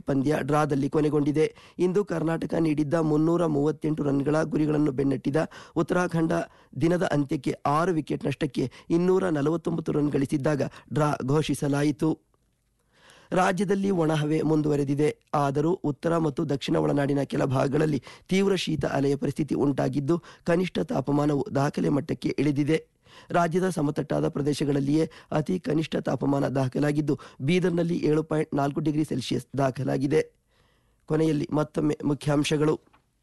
Cricket ಪಂದ್ಯ ಡ್ರಾದಲ್ಲಿ ಕೊನೆಗೊಂಡಿದೆ ಇಂದು ಕರ್ನಾಟಕ ನೀಡಿದ್ದ ಮುನ್ನೂರ ಮೂವತ್ತೆಂಟು ರನ್ಗಳ ಗುರಿಗಳನ್ನು ಬೆನ್ನಟ್ಟಿದ ಉತ್ತರಾಖಂಡ ದಿನದ ಅಂತ್ಯಕ್ಕೆ ಆರು ವಿಕೆಟ್ ನಷ್ಟಕ್ಕೆ ಇನ್ನೂರ ನಲವತ್ತೊಂಬತ್ತು ರನ್ ಗಳಿಸಿದ್ದಾಗ ಡ್ರಾ ಘೋಷಿಸಲಾಯಿತು ರಾಜ್ಯದಲ್ಲಿ ಒಣಹವೆ ಮುಂದುವರೆದಿದೆ ಆದರೂ ಉತ್ತರ ಮತ್ತು ದಕ್ಷಿಣ ಒಳನಾಡಿನ ಕೆಲ ಭಾಗಗಳಲ್ಲಿ ತೀವ್ರ ಶೀತ ಅಲೆಯ ಪರಿಸ್ಥಿತಿ ಉಂಟಾಗಿದ್ದು ಕನಿಷ್ಠ ತಾಪಮಾನವು ದಾಖಲೆ ಮಟ್ಟಕ್ಕೆ ಇಳಿದಿದೆ ರಾಜ್ಯದ ಸಮತಟ್ಟಾದ ಪ್ರದೇಶಗಳಲ್ಲಿಯೇ ಅತಿ ಕನಿಷ್ಠ ತಾಪಮಾನ ದಾಖಲಾಗಿದ್ದು ಬೀದರ್ನಲ್ಲಿ ಏಳು ಪಾಯಿಂಟ್ ನಾಲ್ಕು ಡಿಗ್ರಿ ಸೆಲ್ಸಿಯಸ್ ದಾಖಲಾಗಿದೆ ಕೊನೆಯಲ್ಲಿ ಮತ್ತೊಮ್ಮೆ ಮುಖ್ಯಾಂಶಗಳು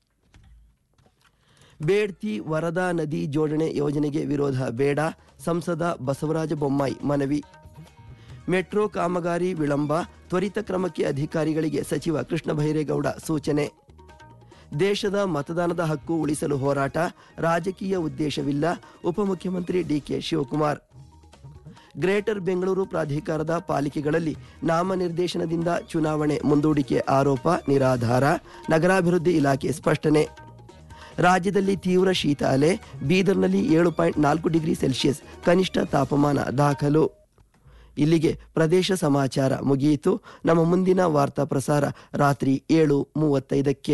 ಬೇಡ್ತಿ ವರದಾ ನದಿ ಜೋಡಣೆ ಯೋಜನೆಗೆ ವಿರೋಧ ಬೇಡ ಸಂಸದ ಬಸವರಾಜ ಬೊಮ್ಮಾಯಿ ಮನವಿ ಮೆಟ್ರೋ ಕಾಮಗಾರಿ ವಿಳಂಬ ತ್ವರಿತ ಕ್ರಮಕ್ಕೆ ಅಧಿಕಾರಿಗಳಿಗೆ ಸಚಿವ ಕೃಷ್ಣ ಬೈರೇಗೌಡ ಸೂಚನೆ ದೇಶದ ಮತದಾನದ ಹಕ್ಕು ಉಳಿಸಲು ಹೋರಾಟ ರಾಜಕೀಯ ಉದ್ದೇಶವಿಲ್ಲ ಉಪಮುಖ್ಯಮಂತ್ರಿ ಡಿಕೆ ಶಿವಕುಮಾರ್ ಗ್ರೇಟರ್ ಬೆಂಗಳೂರು ಪ್ರಾಧಿಕಾರದ ಪಾಲಿಕೆಗಳಲ್ಲಿ ನಾಮನಿರ್ದೇಶನದಿಂದ ಚುನಾವಣೆ ಮುಂದೂಡಿಕೆ ಆರೋಪ ನಿರಾಧಾರ ನಗರಾಭಿವೃದ್ಧಿ ಇಲಾಖೆ ಸ್ಪಷ್ಟನೆ ರಾಜ್ಯದಲ್ಲಿ ತೀವ್ರ ಶೀತ ಅಲೆ ಬೀದರ್ನಲ್ಲಿ ಏಳು ಪಾಯಿಂಟ್ ನಾಲ್ಕು ಡಿಗ್ರಿ ಸೆಲ್ಸಿಯಸ್ ಕನಿಷ್ಠ ತಾಪಮಾನ ದಾಖಲು ಇಲ್ಲಿಗೆ ಪ್ರದೇಶ ಸಮಾಚಾರ ಮುಗಿಯಿತು ನಮ್ಮ ಮುಂದಿನ ವಾರ್ತಾ ಪ್ರಸಾರ ರಾತ್ರಿ ಏಳು ಮೂವತ್ತೈದಕ್ಕೆ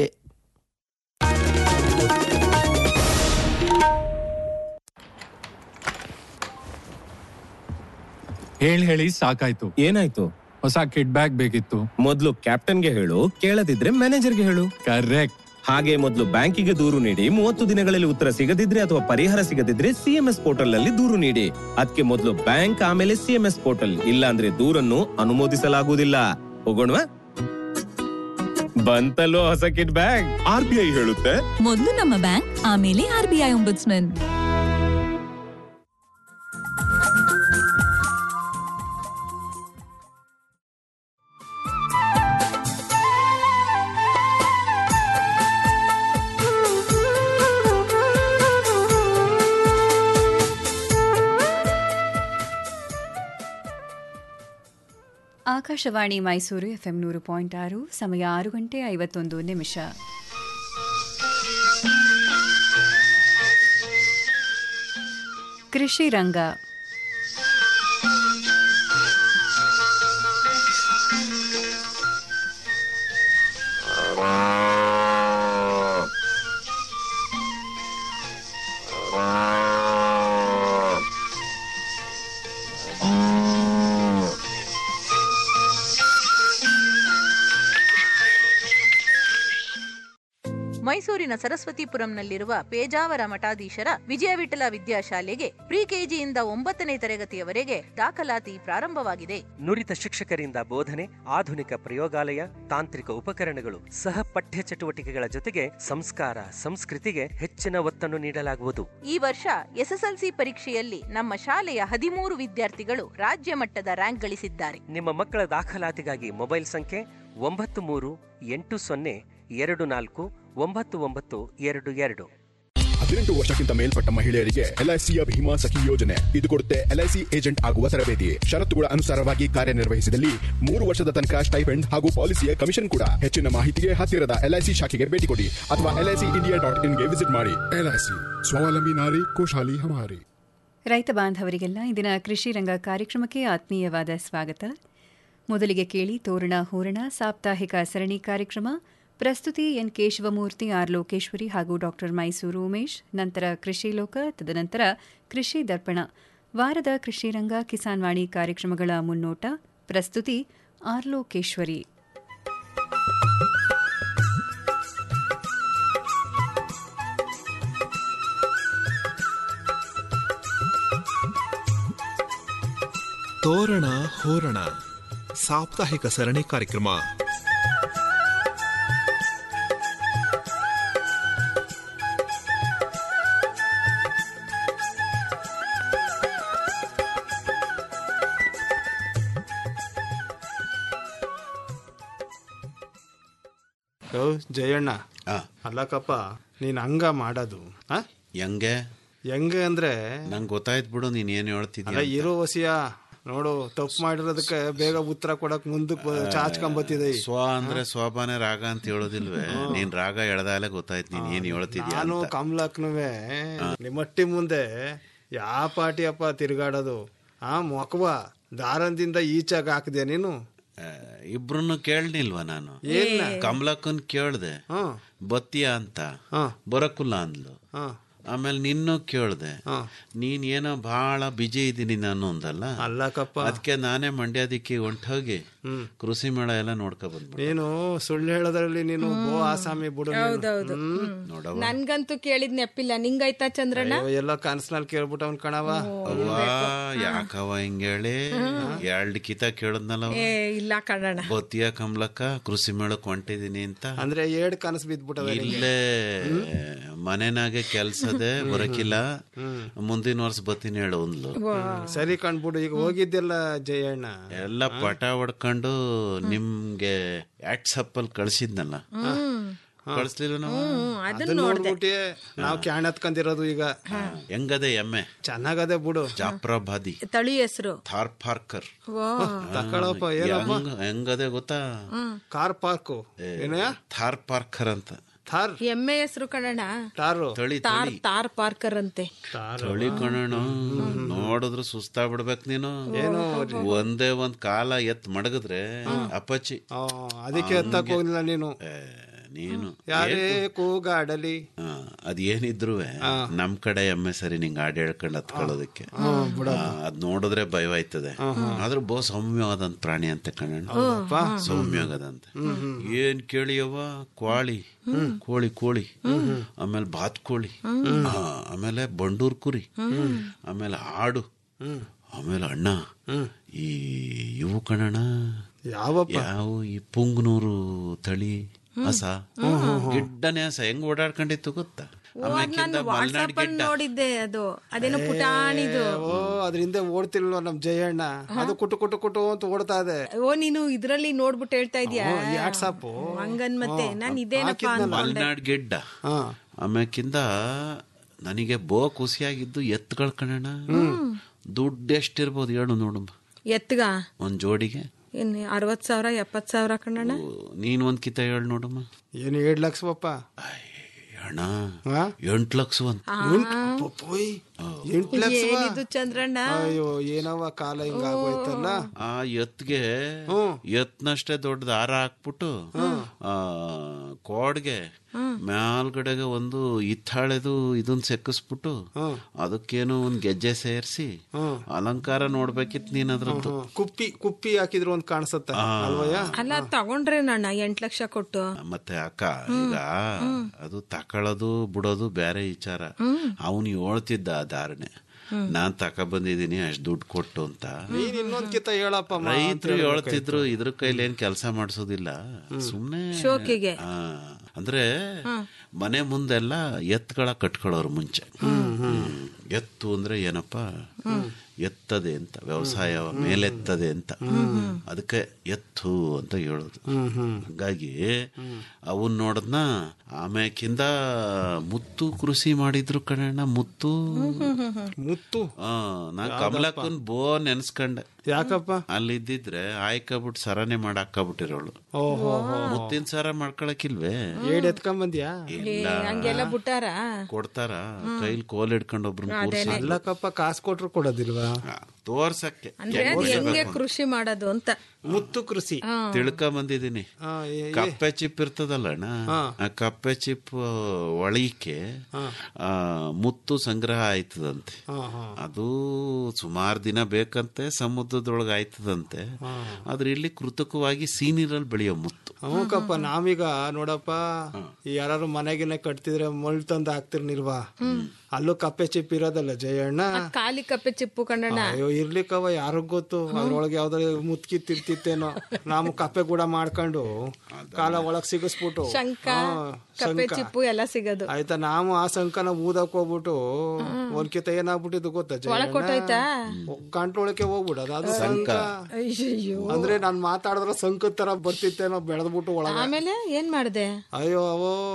ಹೇಳಿ ಹೇಳಿ ಸಾಕಾಯ್ತು ಏನಾಯ್ತು ಹೊಸ ಕಿಡ್ ಬ್ಯಾಗ್ ಬೇಕಿತ್ತು ಮೊದ್ಲು ಕ್ಯಾಪ್ಟನ್ಗೆ ಹೇಳು ಕೇಳದಿದ್ರೆ ಮ್ಯಾನೇಜರ್ಗೆ ಹೇಳು ಕರೆಕ್ಟ್ ಹಾಗೆ ಮೊದಲು ಬ್ಯಾಂಕಿಗೆ ದೂರು ನೀಡಿ ಮೂವತ್ತು ದಿನಗಳಲ್ಲಿ ಉತ್ತರ ಸಿಗದಿದ್ರೆ ಅಥವಾ ಪರಿಹಾರ ಸಿಗದಿದ್ರೆ ಸಿಎಂಎಸ್ ಪೋರ್ಟಲ್ ನಲ್ಲಿ ದೂರು ನೀಡಿ ಅದಕ್ಕೆ ಮೊದಲು ಬ್ಯಾಂಕ್ ಆಮೇಲೆ ಸಿಎಂಎಸ್ ಪೋರ್ಟಲ್ ಇಲ್ಲ ಅಂದ್ರೆ ದೂರನ್ನು ಅನುಮೋದಿಸಲಾಗುವುದಿಲ್ಲ ಹೋಗೋಣವಾ ಬಂತಲ್ಲೋ ಹೊಸ kid bag R B I ಹೇಳುತ್ತೆ ಮೊದಲು ನಮ್ಮ ಬ್ಯಾಂಕ್ ಆಮೇಲೆ R B I ombudsman Akashvani Mysuru FM ನೂರು ಪಾಯಿಂಟ್ ಆರು ಸಮಯ ಆರು ಗಂಟೆ ಐವತ್ತೊಂದು ನಿಮಿಷ ಕೃಷಿ ರಂಗ ಮೈಸೂರಿನ ಸರಸ್ವತಿಪುರಂನಲ್ಲಿರುವ ಪೇಜಾವರ ಮಠಾಧೀಶರ ವಿಜಯ ವಿಠಲ ವಿದ್ಯಾಶಾಲೆಗೆ ಪ್ರಿ ಕೆಜಿಯಿಂದ ಒಂಬತ್ತನೇ ತರಗತಿಯವರೆಗೆ ದಾಖಲಾತಿ ಪ್ರಾರಂಭವಾಗಿದೆ ನುರಿತ ಶಿಕ್ಷಕರಿಂದ ಬೋಧನೆ ಆಧುನಿಕ ಪ್ರಯೋಗಾಲಯ ತಾಂತ್ರಿಕ ಉಪಕರಣಗಳು ಸಹ ಪಠ್ಯ ಚಟುವಟಿಕೆಗಳ ಜೊತೆಗೆ ಸಂಸ್ಕಾರ ಸಂಸ್ಕೃತಿಗೆ ಹೆಚ್ಚಿನ ಒತ್ತನ್ನು ನೀಡಲಾಗುವುದು ಈ ವರ್ಷ ಎಸ್ಎಸ್ಎಲ್ಸಿ ಪರೀಕ್ಷೆಯಲ್ಲಿ ನಮ್ಮ ಶಾಲೆಯ ಹದಿಮೂರು ವಿದ್ಯಾರ್ಥಿಗಳು ರಾಜ್ಯ ಮಟ್ಟದ ರ್ಯಾಂಕ್ ಗಳಿಸಿದ್ದಾರೆ ನಿಮ್ಮ ಮಕ್ಕಳ ದಾಖಲಾತಿಗಾಗಿ ಮೊಬೈಲ್ ಸಂಖ್ಯೆ ಒಂಬತ್ತು ಮೂರು ಎಂಟು ಸೊನ್ನೆ ಎರಡು ನಾಲ್ಕು ಒಂಬತ್ತು ಒಂಬತ್ತು ಎರಡು ಎರಡು ಹದಿನೆಂಟು ವರ್ಷಕ್ಕಿಂತ ಮೇಲ್ಪಟ್ಟ ಮಹಿಳೆಯರಿಗೆ ಎಲ್ಐಸಿಯ ಭೀಮಾ ಸಖಿ ಯೋಜನೆ ಇದು ಕೊಡುತ್ತೆ ಎಲ್ಐಸಿ ಏಜೆಂಟ್ ಆಗುವ ತರಬೇತಿ ಷರತ್ತುಗಳ ಅನುಸಾರವಾಗಿ ಕಾರ್ಯನಿರ್ವಹಿಸಿದಲ್ಲಿ ಮೂರು ವರ್ಷದ ತನಕ ಸ್ಟೈಪೆಂಡ್ ಹಾಗೂ ಪಾಲಿಸಿಯ ಕಮಿಷನ್ ಕೂಡ ಹೆಚ್ಚಿನ ಮಾಹಿತಿಗೆ ಹತ್ತಿರದ ಎಲ್ಐಸಿ ಶಾಖೆಗೆ ಭೇಟಿ ಕೊಡಿ ಅಥವಾ ಎಲ್ಐಸಿ ಇಂಡಿಯಾ ಡಾಟ್ ಇನ್ಗೆ ವಿಸಿಟ್ ಮಾಡಿ ಎಲ್ಐಸಿ ಸ್ವಾವಲಂಬಿ ನಾರಿ ಖುಷಾಲಿ ಹಮಾರಿ ರೈತ ಬಾಂಧವರಿಗೆಲ್ಲ ಇಂದಿನ ಕೃಷಿ ರಂಗ ಕಾರ್ಯಕ್ರಮಕ್ಕೆ ಆತ್ಮೀಯವಾದ ಸ್ವಾಗತ ಮೊದಲಿಗೆ ಕೇಳಿ ತೋರಣ ಹೂರಣ ಸಾಪ್ತಾಹಿಕ ಸರಣಿ ಕಾರ್ಯಕ್ರಮ ಪ್ರಸ್ತುತಿ ಎನ್ ಕೇಶವಮೂರ್ತಿ ಆರ್ ಲೋಕೇಶ್ವರಿ ಹಾಗೂ ಡಾಕ್ಟರ್ ಮೈಸೂರು ಉಮೇಶ್ ನಂತರ ಕೃಷಿ ಲೋಕ ತದನಂತರ ಕೃಷಿ ದರ್ಪಣ ವಾರದ ಕೃಷಿ ರಂಗ ಕಿಸಾನ್ ವಾಣಿ ಕಾರ್ಯಕ್ರಮಗಳ ಮುನ್ನೋಟ ಪ್ರಸ್ತುತಿ ಆರ್ ಲೋಕೇಶ್ವರಿ ತೋರಣ ಹೋರಣ ಸಾಪ್ತಾಹಿಕ ಸರಣಿ ಕಾರ್ಯಕ್ರಮ ಯೋ ಜಯಣ್ಣ ಅಲ್ಲಕ್ಕಪ್ಪ ನೀನ್ ಹಂಗ ಮಾಡೋದು ಆ? ಹೆಂಗೆ ಹೆಂಗೆ ಅಂದ್ರೆ ನಂಗೆ ಗೊತ್ತಾಯ್ತು ಬಿಡು ನೀನ್ ಏನ್ ಅಲ್ಲ ಹೇಳ್ತಿದ್ಯ ಇರೋ ವಸಿಯ ನೋಡು ತಪ್ಪು ಮಾಡಿರೋದಕ್ಕೆ ಬೇಗ ಉತ್ತರ ಕೊಡಕ್ ಮುಂದಕ್ಕೆ ಚಾಚ್ಕೊಂಬತ್ತಿದೆ ಸ್ವ ಅಂದ್ರೆ ಸ್ವಪಾನೆ ರಾಗ ಅಂತ ಹೇಳೋದಿಲ್ವೇ ನೀನ್ ರಾಗ ಎಳ್ದಾಲೆ ಗೊತ್ತಾಯ್ತು ನೀನ್ ಏನ್ ಹೇಳ್ತಿದ್ಯಾ ನಾನು ಅಂತ. ಕಮಲಕ್ನುವೆ ನಿಮ್ಮಟ್ಟಿ ಮುಂದೆ ಯಾವ ಪಾಟಿ ಅಪ್ಪ ತಿರುಗಾಡೋದು ಆ ಮೊಕವ ದಾರಂದಿಂದ ಈಚಾಗ ಹಾಕಿದೆ ನೀನು ಇಬ್ರು ಕೇಳನಿಲ್ವಾ ನಾನು ಕಮಲಕ್ಕನ್ ಕೇಳ್ದೆ ಬತ್ತೀಯ ಅಂತ ಬರಕುಲ್ಲ ಅಂದ್ಲು ಆಮೇಲೆ ನಿನ್ನೂ ಕೇಳ್ದೆ ನೀನ್ ಏನೋ ಬಹಳ ಬಿಜಿ ಇದ್ದೀನಿ ನಾನು ಅಂದಲ್ಲ ಅಲ್ಲಕಪ್ಪ ಅದಕ್ಕೆ ನಾನೇ ಮಂಡ್ಯದಿಕ್ಕೆ ಹೊಂಟೋಗಿ ಕೃಷಿ ಮೇಳ ಎಲ್ಲ ನೋಡ್ಕೊ ಬಂದ್ಬಿಟ್ಟೆ ನೀನು ಸುಳ್ಳು ಹೇಳೋದ್ರಲ್ಲಿ ನೀನು ಬೋ ಆಸಾಮಿ ಬಿಡು ನೀನು. ಹೌದೌದು ಹ್ಮ್. ನೋಡವ ನನ್ಗಂತೂ ಕೇಳಿದ್ ನೆಪ್ಪಿಲ್ಲ ನಿಂಗಾಯ್ತಾ ಚಂದ್ರಣ್ಣ ಅಯ್ಯೋ, ಎಲ್ಲೋ ಕನ್ಸ್ನಲ್ಲಿ ಕೇಳ್ಬಿಟ್ಟವನ್ ಕಣವ ಅವ್ವ ಯಾಕವ ಹಿಂಗೇಳಿ ಎರಡ್ ಕಿತ ಕೇಳದ್ನಲ್ಲ ಏ ಇಲ್ಲ ಕಣಣ್ಣ ಬತ್ತಿಯ ಕಮಲಕ್ಕ ಕೃಷಿ ಮೇಳಕ್ ಹೊಂಟಿದೀನಿ ಅಂತ ಅಂದ್ರೆ ಏಡ್ ಕನಸು ಬಿದ್ಬಿಟ್ಟವ ಇಲ್ಲೇ ಮನೆನಾಗೆ ಕೆಲ್ಸದೆ ಬರಕಿಲ್ಲ ಮುಂದಿನ ವರ್ಷ ಬತ್ತೀನಿ ಹೇಳು ಅಂದ್ಲು ಸರಿ ಕಣ್ಬಿಡು ಈಗ ಹೋಗಿದ್ದೆಲ್ಲ ಜಯಣ್ಣ ಎಲ್ಲ ಪಟ ಹೊಡ್ಕೊಂಡು ನಿಮ್ಗೆ ವಾಟ್ಸಪ್ ಅಲ್ಲಿ ಕಳ್ಸಿದ್ನಲ್ಲ ಕಳ್ಸ್ಲಿಲ್ಲ ನಾವು ಅದನ್ನ ನೋಡ್ಬಿಟ್ಟಿ ನಾವ್ ಕ್ಯಾಣ್ ಹತ್ಕೊಂಡಿರೋದು ಈಗ ಹೆಂಗದೆ ಎಮ್ಮೆ ಚೆನ್ನಾಗದೆ ಬಿಡು ಜಾಫ್ರಾಬಾದಿ ತಳಿ ಹೆಸರು ಥಾರ್ ಪಾರ್ಕರ್ ತಕೊಳಪ್ಪ ಏನಪ್ಪ ಹೆಂಗ್- ಹೆಂಗದೆ ಗೊತ್ತಾ ಕಾರ್ ಪಾರ್ಕು ಏನಯ್ಯ ಥಾರ್ ಪಾರ್ಕರ್ ಅಂತ ಥಾರ್ ಎಮ್ಮೆ ಹೆಸರು ಕಣಣ್ಣ ಟಾರು ತಳಿ ತಾರ್ ತಳಿ ತಾರ್ ಪಾರ್ಕರ್ ಅಂತೆ ತಳಿ ಕಣಣ ನೋಡಿದ್ರು ಸುಸ್ತಾಗ್ಬಿಡ್ಬೇಕು ನೀನು ಒಂದೇ ಒಂದ್ ಕಾಲ ಎತ್ ಮಡಗಿದ್ರೆ ಅಪ್ಪಚ್ಚಿ ಆ, ಅದಕ್ಕೆ ಹತ್ತಕ್ ಹೋಗ್ಲಿಲ್ಲ ನೀನು ಏ, ನೀನು ಯಾರೇ ಕೂಗಾಡಲಿ ಆ, ಅದ್ ಏನಿದ್ರು ನಮ್ ಕಡೆ ಎಮ್ಮೆ ಸರಿ ನಿಂಗೆ ಹಾಡು ಹೇಳ್ಕೊಂಡು ಹತ್ಕೊಳ್ಳೋದಕ್ಕೆ ಆ, ಅದ್ ನೋಡಿದ್ರೆ ಭಯವಾಯ್ತದೆ ಆದ್ರೂ ಬಹು ಸೌಮ್ಯವಾದಂತ ಪ್ರಾಣಿ ಅಂತ ಕಣ್ಣ ಸೌಮ್ಯವಾಗದಂತೆ ಏನ್ ಕೇಳಿಯವ್ವ ಕ್ವಾಳಿ ಕೋಳಿ ಕೋಳಿ ಆಮೇಲೆ ಬಾತ್ಕೋಳಿ ಆ, ಆಮೇಲೆ ಬಂಡೂರ್ ಕುರಿ ಆಮೇಲೆ ಆಡು ಆಮೇಲೆ ಅಣ್ಣ ಈ ಇವು ಕಣಣ ಯಾವಪ್ಪ ಯಾವ ಈ ಪುಂಗ್ನೂರು ತಳಿ ಹಸ ಗಿಡ್ಡನೆ ಹಸ ಹೆಂಗ್ ಓಡಾಡ್ಕೊಂಡಿತ್ತು ಗೊತ್ತಾ ಆಮೇಕಿಂದ ನಾನು ಮಲ್ನಾಡ್ ವಾಟ್ಸಪ್ ಅಲ್ಲಿ ಗಿಡ್ಡ ನೋಡಿದ್ದೆ ಅದು ಅದೇನೋ ಪುಟಾಣಿದು ಓ ಅದ್ರಿಂದ ಓಡ್ತಿಲ್ವ ನಮ್ ಜಯಣ್ಣ ಅದು ಕುಟು ಕುಟು ಕುಟು ಅಂತ ಓಡ್ತಾ ಇದೆ ಓ ನೀನು ಇದ್ರಲ್ಲಿ ನೋಡ್ಬಿಟ್ಟು ಹೇಳ್ತಾ ಇದೀಯಾ ವಾಟ್ಸಪ್ ಹಂಗನ್ ಮತ್ತೆ ನಾನ್ ಇದೇನಪ್ಪ ಅನ್ಕೊಂಡೆ ಮಲ್ನಾಡ್ ಗಿಡ್ಡ ಹಾ ಆಮ್ಯಾಕಿಂದ ನನಗೆ ಬೋ ಖುಷಿಯಾಗಿದ್ದು ಎತ್ತುಗಳು ಕಣಣ ದುಡ್ಡು ಎಷ್ಟಿರ್ಬೋದು ಹೇಳು ನೋಡಮ್ಮ ಎತ್ಗ ಒಂದ್ ಜೋಡಿಗೆ ಏನ್ ಅರವತ್ ಸಾವಿರ ಎಪ್ಪತ್ ಸಾವಿರ ಕಣ್ಣಣ್ಣ ಓ, ನೀನ್ ಒಂದ್ ಕಿತ ಹೇಳು ನೋಡಮ್ಮ ಏನು ಏಳ್ ಲಕ್ಷವಪ್ಪ ಅಣ್ಣ ಹಾ? ಎಂಟ್ ಲಕ್ಷ ಅಂತ ಪೋಯ್ ಎಂಟು ಲಕ್ಷ ಏನಿದು ಚಂದ್ರಣ್ಣ ಅಯ್ಯೋ ಏನವ ಕಾಲ ಹಿಂಗ ಆಗೋಯ್ತಲ್ಲ ಆ ಎತ್ಗೆ ಎತ್ನಷ್ಟೇ ದೊಡ್ಡ ದಾರ ಹಾಕ್ಬಿಟ್ಟು ಆ ಕೋಡ್ಗೆ ಮ್ಯಾಲ್ಗಡೆಗೆ ಒಂದು ಇತ್ತಾಳೆದು ಇದನ್ ಸೆಕ್ಕಿಸ್ಬಿಟ್ಟು ಅದಕ್ಕೇನೋ ಒಂದ್ ಗೆಜ್ಜೆ ಸೇರ್ಸಿ ಅಲಂಕಾರ ನೋಡ್ಬೇಕಿತ್ ನೀನ್ ಅದ್ರದ್ದು ಕುಪ್ಪಿ ಕುಪ್ಪಿ ಹಾಕಿದ್ರು ಒಂದ್ ಕಾಣಿಸತ್ತ ಅಲ್ವಯ್ಯ ಅಲ್ಲ ತಗೊಂಡ್ರೆ ನಣ್ಣ ಎಂಟ್ ಲಕ್ಷ ಕೊಟ್ಟು ಮತ್ತೆ ಅಕ್ಕ ಈಗ ಅದು ತಕೊಳ್ಳೋದು ಬಿಡೋದು ಬೇರೆ ವಿಚಾರ ಅವನು ಹೇಳ್ತಿದ್ದ ಆ ಧಾರಣೆ ನಾನ್ ತಕ ಬಂದಿದೀನಿ ಅಷ್ಟ್ ದುಡ್ಡು ಕೊಟ್ಟು ಅಂತ ನೀನ್ ಇನ್ನೊಂದ್ ಕಿತ ಹೇಳಪ್ಪ ಮಾ ಅಂತ ರೈತರು ಹೇಳ್ಬೇಕಾಯ್ತು. ಹೇಳ್ತಿದ್ರು ಇದ್ರ ಕೈಲಿ ಏನ್ ಕೆಲಸ ಮಾಡಿಸೋದಿಲ್ಲ ಸುಮ್ನೆ ಶೋಕಿಗೆ. ಆ, ಅಂದ್ರೆ ಮನೆ ಮುಂದೆಲ್ಲ ಎತ್ತುಗಳ ಕಟ್ಕೊಳ್ಳೋರು ಮುಂಚೆ ಹ್ಮ್. ಎತ್ತು ಅಂದ್ರೆ ಏನಪ್ಪ ಎತ್ತದೆ ಅಂತ ವ್ಯವಸಾಯ ಮೇಲೆತ್ತದೆ ಅಂತ ಅದಕ್ಕೆ ಎತ್ತು ಅಂತ ಹೇಳೋದು ಹಂಗಾಗಿ ಅವನ್ ನೋಡದ್ನ ಆಮ್ಯಾಕಿಂದ ಮುತ್ತು ಕೃಷಿ ಮಾಡಿದ್ರು ಕಣಣ್ಣ ಮುತ್ತು ಮುತ್ತು ಆ ನಾ ಕಮಲಕ್ಕನ್ ಬೋ ನೆನ್ಸ್ಕೊಂಡೆ ಯಾಕಪ್ಪ ಅಲ್ಲಿದ್ದಿದ್ರೆ ಆಯ್ಕಬಿಟ್ಟು ಸರನೆ ಮಾಡಿ ಹಾಕಬಿಟ್ಟಿರೋಳು ಓಹೋ ಮುತ್ತಿನ ಸರ ಮಾಡ್ಕೊಳಕಿಲ್ವೇ ಏಡ್ ಎತ್ಕೊಂಡ್ ಬಂದ್ಯಾ ಇಲ್ಲ ಹಂಗೆಲ್ಲ ಬಿಟ್ಟಾರ ಕೊಡ್ತಾರ ಕೈಲಿ ಕೋಲ್ ಹಿಡ್ಕೊಂಡು ಒಬ್ರನ್ನ ಕೂರ್ಸಿ ಅಲ್ಲಕ್ಕಪ್ಪ ಕಾಸು ಕೊಟ್ರು ಕೊಡೋದಿಲ್ವಾ ಆ, ತೋರ್ಸಕ್ಕೆ ಅಂದ್ರೆ ಅದು ಹೆಂಗೆ ಕೃಷಿ ಮಾಡೋದು ಅಂತ ಮುತ್ತು ಕೃಷಿ ತಿಳ್ಕ ಬಂದಿದೀನಿ ಆ, ಏ- ಕಪ್ಪೆ ಚಿಪ್ ಇರ್ತದಲ್ಲ ಅಣ್ಣ ಆ ಕಪ್ಪೆ ಚಿಪ್ ಒಳಕ್ಕೆ ಆ ಮುತ್ತು ಸಂಗ್ರಹ ಆಯ್ತದಂತೆ ಹಾ, ಹಾ. ಅದು ಸುಮಾರು ದಿನ ಬೇಕಂತೆ ಸಮುದ್ರದೊಳಗೆ ಆಯ್ತದಂತೆ ಆದ್ರೆ ಇಲ್ಲಿ ಕೃತಕವಾಗಿ ಸೀನಿರಲ್ಲಿ ಬೆಳೆಯೋ ಮುತ್ತು ಹ್ಞೂಕಪ್ಪ ನಾವೀಗ ನೋಡಪ್ಪ ಯಾರು ಮನೆಗಿನ ಕಟ್ತಿದ್ರೆ ಮಳ್ ತಂದು ಹಾಕ್ತಿರ್ನಿಲ್ವಾ ಅಲ್ಲೂ ಕಪ್ಪೆ ಚಿಪ್ ಇರೋದಲ್ಲ ಜಯಣ್ಣ ಖಾಲಿ ಕಪ್ಪೆ ಚಿಪ್ಪು ಕಣ್ಣಣ್ಣ ಅಯ್ಯೋ ಇರ್ಲಿಕ್ಕವ ಯಾರಿಗ್ ಗೊತ್ತು ಅದ್ರೊಳಗೆ ಯಾವ್ದಾರ ಮುತ್ಕಿತ್ತಿರ್ತಿತ್ತೇನೋ ನಾವು ಕಪ್ಪೆ ಕೂಡ ಮಾಡ್ಕೊಂಡು ಕಾಲ ಒಳಗ್ ಸಿಗಿಸ್ಬಿಟ್ಟು ಶಂಕ ಹಾ, ಕಪ್ಪೆ ಶಂಕ. ಚಿಪ್ಪು ಎಲ್ಲ ಸಿಗೋದು ಆಯ್ತಾ ನಾವು ಆ ಸಂಕನ ಊದಕ್ ಹೋಗ್ಬಿಟ್ಟು ಒಂದ್ಕಿತ ಏನಾಗ್ಬಿಟ್ಟಿದ್ದು ಗೊತ್ತಾ ಒಳಗ್ ಕೊಟ್ಟೋಯ್ತಾ ಗಂಟ್ಲೊಳಕ್ಕೆ ಹೋಗ್ಬಿಡೋದು ಅದು ಸಂಕ ಅಯ್ಯಯ್ಯೋ ಅಂದ್ರೆ ನಾನ್ ಮಾತಾಡಿದ್ರೆ ಸಂಕದ ತರ ಬರ್ತಿತ್ತೇನೋ ಬೆಳೆದ್ಬಿಟ್ಟು ಒಳಗ ಆಮೇಲೆ ಏನ್ ಮಾಡ್ದೆ ಅಯ್ಯೋ ಅವೋ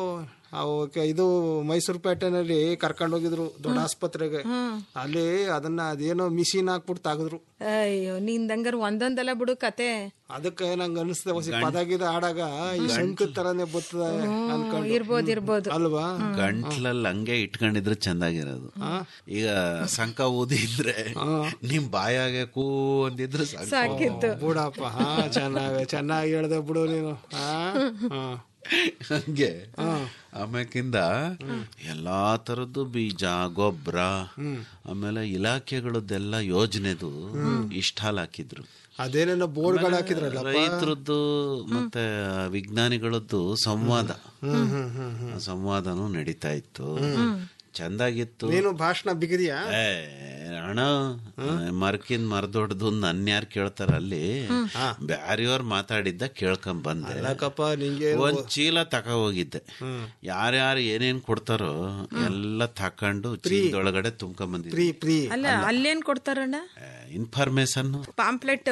ಅವಕ್ಕೆ ಇದು ಮೈಸೂರು ಪೇಟೆನಲ್ಲಿ ಕರ್ಕೊಂಡು ಹೋಗಿದ್ರು ದೊಡ್ಡ ಆಸ್ಪತ್ರೆಗೆ ಅಲ್ಲಿ ಅದನ್ನ ಅದೇನೋ ಮಿಷಿನ್ ಹಾಕ್ಬಿಟ್ಟು ತೆಗೆದ್ರು ಅಯ್ಯೋ ನಿಂದಂಗಾರ ಒಂದೊಂದೆಲ್ಲ ಬಿಡು ಕತೆ ಅದಕ್ಕೆ ನಂಗೆ ಅನಿಸ್ತದೆ ಹೊಸ ಪದಗಿದ ಆಡಾಗ ಈ ಶಂಕ ತರನೇ ಬರ್ತದೆ ಅನ್ಕೊಂಡು ಇರ್ಬೋದು ಇರ್ಬೋದು ಅಲ್ವಾ ಗಂಟ್ಲಲ್ಲಿ ಹಂಗೆ ಇಟ್ಕೊಂಡಿದ್ರೆ ಚಂದಾಗಿರೋದು ಈಗ ಸಂಕ ಊದಿದ್ರೆ ನಿಮ್ ಬಾಯಾಗೆ ಕೂ ಅಂದಿದ್ರೆ ಸಾಕು. ಸಾಕಿತ್ತು ಬಿಡಪ್ಪ ಹಾ ಚೆನ್ನಾಗಿ ಚೆನ್ನಾಗಿ ಹೇಳ್ದೆ ಬಿಡು ನೀನು ಹಾ ಹಾ ಹಂಗೆ ಆಮ್ಯಾಕಿಂದ ಎಲ್ಲಾ ತರದ್ದು ಬೀಜ ಗೊಬ್ಬರ ಆಮೇಲೆ ಇಲಾಖೆಗಳದ್ದೆಲ್ಲ ಯೋಜನೆದು ಇಷ್ಟಾಲ್ ಹಾಕಿದ್ರು ಅದೇನೇನೋ ಬೋರ್ಡ್ಗಳು ಹಾಕಿದ್ರಲ್ಲ ರೈತರದ್ದು ಮತ್ತೆ ವಿಜ್ಞಾನಿಗಳದ್ದು ಸಂವಾದ ಆ ಸಂವಾದನೂ ನಡೀತಾ ಇತ್ತು ಚಂದಾಗಿತ್ತು ನೀನು ಭಾಷಣ ಬಿಗಿದಿಯಾ ಏ, ಅಣ್ಣ ಮರ್ಕಿನ್ ಮರದೊಡ್ದು ನನ್ ಯಾರು ಕೇಳ್ತಾರ ಅಲ್ಲಿ ಬ್ಯಾರಿಯವ್ರ ಮಾತಾಡಿದ್ದ ಕೇಳ್ಕೊಂಡ್ ಬಂದೆ ಯಾಕಪ್ಪ ನಿಂಗೆ ಒಂದ್ ಚೀಲ ತಕ ಹೋಗಿದ್ದೆ ಯಾರ್ಯಾರು ಏನೇನ್ ಕೊಡ್ತಾರೋ ಎಲ್ಲ ತಕೊಂಡು ಚೀಲದೊಳಗಡೆ ತುಂಬ್ಕೊಂಡ್ ಬಂದಿದ್ದೆ ಪ್ರೀ ಪ್ರೀ ಅಲ್ಲ ಅಲ್ಲೇನ್ ಕೊಡ್ತಾರಣ್ಣ ಇನ್ಫಾರ್ಮೇಶನ್ ಪಾಂಪ್ಲೆಟ್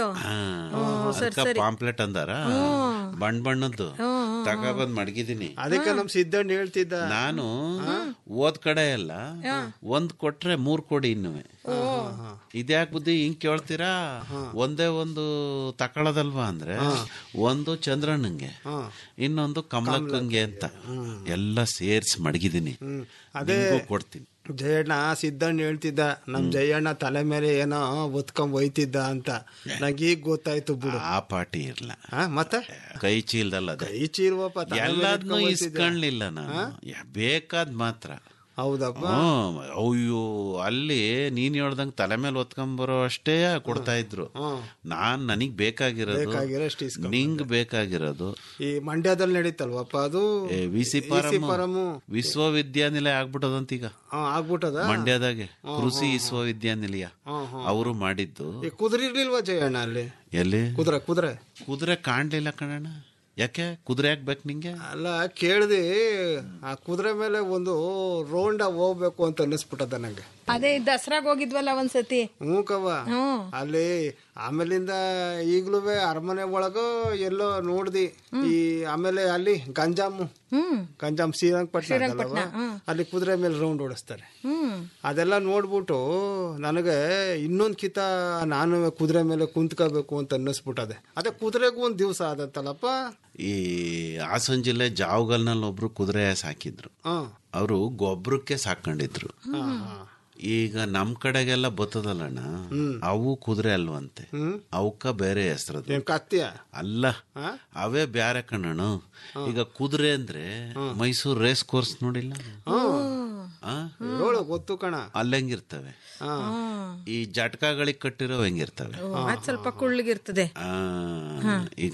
ಪಾಂಪ್ಲೆಟ್ ಅಂದಾರ ಬಣ್ಣ ಬಣ್ಣದ್ದು ತಕ ಬಂದ್ ಮಡಗಿದೀನಿ ಅದಕ್ಕೆ ನಮ್ ಸಿದ್ದಣ್ಣ ಹೇಳ್ತಿದ್ದ ನಾನು ಓದ್ ಕಡೆ ಎಲ್ಲ ಒಂದ್ ಕೊಟ್ರೆ ಮೂರ್ ಕೊಡಿ ಇನ್ನುವೆ ಇದ್ಯಾಕ್ ಬುದ್ಧಿ ಹಿಂಗ್ ಕೇಳ್ತೀರಾ ಒಂದೇ ಒಂದು ತಕೊಳ್ಳೋದಲ್ವಾ ಅಂದ್ರೆ ಒಂದು ಚಂದ್ರಣ್ಣಂಗೆ ಇನ್ನೊಂದು ಕಮಲಕ್ಕಂಗೆ ಅಂತ ಎಲ್ಲ ಸೇರ್ಸಿ ಮಡಗಿದೀನಿ ನಿಮ್ಗೂ ಕೊಡ್ತೀನಿ ಜಯಣ್ಣ ಸಿದ್ದಣ್ಣ ಹೇಳ್ತಿದ್ದ ನಮ್ ಜಯಣ್ಣ ತಲೆ ಮೇಲೆ ಏನೋ ಒತ್ಕೊಂಡ್ ಒಯ್ತಿದ್ದ ಅಂತ ನಂಗೆ ಈಗ ಗೊತ್ತಾಯ್ತು ಬಿಡು ಆ ಪಾಟಿ ಇರ್ಲ ಹಾ ಮತ್ತೆ ಕೈ ಚೀಲ್ದಲ್ಲ ಅದು ಕೈ ಚೀಲ್ವಪ್ಪ ತಲೆ ಮೇಲೆ ಎಲ್ಲದನ್ನೂ ಇಟ್ಕೊಂಡ್ ಒಯ್ತಿದ್ದ. ಇಸ್ಕೊಳ್ಳಿಲ್ಲ ನಾನು ಯಾ- ಬೇಕಾದ್ ಮಾತ್ರ ಹೌದಪ್ಪ ಹ್ಮ್ ಅಯ್ಯೋ ಅಲ್ಲಿ ನೀನ್ ಹೇಳ್ದಂಗ್ ತಲೆ ಮೇಲೆ ಒತ್ಕೊಂಬರೋ ಅಷ್ಟೇ ಕೊಡ್ತಾ ಇದ್ರು ನಾನ್ ನನಗ್ ಬೇಕಾಗಿರೋದು ಬೇಕಾಗಿರೋಷ್ಟು ಇಸ್ಕೊಂಡ್ ನಿಂಗ್ ಬೇಕಾಗಿರೋದು ಈ ಮಂಡ್ಯದಲ್ಲಿ ನಡೀತಲ್ವಪ್ಪ ಅದು ವಿ ಸಿ ಪರಮು. ವಿಶ್ವವಿದ್ಯಾನಿಲಯ ಆಗ್ಬಿಟ್ಟದಂತೀಗ ಹಾ, ಆಗ್ಬಿಟ್ಟದ ಮಂಡ್ಯದಾಗೆ ಕೃಷಿ ವಿಶ್ವವಿದ್ಯಾನಿಲಯ ಅವರು ಮಾಡಿದ್ದು ಈ ಕುದುರೆ ಇರ್ಲಿಲ್ವಾ ಜಯಣ್ಣ ಅಲ್ಲಿ ಎಲ್ಲಿ ಕುದುರೆ ಕುದುರೆ ಕುದುರೆ ಕಾಣ್ಲಿಲ್ಲ ಕಣಣ್ಣ ಯಾಕೆ ಕುದುರೆ ಯಾಕೆ ನಿಂಗೆ ಅಲ್ಲ ಕೇಳ್ದೆ ಆ ಕುದುರೆ ಮೇಲೆ ಒಂದು ರೋಂಡ ಹೋಗ್ಬೇಕು ಅಂತ ಅನ್ನಿಸ್ಬಿಟ್ಟದ ನಂಗೆ ಅದೇ ದಸರಾಗ್ ಹೋಗಿದ್ವಲ್ಲ ಒಂದ್ಸತಿ ಹ್ಞೂ ಕವ್ವ ಹ್ಮ್ ಅಲ್ಲಿ ಆಮೇಲಿಂದ ಈಗ್ಲೂ ಅರಮನೆ ಒಳಗ ಎಲ್ಲೋ ನೋಡ್ದಿ ಈ ಆಮೇಲೆ ಅಲ್ಲಿ ಗಂಜಾಮು ಹ್ಮ್ ಗಂಜಾಮ್ ಶ್ರೀರಂಗಪಟ್ಟಣ ಅದಲ್ಲವಾ? ಅಲ್ಲಿ ಕುದುರೆ ಮೇಲೆ ರೌಂಡ್ ಓಡಿಸ್ತಾರೆ ಹ್ಮ್ ಅದೆಲ್ಲ ನೋಡ್ಬಿಟ್ಟು ನನಗೆ ಇನ್ನೊಂದ್ ಕಿತ ನಾನು ಕುದುರೆ ಮೇಲೆ ಕುಂತ್ಕೋಬೇಕು ಅಂತ ಅನ್ನಿಸ್ಬಿಟ್ಟದೆ ಅದೇ ಕುದುರೆಗೂ ಒಂದ್ ದಿವಸ ಆದತ್ತಲ್ಲಪ್ಪ ಈ ಹಾಸನ ಜಿಲ್ಲೆ ಜಾವಗಲ್ನಲ್ಲಿ ಒಬ್ರು ಕುದುರೆ ಸಾಕಿದ್ರು ಹಾ ಅವರು ಗೊಬ್ಬರಕ್ಕೆ ಸಾಕೊಂಡಿದ್ರು ಈಗ ನಮ್ ಕಡೆಗೆಲ್ಲ ಬತ್ತದಲ್ಲಣ್ಣ ಅವು ಕುದುರೆ ಅಲ್ವಂತೆ ಅವಕ್ಕ ಬೇರೆ ಹೆಸರದು ಏನ್ ಕತ್ತಿಯ ಅಲ್ಲ ಅವೇ ಬ್ಯಾರೆ ಕಣ್ಣಣ್ಣ ಈಗ ಕುದುರೆ ಅಂದ್ರೆ ಮೈಸೂರು ರೇಸ್ ಕೋರ್ಸ್ ನೋಡಿಲ್ಲ ಆ? ಹೇಳು ಗೊತ್ತು ಕಣ ಅಲ್ಲಿ ಹೆಂಗಿರ್ತವೆ ಹಾ ಈ ಜಟ್ಕಾಗಳಿಗೆ ಕಟ್ಟಿರೋ ಹೆಂಗಿರ್ತವೆ ಅದ್ ಸ್ವಲ್ಪ ಕುಳ್ಳಗಿರ್ತದೆ ಆ, ಈಗ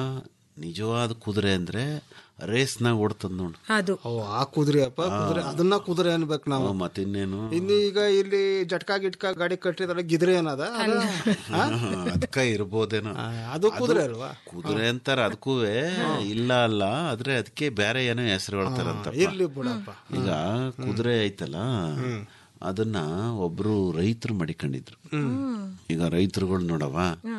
ನಿಜವಾದ ಕುದುರೆ ಅಂದ್ರೆ ರೇಸ್ನಾಗ ಓಡ್ತದ ನೋಡು ಅದು ಓ ಆ ಕುದುರೆ ಅಪ್ಪ ಕುದುರೆ ಅದನ್ನ ಕುದುರೆ ಅನ್ಬೇಕು ನಾವು ಮತ್ತಿನ್ನೇನು ಇನ್ನು ಈಗ ಇಲ್ಲಿ ಜಟ್ಕಾ ಗಿಟ್ಕಾ ಗಾಡಿ ಕಟ್ಟಿದ್ರೆ ಗಿದ್ರೆ ಏನದ ಅದು? ಹಾ? ಅದಕ್ಕ ಇರ್ಬೋದೇನೋ ಆ, ಅದು ಕುದುರೆ ಅಲ್ವಾ ಕುದುರೆ ಅಂತಾರ ಅದಕ್ಕೂ ಇಲ್ಲ ಅಲ್ಲ ಆದ್ರೆ ಅದಕ್ಕೆ ಬೇರೆ ಏನೋ ಹೆಸರು ಹೇಳ್ತಾರಂತ ಇರ್ಲಿ ಬಿಡಪ್ಪ ಈಗ ಕುದುರೆ ಐತಲ್ಲ ಅದನ್ನ ಒಬ್ರು ರೈತರು ಮಡಿಕೊಂಡಿದ್ರು ಈಗ ರೈತರುಗಳು ನೋಡವ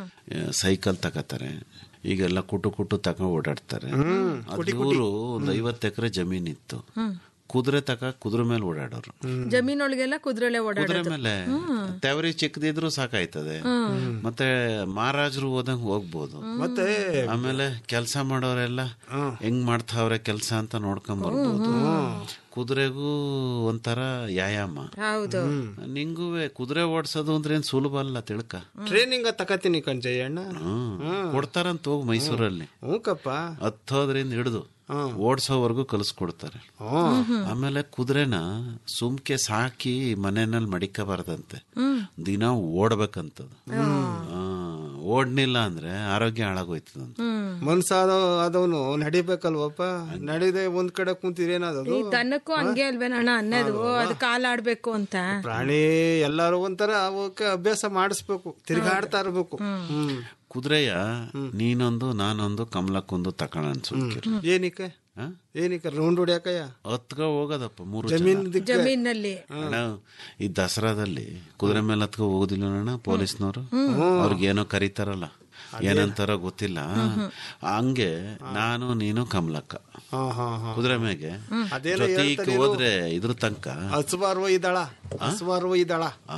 ಸೈಕಲ್ ತಗೋತಾರೆ ಈಗೆಲ್ಲ ಕುಟು ಕುಟು ತಕ ಓಡಾಡ್ತಾರೆ ಅದ್ರೂರು ಒಂದ್ ಐವತ್ತು ಎಕರೆ ಜಮೀನಿತ್ತು ಕುದುರೆ ತಕ ಕುದುರೆ ಮೇಲೆ ಓಡಾಡೋರು ಜಮೀನೊಳಗೆಲ್ಲ ಕುದುರೆಲೆ ಕುದುರೆ ಓಡಾಡೋದು ಮೇಲೆ ತೆವರಿ ಚಿಕ್ಕದಿದ್ರು ಸಾಕಾಯ್ತದೆ ಮತ್ತೆ ಮಹಾರಾಜರು ಹೋದಂಗ್ ಹೋಗ್ಬೋದು ಮತ್ತೆ ಆಮೇಲೆ ಕೆಲಸ ಮಾಡೋರೆಲ್ಲ ಹೆಂಗ್ ಮಾಡ್ತಾವ್ರೆ ಕೆಲಸ ಅಂತ ನೋಡ್ಕೊಂಡ್ ಬರ್ಬೋದು ಕುದುರೆಗೂ ಒಂಥರ ವ್ಯಾಯಾಮ ಹೌದು ನಿಂಗೂ ಕುದುರೆ ಓಡ್ಸೋದು ಅಂದ್ರೆ ಏನ್ ಸುಲಭ ಅಲ್ಲ ತಿಳ್ಕ ಟ್ರೈನಿಂಗ್ ತಕತೀನಿ ಕಣ್ಜಯ್ಯಣ್ಣ ಹ್ಮ್ ಕೊಡ್ತಾರಂತ ಹೋಗ್ ಮೈಸೂರಲ್ಲಿ ಹ್ಞೂಕಪ್ಪ ಹತ್ತೋದ್ರಿಂದ ಹಿಡಿದು ಓಡ್ಸೋವರೆಗೂ ಕಲಿಸ್ಕೊಡ್ತಾರೆ ಆಮೇಲೆ ಕುದುರೆನ ಸುಮ್ಕೆ ಸಾಕಿ ಮನೆಯಲ್ಲಿ ಮಡಿಕಬಾರ್ದಂತೆ ದಿನ ಓಡ್ಬೇಕಂತದು ಆ, ಓಡ್ನಿಲ್ಲ ಅಂದ್ರೆ ಆರೋಗ್ಯ ಹಾಳಾಗೋಯ್ತದಂತ ಮನ್ಸ ಆದವನು ನಡಿಬೇಕಲ್ವಪ್ಪ ನಡಿದೆ ಒಂದ್ ಕಡೆ ಕುಂತಿದ್ರೆ ಏನದು ಈ ದನಕ್ಕೂ ಹಂಗೆ ಅಲ್ವೇನಣ್ಣ ಅನ್ನೋದು ಅದು ಕಾಲಾಡ್ಬೇಕು ಅಂತ ಪ್ರಾಣಿ ಎಲ್ಲಾರು ಒಂಥರ ಅವಕ್ಕೆ ಅಭ್ಯಾಸ ಮಾಡಿಸ್ಬೇಕು ತಿರ್ಗಾಡ್ತಾ ಇರ್ಬೇಕು ಹ್ಮ್ ಕುದುರೆಯ ನೀನೊಂದು ನಾನೊಂದು ಕಮಲಕ್ಕೊಂದು ತಕೊಳ ಅನ್ಸುತ್ತೆ ಏನಕ್ಕೆ ಏನಕ್ಕೆ ರೌಂಡ್ ಹೊಡ್ಯಾಕಯ್ಯ ಹತ್ಕ ಹೋಗೋದಪ್ಪ ಮೂರು ಜಮೀನ್ ಜನ. ದಿಕ್ಕೆ ಜಮೀನಲ್ಲಿ ಅಣ್ಣ ಈ ದಸರಾದಲ್ಲಿ ಕುದುರೆ ಮೇಲೆ ಹತ್ಕೊ ಹೋಗುದಿಲ್ಲ ಅಣ್ಣ ಪೊಲೀಸ್ನವರು ಅವ್ರಿಗೆ ಏನೋ ಕರೀತಾರಲ್ಲ ಏನಂತಾರ ಗೊತ್ತಿಲ್ಲ ಹಂಗೆ ನಾನು ನೀನು ಕಮಲಕ್ಕ ಹಾ ಹಾ ಹಾ ಕುದುರೆ ಮೇಗೆ ಅದೇನೋ ಜೊತೆಗೆ ಹೇಳ್ತಾರೆ ಹೋದ್ರೆ ಇದ್ರ ತನಕ ಹಸುವಾರುವ ಇದ್ದಾಳ ಹಸುವಾರುವ ಇದ್ದಾಳ ಆ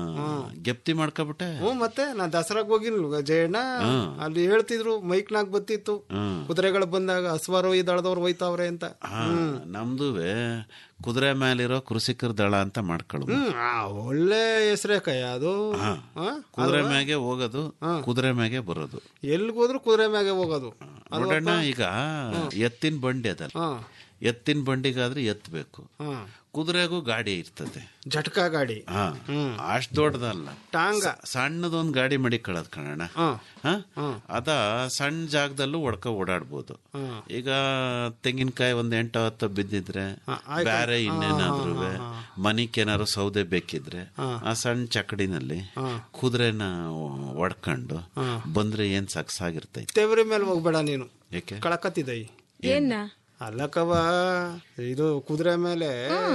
ಗೆಪ್ತಿ ಮಾಡ್ಕೊಬಿಟ್ಟೆ ಹ್ಞೂ ಮತ್ತೆ ನಾ ದಸರಾಗ್ ಹೋಗಿಲ್ವ ಜಯಣ್ಣ ಹ್ಮ್. ಅಲ್ಲಿ ಹೇಳ್ತಿದ್ರು ಮೈಕ್ನಾಗ್ ಬತ್ತಿತ್ತು ಹ್ಮ್. ಕುದುರೆಗಳು ಬಂದಾಗ ಹಸುವಾರುವ ಇದ್ದಾಳದವ್ರು ಹೋಯ್ತಾವ್ರೆ ಅಂತ ಹಾ ನಮ್ದುವೆ ಕುದುರೆ ಮೇಲಿರೋ ಕೃಷಿಕರ ದಳ ಅಂತ ಮಾಡ್ಕೊಳ್ಳೋದು ಹ್ಮ್ ಆ, ಒಳ್ಳೆ ಹೆಸ್ರೇ ಕೈ ಅದು ಹಾ. ಹಾ? ಕುದುರೆ ಅಲ್ವಾ? ಮ್ಯಾಗೆ ಹೋಗೋದು ಕುದುರೆ ಮ್ಯಾಗೆ ಬರೋದು ಎಲ್ಗೋದ್ರು ಕುದುರೆ ಮ್ಯಾಗೆ ಹೋಗೋದು ನೋಡೋಣ ಈಗ ಎತ್ತಿನ ಬಂಡಿ ಅದಲ್ಲ ಎತ್ತಿನ ಬಂಡಿಗಾದ್ರೆ ಎತ್ತಬೇಕು ಕುದುರೆಗೂ ಗಾಡಿ ಇರ್ತದೆ ಜಟ್ಕಾ ಗಾಡಿ ಹಾ ಅಷ್ಟ್ ದೊಡ್ಡದಲ್ಲ ಟಾಂಗ. ಸ- ಸಣ್ಣದೊಂದ್ ಗಾಡಿ ಮಡಿಕೊಳ್ಳೋದ್ ಕಣಣ್ಣ ಹಾ? ಅದ ಸಣ್ಣ ಜಾಗದಲ್ಲೂ ಒಡ್ಕ ಓಡಾಡ್ಬೋದು ಈಗ ತೆಂಗಿನಕಾಯಿ ಒಂದ್ ಎಂಟು ಹತ್ತು ಬಿದ್ದಿದ್ರೆ ಬೇರೆ ಇನ್ನೇನಾದ್ರು ಮನಿಕೇನಾದ್ರು ಸೌದೆ ಬೇಕಿದ್ರೆ ಆ ಸಣ್ಣ ಚಕಡಿನಲ್ಲಿ ಕುದುರೆನ ಒಡ್ಕೊಂಡು ಬಂದ್ರೆ ಏನ್ ಸಕ್ಸಾಗಿರ್ತೈತಿ ತೆವರಿ ಮೇಲೆ ಹೋಗ್ಬೇಡ ನೀನು ಯಾಕೆ ಕಳಕತ್ತಿದೈ ಏನ್ನ ಅಲ್ಲಕ್ಕವ ಇದು ಕುದುರೆ ಮೇಲೆ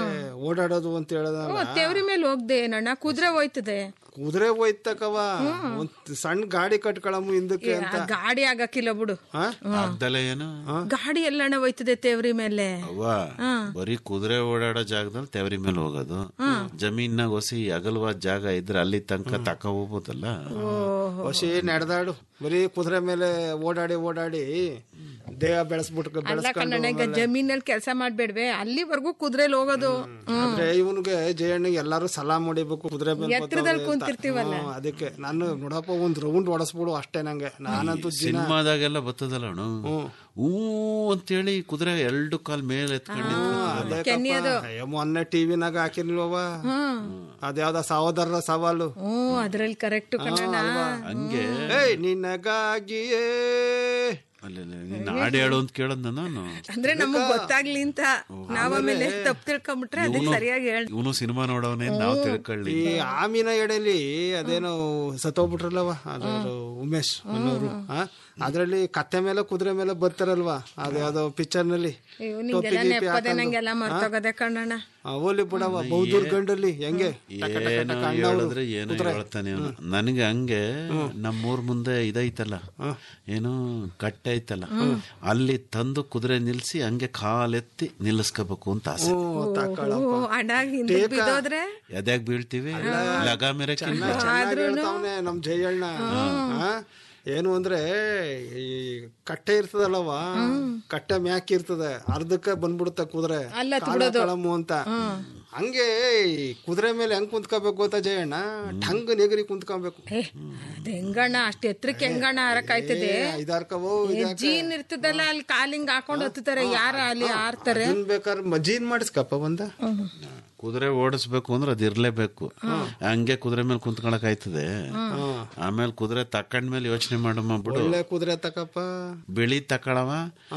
ಓಡಾಡೋದು ಅಂತ ಓ ಹೇಳದಲ್ಲ ತೆವ್ರಿ ಮೇಲೆ ಹೋಗ್ದೆ ಏನಣ್ಣ ಕುದುರೆ ಹೋಯ್ತದೆ ಕುದುರೆ ಹೋಯ್ತಕವ ಒಂದ್ ಸಣ್ಣ ಗಾಡಿ ಕಟ್ಕೊಳಮು ಹಿಂದಕ್ಕೆ ಏ, ಅಂತ ಆ ಗಾಡಿ ಆಗಕ್ಕಿಲ್ಲ ಬಿಡು ಹಾ? ಆಗ್ದಲೇ ಏನು ಗಾಡಿ ಎಲ್ಲಣ್ಣ ಹೋಯ್ತದೆ ತೆವ್ರಿ ಮೇಲೆ ಅವ್ವ ಬರೀ ಕುದುರೆ ಓಡಾಡೋ ಜಾಗದಲ್ಲಿ ತೆವರಿ ಮೇಲೆ ಹೋಗೋದು ಜಮೀನಾಗ ಹೊಸಿ ಅಗಲವಾದ ಜಾಗ ಇದ್ರೆ ಅಲ್ಲಿ ತನಕ ತಕ ಹೋಗ್ಬೋದಲ್ಲ ಹೊಸಿ ನಡೆದಾಡು ಬರೀ ಕುದುರೆ ಮೇಲೆ ಓಡಾಡಿ ಓಡಾಡಿ ದೇಹ ಬೆಳೆಸ್ಬಿಟ್ಟು ಅಲ್ಲ ಕಣ್ಣಣ್ಣ ಈಗ ಬೆಳೆಸ್ಕೊಂಡು ಜಮೀನಲ್ಲಿ ಕೆಲಸ ಮಾಡ್ಬೇಡ್ವೆ ಅಲ್ಲಿವರೆಗೂ ಕುದುರೆಲಿ ಹೋಗೋದು ಅಂದ್ರೆ ಇವನಿಗೆ ಜಯಣ್ಣಿಗೆ ಎಲ್ಲಾರು ಸಲಾಮ್ ಹೊಡಿಬೇಕು ಕುದುರೆ ಮೇಲೆ ಎತ್ತರದಲ್ಲಿ ಬರ್ತಾವ್ರೆ ಅಂತ. ಕುಂತಿರ್ತೀವಲ್ಲ. ಹ್ಮ್, ಅದಕ್ಕೆ ನಾನು ನೋಡಪ್ಪ ಒಂದ್ ರೌಂಡ್ ಹೊಡಸ್ಬಿಡು ಅಷ್ಟೇ ನಂಗೆ ನಾನಂತೂ ದಿನ ಸಿನಿಮಾದಾಗೆಲ್ಲ ಬರ್ತದಲ್ಲ ಅಣ್ಣ ಹೂ ಅಂತೇಳಿ ಕುದುರೆ ಎರಡು ಕಾಲ್ ಮೇಲೆ ಎತ್ಕೊಂಡು ಅಯ್ಯೋ, ಮೊನ್ನೆ ಟಿವಿನಾಗ ಹಾಕಿರ್ಲಿಲ್ವ ಅದ್ಯಾವ್ದ ಸಹೋದರರ ಸವಾಲು ಹ್ಮ್ ಅದ್ರಲ್ಲಿ ಕರೆಕ್ಟ್ ಕಣ್ಣಣ್ಣ ಹಂಗೆ ಏಯ್ ನಿನಗಾಗಿಯೇ ಅಲ್ಲಿ ನೀನ್ ಹಾಡು ಹೇಳು ಅಂತ ಕೇಳದ್ ನಾನು ಅಂದ್ರೆ ನಮಗ್ ಗೊತ್ತಾಗ್ಲಿ ಅಂತ ನಾವ್ ಆಮೇಲೆ ತಪ್ಪು ತಿಳ್ಕೊಂಬಿಟ್ರೆ ಅದಕ್ಕೆ ಸರಿಯಾಗಿ ಹೇಳ್ ಇವನು ಸಿನಿಮಾ ನೋಡವನೇ ನಾವು ತಿಳ್ಕೊಳ್ಳಿ ಈ ಆಮಿನ ಎಡೆಲಿ ಅದೇನೋ ಸತ್ತೋಗ್ಬಿಟ್ರಲ್ಲವ ಅದ್ರ ಉಮೇಶ್ ಅನ್ನೋರು ಅದ್ರಲ್ಲಿ ಕತ್ತೆ ಮೇಲೆ ಕುದುರೆ ಮೇಲೆ ಬರ್ತಾರಲ್ವಾ ಅದ್ಯಾವ್ದೋ ಪಿಕ್ಚರ್ ನಲ್ಲಿ ಅಯ್ಯೋ ಟೋಪಿ ನಿಂಗೆಲ್ಲ ಗೀಪಿ ನೆಪ್ಪದೆ ಹಾಕೊಂಡು. ನಂಗೆಲ್ಲ ಮರ್ತೋಗದೆ ಕಣ್ಣಣ್ಣ ಆ, ಹೋಗ್ಲಿ ಬಿಡವ ಬೌದ್ಧೂರ್ ಗಂಡಲ್ಲಿ ಹೆಂಗೆ ಟಕ ಟಕ ಏನೋ ಟಕ ಅಣ್ಣವ್ರು. ಹೇಳಿದ್ರೆ ಏನೋ ಹೇಳ್ತಾನೆ ಅವನು ನನಗೆ ಹಂಗೆ ನಮ್ಮೂರ್ ಮುಂದೆ ಇದೈತಲ್ಲ ಏನು ಕಟ್ಟೆ ಐತಲ್ಲ ಅಲ್ಲಿ ತಂದು ಕುದುರೆ ನಿಲ್ಸಿ ಹಂಗೆ ಕಾಲೆತ್ತಿ ನಿಲ್ಲಿಸ್ಕೋಬೇಕು ಅಂತ ಆಸೆ ಹ್ಞೂ, ತಕೊಳಪ್ಪ. ಓ ಅಣ್ಣ ಹಿಂದೆ ಬಿದ್ದೋದ್ರೆ ಎದ್ಯಾಗ ಬೀಳ್ತೀವಿ ಲಗ ಮೇರೆ ಚೆನ್ನಾಗ್ ಚೆನ್ನಾಗ್ ಹೇಳ್ತಾವ್ನೆ ನಮ್ ಜಯಣ್ಣ ಆ? ಏನು ಅಂದ್ರೆ ಈ ಕಟ್ಟೆ ಇರ್ತದಲ್ಲವ ಕಟ್ಟೆ ಮ್ಯಾಕ್ ಇರ್ತದೆ ಅರ್ಧಕ್ಕೆ ಬಂದ್ಬಿಡುತ್ತೆ ಕುದುರೆ ಅಲ್ಲ ಕಾಲ್ ಬಿಡೋದು. ಹಾಕೊಳಮ್ಮು ಅಂತ ಹಂಗೆ ಈ ಕುದುರೆ ಮೇಲೆ ಹೆಂಗ್ ಕುಂತ್ಕೋಬೇಕು ಗೊತ್ತಾ ಜಯಣ್ಣ ಠಂಗ್ ನೆಗರಿ ಕುಂತ್ಕೋಬೇಕು ಏ ಅದ್ ಹೆಂಗಣ್ಣ ಅಷ್ಟ್ ಎತ್ತರಕ್ಕೆ ಹೆಂಗಣ್ಣ ಹಾರಕ್ಕಾಯ್ತದೆ ಐದಾರ್ಕವೋ ಜೀನ್ ಇರ್ತದಲ್ಲ ಅಲ್ಲಿ ಕಾಲಿಂಗ್ ಹಾಕೊಂಡ್ ಹತ್ತುತ್ತಾರೆ ಯಾರ ಅಲ್ಲಿ ಆರ್ತಾರೆ ಅದನ್ ಬೇಕಾದ್ರೆ ಮಜೀನ್ ಮಾಡಿಸ್ಕಪ್ಪ ಬಂದ ಕುದುರೆ ಓಡಿಸ್ಬೇಕು ಅಂದ್ರೆ ಅದ್ ಇರ್ಲೇಬೇಕು ಹಂಗೆ ಕುದುರೆ ಮೇಲೆ ಕುಂತ್ಕೊಳಕ್ ಆಯ್ತದೆ ಆಮೇಲೆ ಕುದುರೆ ತಕೊಂಡ್ಮೇಲೆ ಯೋಚನೆ ಮಾಡಮ್ಮ ಬಿಡು ಒಳ್ಳೆ ಕುದುರೆ ತಕಪ್ಪ ಬಿಳಿ ತಕೊಳವ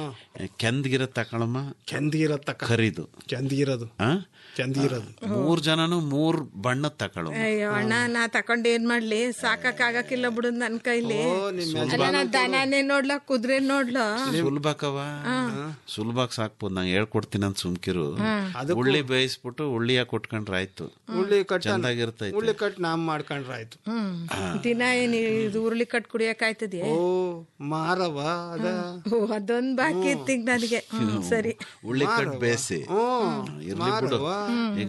ಕೆಂದ್ಗಿರ ತಕೊಳಮ್ಮ ಕೆಂದಿಗಿರೋ ತಕ ಖರೀದು ಕೆಂದಿಗಿರೋದು ಆ? ಕೆಂದಿಗಿರೋದು ಮೂರ್ ಜನನು ಮೂರ್ ಬಣ್ಣದ ತಕೊಳ ಅಯ್ಯೋ ಅಣ್ಣ ನಾ ತಕೊಂಡ್ ಏನ್ ಮಾಡ್ಲಿ ಸಾಕಕ್ ಆಗಕ್ಕಿಲ್ಲ ಬಿಡು ನನ್ ಕೈಲಿ ಅಲ್ಲ ನಾ ದನನೇ ನೋಡ್ಲಾ ಕುದುರೆ ನೋಡ್ಲಾ ಸುಲ್ಭಕವ ಸುಲ್ಭಕ್ ಸಾಕ್ಬೋದು ನಂಗೆ ಹೇಳ್ಕೊಡ್ತೀನಿ ಅಂತ ಸುಮ್ಕಿರು ಉಳ್ಳಿ ಬೇಯಿಸ್ಬಿಟ್ಟು ಉಳ್ಳಿಯ ಕೊಟ್ಕೊಂಡ್ರೆ ಆಯ್ತು ಉಳ್ಳಿ ಕಟ್ ಚಂದಾಗಿರ್ತೈತೆ ಉಳ್ಳಿ ಕಟ್ ನಾಮ್ ಮಾಡ್ಕೊಂಡ್ರೆ ಆಯ್ತು ಹ್ಮ್ ದಿನ ಏನ್ ಇದು ಉರುಳಿ ಕಟ್ ಕುಡಿಯಕ್ ಆಯ್ತದೆ ಓ ಮಾರವ ಅದ ಓ ಅದೊಂದ್ ಬಾಕಿ ಇತ್ತಿಗ್ ನನಗೆ ಹ್ಮ್, ಸರಿ ಉಳ್ಳಿ ಕಟ್ ಬೇಯಿಸಿ ಇರ್ಲಿ ಬಿಡು ಈಗ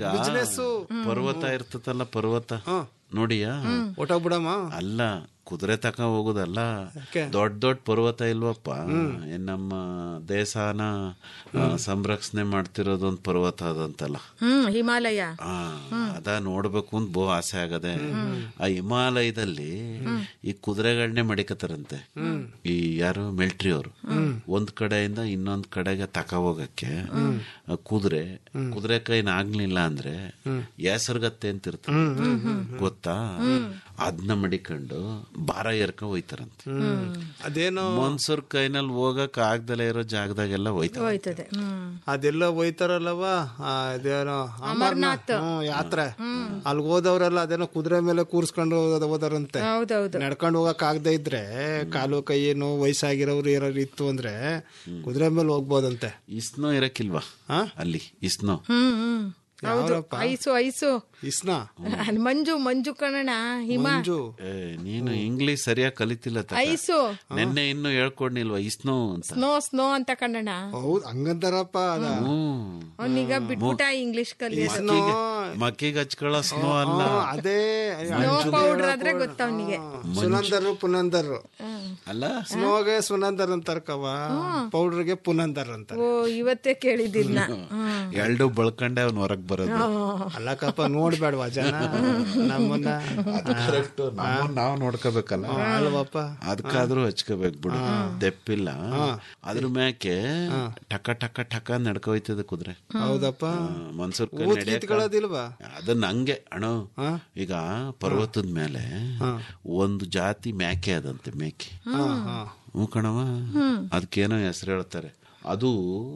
ಪರ್ವತ ಇರ್ತತಲ್ಲ ಪರ್ವತ ನೋಡಿಯಾ ಬಿಡಮ್ಮ ಅಲ್ಲ ಕುದುರೆ ತಕ ಹೋಗುದಲ್ಲ ದೊಡ್ಡ ದೊಡ್ಡ ಪರ್ವತ ಇಲ್ವಪ್ಪ ಏನ್ ನಮ್ಮ ದೇಶನ ಆ, ಸಂರಕ್ಷಣೆ ಮಾಡ್ತಿರೋದು ಒಂದ್ ಪರ್ವತ ಅದಂತಲ್ಲ ಹ್ಮ್ ಹಿಮಾಲಯ ಆ, ಅದ ನೋಡ್ಬೇಕು ಅಂತ ಬಹು ಆಸೆ ಆಗದೆ ಆ ಹಿಮಾಲಯದಲ್ಲಿ ಈ ಕುದುರೆಗಳನ್ನೇ ಮಡಿಕತಾರಂತೆ ಈ ಯಾರು ಮಿಲಿಟರಿ ಅವರು ಒಂದ್ ಕಡೆಯಿಂದ ಇನ್ನೊಂದ್ ಕಡೆಗೆ ತಕ ಹೋಗಕ್ಕೆ ಆ ಕುದುರೆ ಕುದುರೆ ಕೈನ ಆಗ್ಲಿಲ್ಲ ಅಂದ್ರೆ ಹೆಸರುಗತ್ತೆ ಅಂತ ಇರ್ತದೆ ಗೊತ್ತಾ ಅದನ್ನ ಮಡಿಕೊಂಡು ಭಾರ ಏರ್ಕೊಂಡ್ ಹೋಯ್ತಾರಂತೆ ಅದೇನೋ ಮನ್ಸೂರ್ ಕೈನಲ್ಲಿ ಹೋಗಕ್ ಆಗ್ದಲೇ ಇರೋ ಜಾಗದಾಗೆಲ್ಲ ಹೋಯ್ತಾರೆ ಹೋಯ್ತದೆ ಹ್ಮ್ ಅದೆಲ್ಲ ಹೋಯ್ತಾರಲ್ಲವ ಆ, ಅದೇನೋ ಅಮರ್ನಾಥ್ ಹ್ಮ್, ಯಾತ್ರೆ ಅಲ್ಲಿ ಹೋದವ್ರೆಲ್ಲ ಅದೇನೋ ಕುದುರೆ ಮೇಲೆ ಕೂರ್ಸ್ಕೊಂಡು ಹೋದ- ಹೋದಾರಂತೆ ಹೌದೌದು ನಡ್ಕೊಂಡು ಹೋಗಕ್ ಆಗದೆ ಇದ್ರೆ ಕಾಲು ಕೈ ಏನು ವಯಸ್ಸಾಗಿರೋರು ಯಾರು ಇತ್ತು ಅಂದ್ರೆ ಕುದುರೆ ಮೇಲೆ ಹೋಗ್ಬೋದಂತೆ ಇಸ್ನೋ ಇರಕ್ಕಿಲ್ವಾ ಅಲ್ಲಿ ಇಸ್ನೋ ಹ್ಮ್ ಹ್ಮ್ ಹೌದು ಯಾವ್ರಪ್ಪ? ಐಸು ಐಸು ಇಸ್ನ ಅದ್ ಮಂಜು ಮಂಜು ಕಣಣ ಹಿಮ ಮಂಜು ಏ, ನೀನು ಇಂಗ್ಲಿಷ್ ಸರಿಯಾಗಿ ಕಲಿತಿಲ್ಲ ತಕ. ಐಸು ನೆನ್ನೆ ಇನ್ನು ಹೇಳ್ಕೊಡ್ನಿಲ್ವಾ ಇಸ್ನೋ ಅಂತ ಸ್ನೋ ಸ್ನೋ ಅಂತ ಕಣಣ ಹೌದ್ ಹಂಗಂತಾರಪ್ಪ ಅದ ಅವನೀಗ ಬಿಟ್ಬಿಟ್ಟ ಇಂಗ್ಲಿಷ್ ಕಲಿಯೋದು ಮಕ್ಕಿಗೆ ಹಚ್ಕೊಳ್ಳೋ ಸ್ನೋ ಅಲ್ಲ ಹ್ಮ್, ಅದೇ ಸ್ನೋ ಪೌಡರ್ ಆದ್ರೆ ಗೊತ್ತವನಿಗೆ ಸುನಂದರು ಪುನಂದರು ಅಲ್ಲ ಸ್ನೋಗೆ ಸುನಂದರ್ ಅಂತಾರಕವ ಪೌಡರ್ಗೆ ಪುನಂದರ್ ಅಂತಾರೆ ಓ ಇವತ್ತೇ ಕೇಳಿದ್ದಿದ್ನ ಎರಡು ಬಳ್ಕಂಡೆ ಅವ್ನು ಹೊರಗ್ ಬರೋದು ಅಲ್ಲಕ್ಕಪ್ಪ ನೋಡ್ಬೇಡವಾ ಜನ ನಮ್ಮನ್ನ ಕರೆಕ್ಟ್ ನಾವು ನೋಡ್ಕೋಬೇಕಲ್ಲ ಅಲ್ವಪ್ಪ ಅದಕ್ಕಾದ್ರೂ ಹಚ್ಕೋಬೇಕು ಬಿಡು ದೆಪ್ಪಿಲ್ಲ ಅದ್ರ ಮ್ಯಾಕೆ ಟಕ ಟಕ ಟಕ ನಡ್ಕೋಯ್ತದೆ ಕುದುರೆ ಹೌದಪ್ಪ ಮನ್ಸೂರ್ ಊತ್ ಕಿತ್ಕೊಳ್ಳೋದಿಲ್ವಾ ಅದನ್ನ ಹಂಗೆ ಅಣ್ಣ ಈಗ ಪರ್ವತದ ಮೇಲೆ ಒಂದು ಜಾತಿ ಮೇಕೆ ಅದಂತೆ ಮೇಕೆ ಹ್ಞೂ ಕಣವ ಅದಕ್ಕೇನೋ ಹೆಸರು ಹೇಳ್ತಾರೆ ಅದು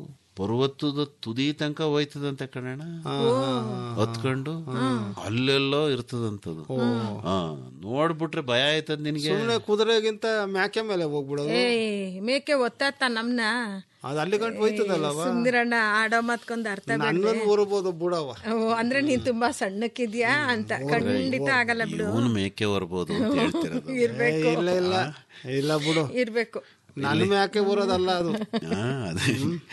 ಪರ್ವತದ ತುದಿ ತನಕ ಹೋಯ್ತದಂತೆ ಕಣಣ್ಣ ಹೊತ್ಕೊಂಡು ಅಲ್ಲೆಲ್ಲೋ ಇರ್ತದಂತದು ಹಾ ನೋಡ್ಬಿಟ್ರೆ ಭಯ ಆಯ್ತದ ನಿನ್ಗೆ ಸುಮ್ನೆ ಕುದುರೆಗಿಂತ ಮ್ಯಾಕೆ ಮೇಲೆ ಹೋಗ್ಬಿಡೋದು ಏ ಮೇಕೆ ಒತ್ತಾತ ನಮ್ನ ಅದು ಅಲ್ಲಿ ಗಂಟು ಹೋಯ್ತದಲ್ಲವ ಸುಂದಿರಣ್ಣ ಆಡೋ ಮಾತ್ಕೊಂದ್ ಅರ್ಥ ಬೇಡ್ವೆ? ನನ್ನನ್ನು ಊರ್ಬೋದು ಬಿಡವ ಓ, ಅಂದ್ರೆ ನೀನ್ ತುಂಬಾ ಸಣ್ಣಕ್ಕಿದ್ಯಾ ಅಂತ ಖಂಡಿತ ಆಗಲ್ಲ ಬಿಡು ಇವನು ಮೇಕೆ ಹೊರ್ಬೋದು ಅಂತ ಹೇಳ್ತಿರೋದು ಇರ್ಬೇಕು ಇಲ್ಲ ಇಲ್ಲ ಇಲ್ಲ ಬಿಡು ಇರ್ಬೇಕು ನನ್ನ ಮ್ಯಾಕೆ ಊರೋದಲ್ಲ ಅದು ಹಾ, ಅದೇ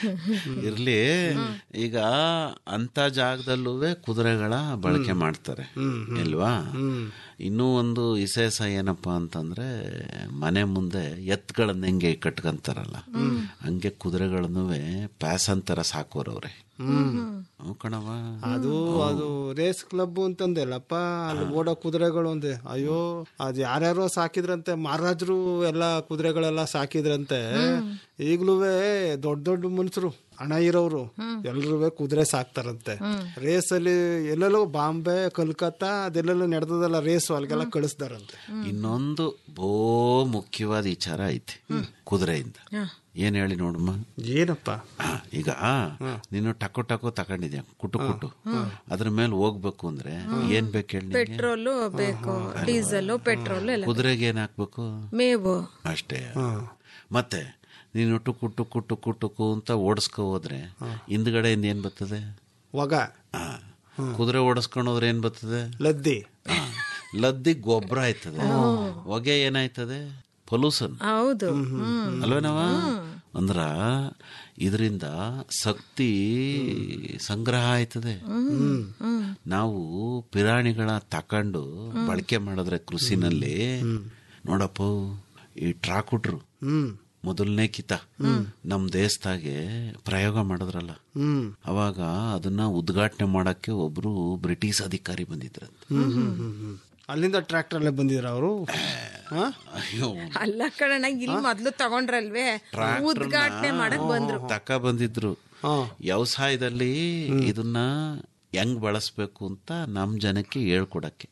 ಇರ್ಲಿ ಈಗ ಅಂತ ಜಾಗದಲ್ಲೂ ಕುದುರೆಗಳ ಬಳಕೆ ಮಾಡ್ತಾರೆ ಇಲ್ವಾ ಇನ್ನೂ ಒಂದು ವಿಶೇಷ ಏನಪ್ಪಾ ಅಂತಂದ್ರೆ ಮನೆ ಮುಂದೆ ಎತ್ತುಗಳನ್ನ ಹೆಂಗೆ ಕಟ್ಕೊಂತಾರಲ್ಲ ಹಂಗೆ ಕುದುರೆಗಳನ್ನು ಪ್ಯಾಸನ್ ತರ ಸಾಕೋರವ್ರೆ ಹ್ಞೂ ಕಣವ ಅದು ಅದು ರೇಸ್ ಕ್ಲಬ್ ಅಂತಂದೆಲ್ಲಪ್ಪ ಅಲ್ಲಿ ಓಡೋ ಕುದುರೆಗಳು ಅಂದೆ ಅಯ್ಯೋ ಅದ್ ಯಾರ್ಯಾರೋ ಸಾಕಿದ್ರಂತೆ ಮಹಾರಾಜರು ಎಲ್ಲ ಕುದುರೆಗಳೆಲ್ಲ ಸಾಕಿದ್ರಂತೆ ಈಗ್ಲೂ ದೊಡ್ಡ ದೊಡ್ಡ ಮನುಷ್ಯರು ಹಣ ಇರೋರು ಎಲ್ರೂ ಕುದುರೆ ಸಾಕ್ತಾರಂತೆ ರೇಸ್ ಅಲ್ಲಿ ಎಲ್ಲೆಲ್ಲೋ ಬಾಂಬೆ ಕಲ್ಕತ್ತಾ ಅದೆಲ್ಲೆಲ್ಲೋ ನಡೆದದಲ್ಲ ರೇಸು ಅಲ್ಲಿಗೆಲ್ಲ ಕಳಿಸ್ತಾರಂತೆ ಇನ್ನೊಂದು ಬಹು ಮುಖ್ಯವಾದ ವಿಚಾರ ಐತಿ ಕುದುರೆಯಿಂದ ಏನ್ ಹೇಳಿ ನೋಡಮ್ಮ ಏನಪ್ಪ ಆ, ಈಗ ನೀನು ಟಕು ಟಕು ತಗೊಂಡಿದ್ಯಾ ಕುಟು ಕುಟು ಅದ್ರ ಮೇಲೆ ಹೋಗ್ಬೇಕು ಅಂದ್ರೆ ಏನ್ ಬೇಕು ಹೇಳಿ ನಿನ್ಗೆ? ಪೆಟ್ರೋಲು ಬೇಕು ಡೀಸೆಲ್ ಪೆಟ್ರೋಲ್ ಎಲ್ಲ ಕುದುರೆಗೆ ಏನ್ ಹಾಕ್ಬೇಕು ಮೇವು ಅಷ್ಟೇ ಮತ್ತೆ ನೀನು ಟುಕು ಟುಕು ಟುಕು ಟುಕು ಅಂತ ಓಡಿಸ್ಕೊ ಹೋದ್ರೆ ಹಿಂದ್ಗಡೆಯಿಂದ ಏನ್ ಬರ್ತದೆ ಒಗ ಆ, ಕುದುರೆ ಓಡಿಸ್ಕೊಂಡು ಹೋದ್ರೆ ಏನ್ ಬರ್ತದೆ ಲದ್ದಿ ಆ, ಲದ್ದಿ ಗೊಬ್ಬರ ಆಯ್ತದೆ ಹೊಗೆ ಏನಾಯ್ತದೆ ಪೊಲ್ಯೂಷನ್ ಹೌದು ಹ್ಮ್ ಅಲ್ವೇನವ ಅಂದ್ರ ಇದರಿಂದ ಶಕ್ತಿ ಸಂಗ್ರಹ ಆಯ್ತದೆ ನಾವು ಪಿರಾಣಿಗಳ ತಕೊಂಡು ಬಳಕೆ ಮಾಡಿದ್ರೆ ಕೃಷಿನಲ್ಲಿ ನೋಡಪ್ಪ ಈ ಟ್ರಾಕುಟ್ರು ಹ್ಮ್ ಮೊದಲನೇ ಕಿತ ನಮ್ ದೇಶದಾಗೆ ಪ್ರಯೋಗ ಮಾಡಿದ್ರಲ್ಲ ಹ್ಮ್ ಅವಾಗ ಅದನ್ನ ಉದ್ಘಾಟನೆ ಮಾಡಕ್ಕೆ ಒಬ್ರು ಬ್ರಿಟಿಷ್ ಅಧಿಕಾರಿ ಬಂದಿದ್ರಂತೆ ಹ್ಮ್ ಹ್ಮ್ ಹ್ಮ್ ಹ್ಮ್ ಅಲ್ಲಿಂದ ಟ್ರ್ಯಾಕ್ಟರ್ ಅಲ್ಲೇ ಬಂದಿದ್ರ ಅವರು ಅಯ್ಯೋ ಅಲ್ಲ ಕಣಣ್ಣ ಇಲ್ಲಿ ಮೊದ್ಲು ತಗೊಂಡ್ರಲ್ವೇ ಉದ್ಘಾಟನೆ ಮಾಡಕ್ ಬಂದ್ರು ತಕ ಬಂದಿದ್ರು ವ್ಯವಸಾಯದಲ್ಲಿ ಇದನ್ನ ಹೆಂಗ್ ಬಳಸ್ಬೇಕು ಅಂತ ನಮ್ ಜನಕ್ಕೆ ಹೇಳ್ಕೊಡಕ್ಕೆ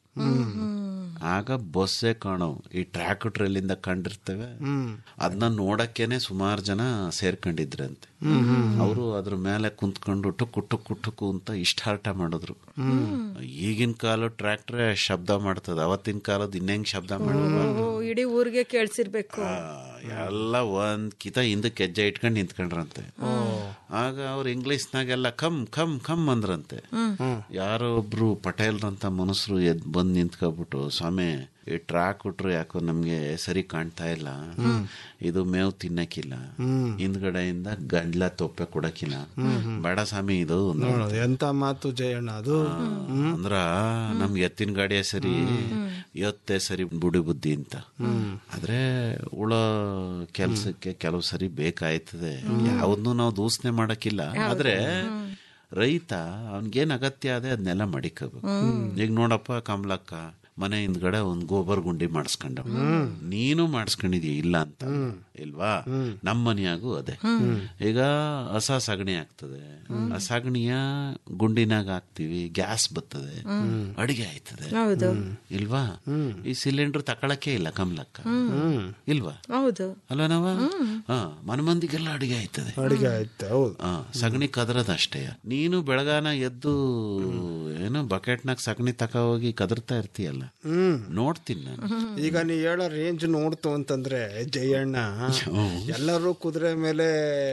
ಆಗ ಬಸ್ಸೇ ಕಾಣೋ ಈ ಟ್ರ್ಯಾಕ್ಟರ್ಲಿಂದ ಕಂಡಿರ್ತೇವೆ ಅದನ್ನ ನೋಡಕ್ಕೇನೆ ಸುಮಾರು ಜನ ಸೇರ್ಕೊಂಡಿದ್ರಂತೆ ಅವರು ಅದ್ರ ಮೇಲೆ ಕುಂತ್ಕೊಂಡು ಟುಕ್ಕು ಟುಕ್ಕು ಟುಕ್ಕು ಅಂತ ಇಷ್ಟಾರ್ಟ ಮಾಡಿದ್ರು ಈಗಿನ ಕಾಲ ಟ್ರ್ಯಾಕ್ಟರ್ ಶಬ್ದ ಮಾಡ್ತದ ಅವತ್ತಿನ ಕಾಲದ ಇನ್ನೆಂಗ್ ಶಬ್ದ ಮಾಡೋದು ಓ, ಇಡೀ ಊರಿಗೆ ಕೇಳ್ಸಿರ್ಬೇಕು ಎಲ್ಲ ಒಂದ್ ಕಿತ ಹಿಂದಕ್ಕೆ ಹೆಜ್ಜೆ ಇಟ್ಕೊಂಡು ನಿಂತ್ಕೊಂಡ್ರಂತೆ ಆಗ ಅವ್ರು ಇಂಗ್ಲಿಷ್ನಾಗೆಲ್ಲ ಕಮ್ ಕಮ್ ಕಮ್ ಅಂದ್ರಂತೆ ಯಾರೋ ಒಬ್ರು ಪಟೇಲ್ರಂತ ಮನುಷ್ಯರು ಎದ್ ಬಂದ್ ನಿಂತ್ಕೊಬಿಟ್ಟು ಸ್ವಾಮಿ ಈ ಟ್ರಾಕ್ ಕೊಟ್ರು ಯಾಕೋ ನಮ್ಗೆ ಸರಿ ಕಾಣ್ತಾ ಇಲ್ಲ ಇದು ಮೇವು ತಿನ್ನಕ್ಕಿಲ್ಲ ಹಿಂದ್ಗಡೆಯಿಂದ ಗಂಡ್ಲ ತೊಪ್ಪೆ ಕೊಡಕ್ಕಿಲ್ಲ ಬೇಡ ಸ್ವಾಮಿ ಇದು ಅಂದ್ರು. ನೋಡು ಎಂತ ಮಾತು ಜಯಣ್ಣ ಅದು ಅಂದ್ರ ನಮ್ಗೆ ಎತ್ತಿನ ಗಾಡಿಯೇ ಸರಿ ಎತ್ತೇ ಸರಿ ಬುಡಿ ಬುದ್ಧಿ ಅಂತ ಆದ್ರೆ ಉಳ ಕೆಲ್ಸಕ್ಕೆ ಕೆಲವು ಸರಿ ಬೇಕಾಯ್ತದೆ ಯಾವ್ದನ್ನು ನಾವು ದೂಸಣೆ ಮಾಡಕ್ಕಿಲ್ಲ ಆದ್ರೆ ರೈತ ಅವನ್ಗೇನ್ ಅಗತ್ಯ ಅದೇ ಅದನ್ನೆಲ್ಲ ಮಡಿಕೋಬೇಕು ಈಗ ನೋಡಪ್ಪ ಕಮಲಕ್ಕ ಮನೆ ಹಿಂದ್ಗಡೆ ಒಂದ್ ಗೋಬರ್ ಗುಂಡಿ ಮಾಡಿಸ್ಕೊಂಡ ನೀನು ಮಾಡಿಸ್ಕೊಂಡಿದೀಯ ಇಲ್ಲ ಅಂತ ಇಲ್ವಾ ನಮ್ಮ ಮನೆಯಾಗೂ ಅದೇ ಈಗ ಹಸ ಸಗಣಿ ಆಗ್ತದೆ ಆ ಸಗಣಿಯ ಗುಂಡಿನಾಗ ಹಾಕ್ತಿವಿ ಗ್ಯಾಸ್ ಬರ್ತದೆ ಅಡಿಗೆ ಆಯ್ತದೆ ಹೌದು ಇಲ್ವಾ ಈ ಸಿಲಿಂಡರ್ ತಕೊಳಕ್ಕೆ ಇಲ್ಲ ಕಮಲಕ್ಕ ಇಲ್ವಾ ಹೌದು ಅಲ್ವಾ ನಾವ ಹಾ ಮನೆ ಮಂದಿಗೆಲ್ಲ ಅಡಿಗೆ ಆಯ್ತದೆ ಅಡಿಗೆ ಆಯ್ತು ಹೌದು ಆ, ಸಗಣಿ ಕದರದಷ್ಟೇ ನೀನು ಬೆಳಗಾನ ಎದ್ದು ಏನೋ ಬಕೆಟ್ನಾಗ ಸಗಣಿ ತಕ ಹೋಗಿ ಕದರ್ತಾ ಇರ್ತೀಯಲ್ಲ ಹ್ಮ್ ನೋಡ್ತೀನಿ ನಾನು ಈಗ ನೀ ಹೇಳೋ ರೇಂಜ್ ನೋಡ್ತು ಅಂತಂದ್ರೆ ಜಯಣ್ಣ ಎಲ್ಲರೂ ಕುದುರೆ ಮೇಲೆ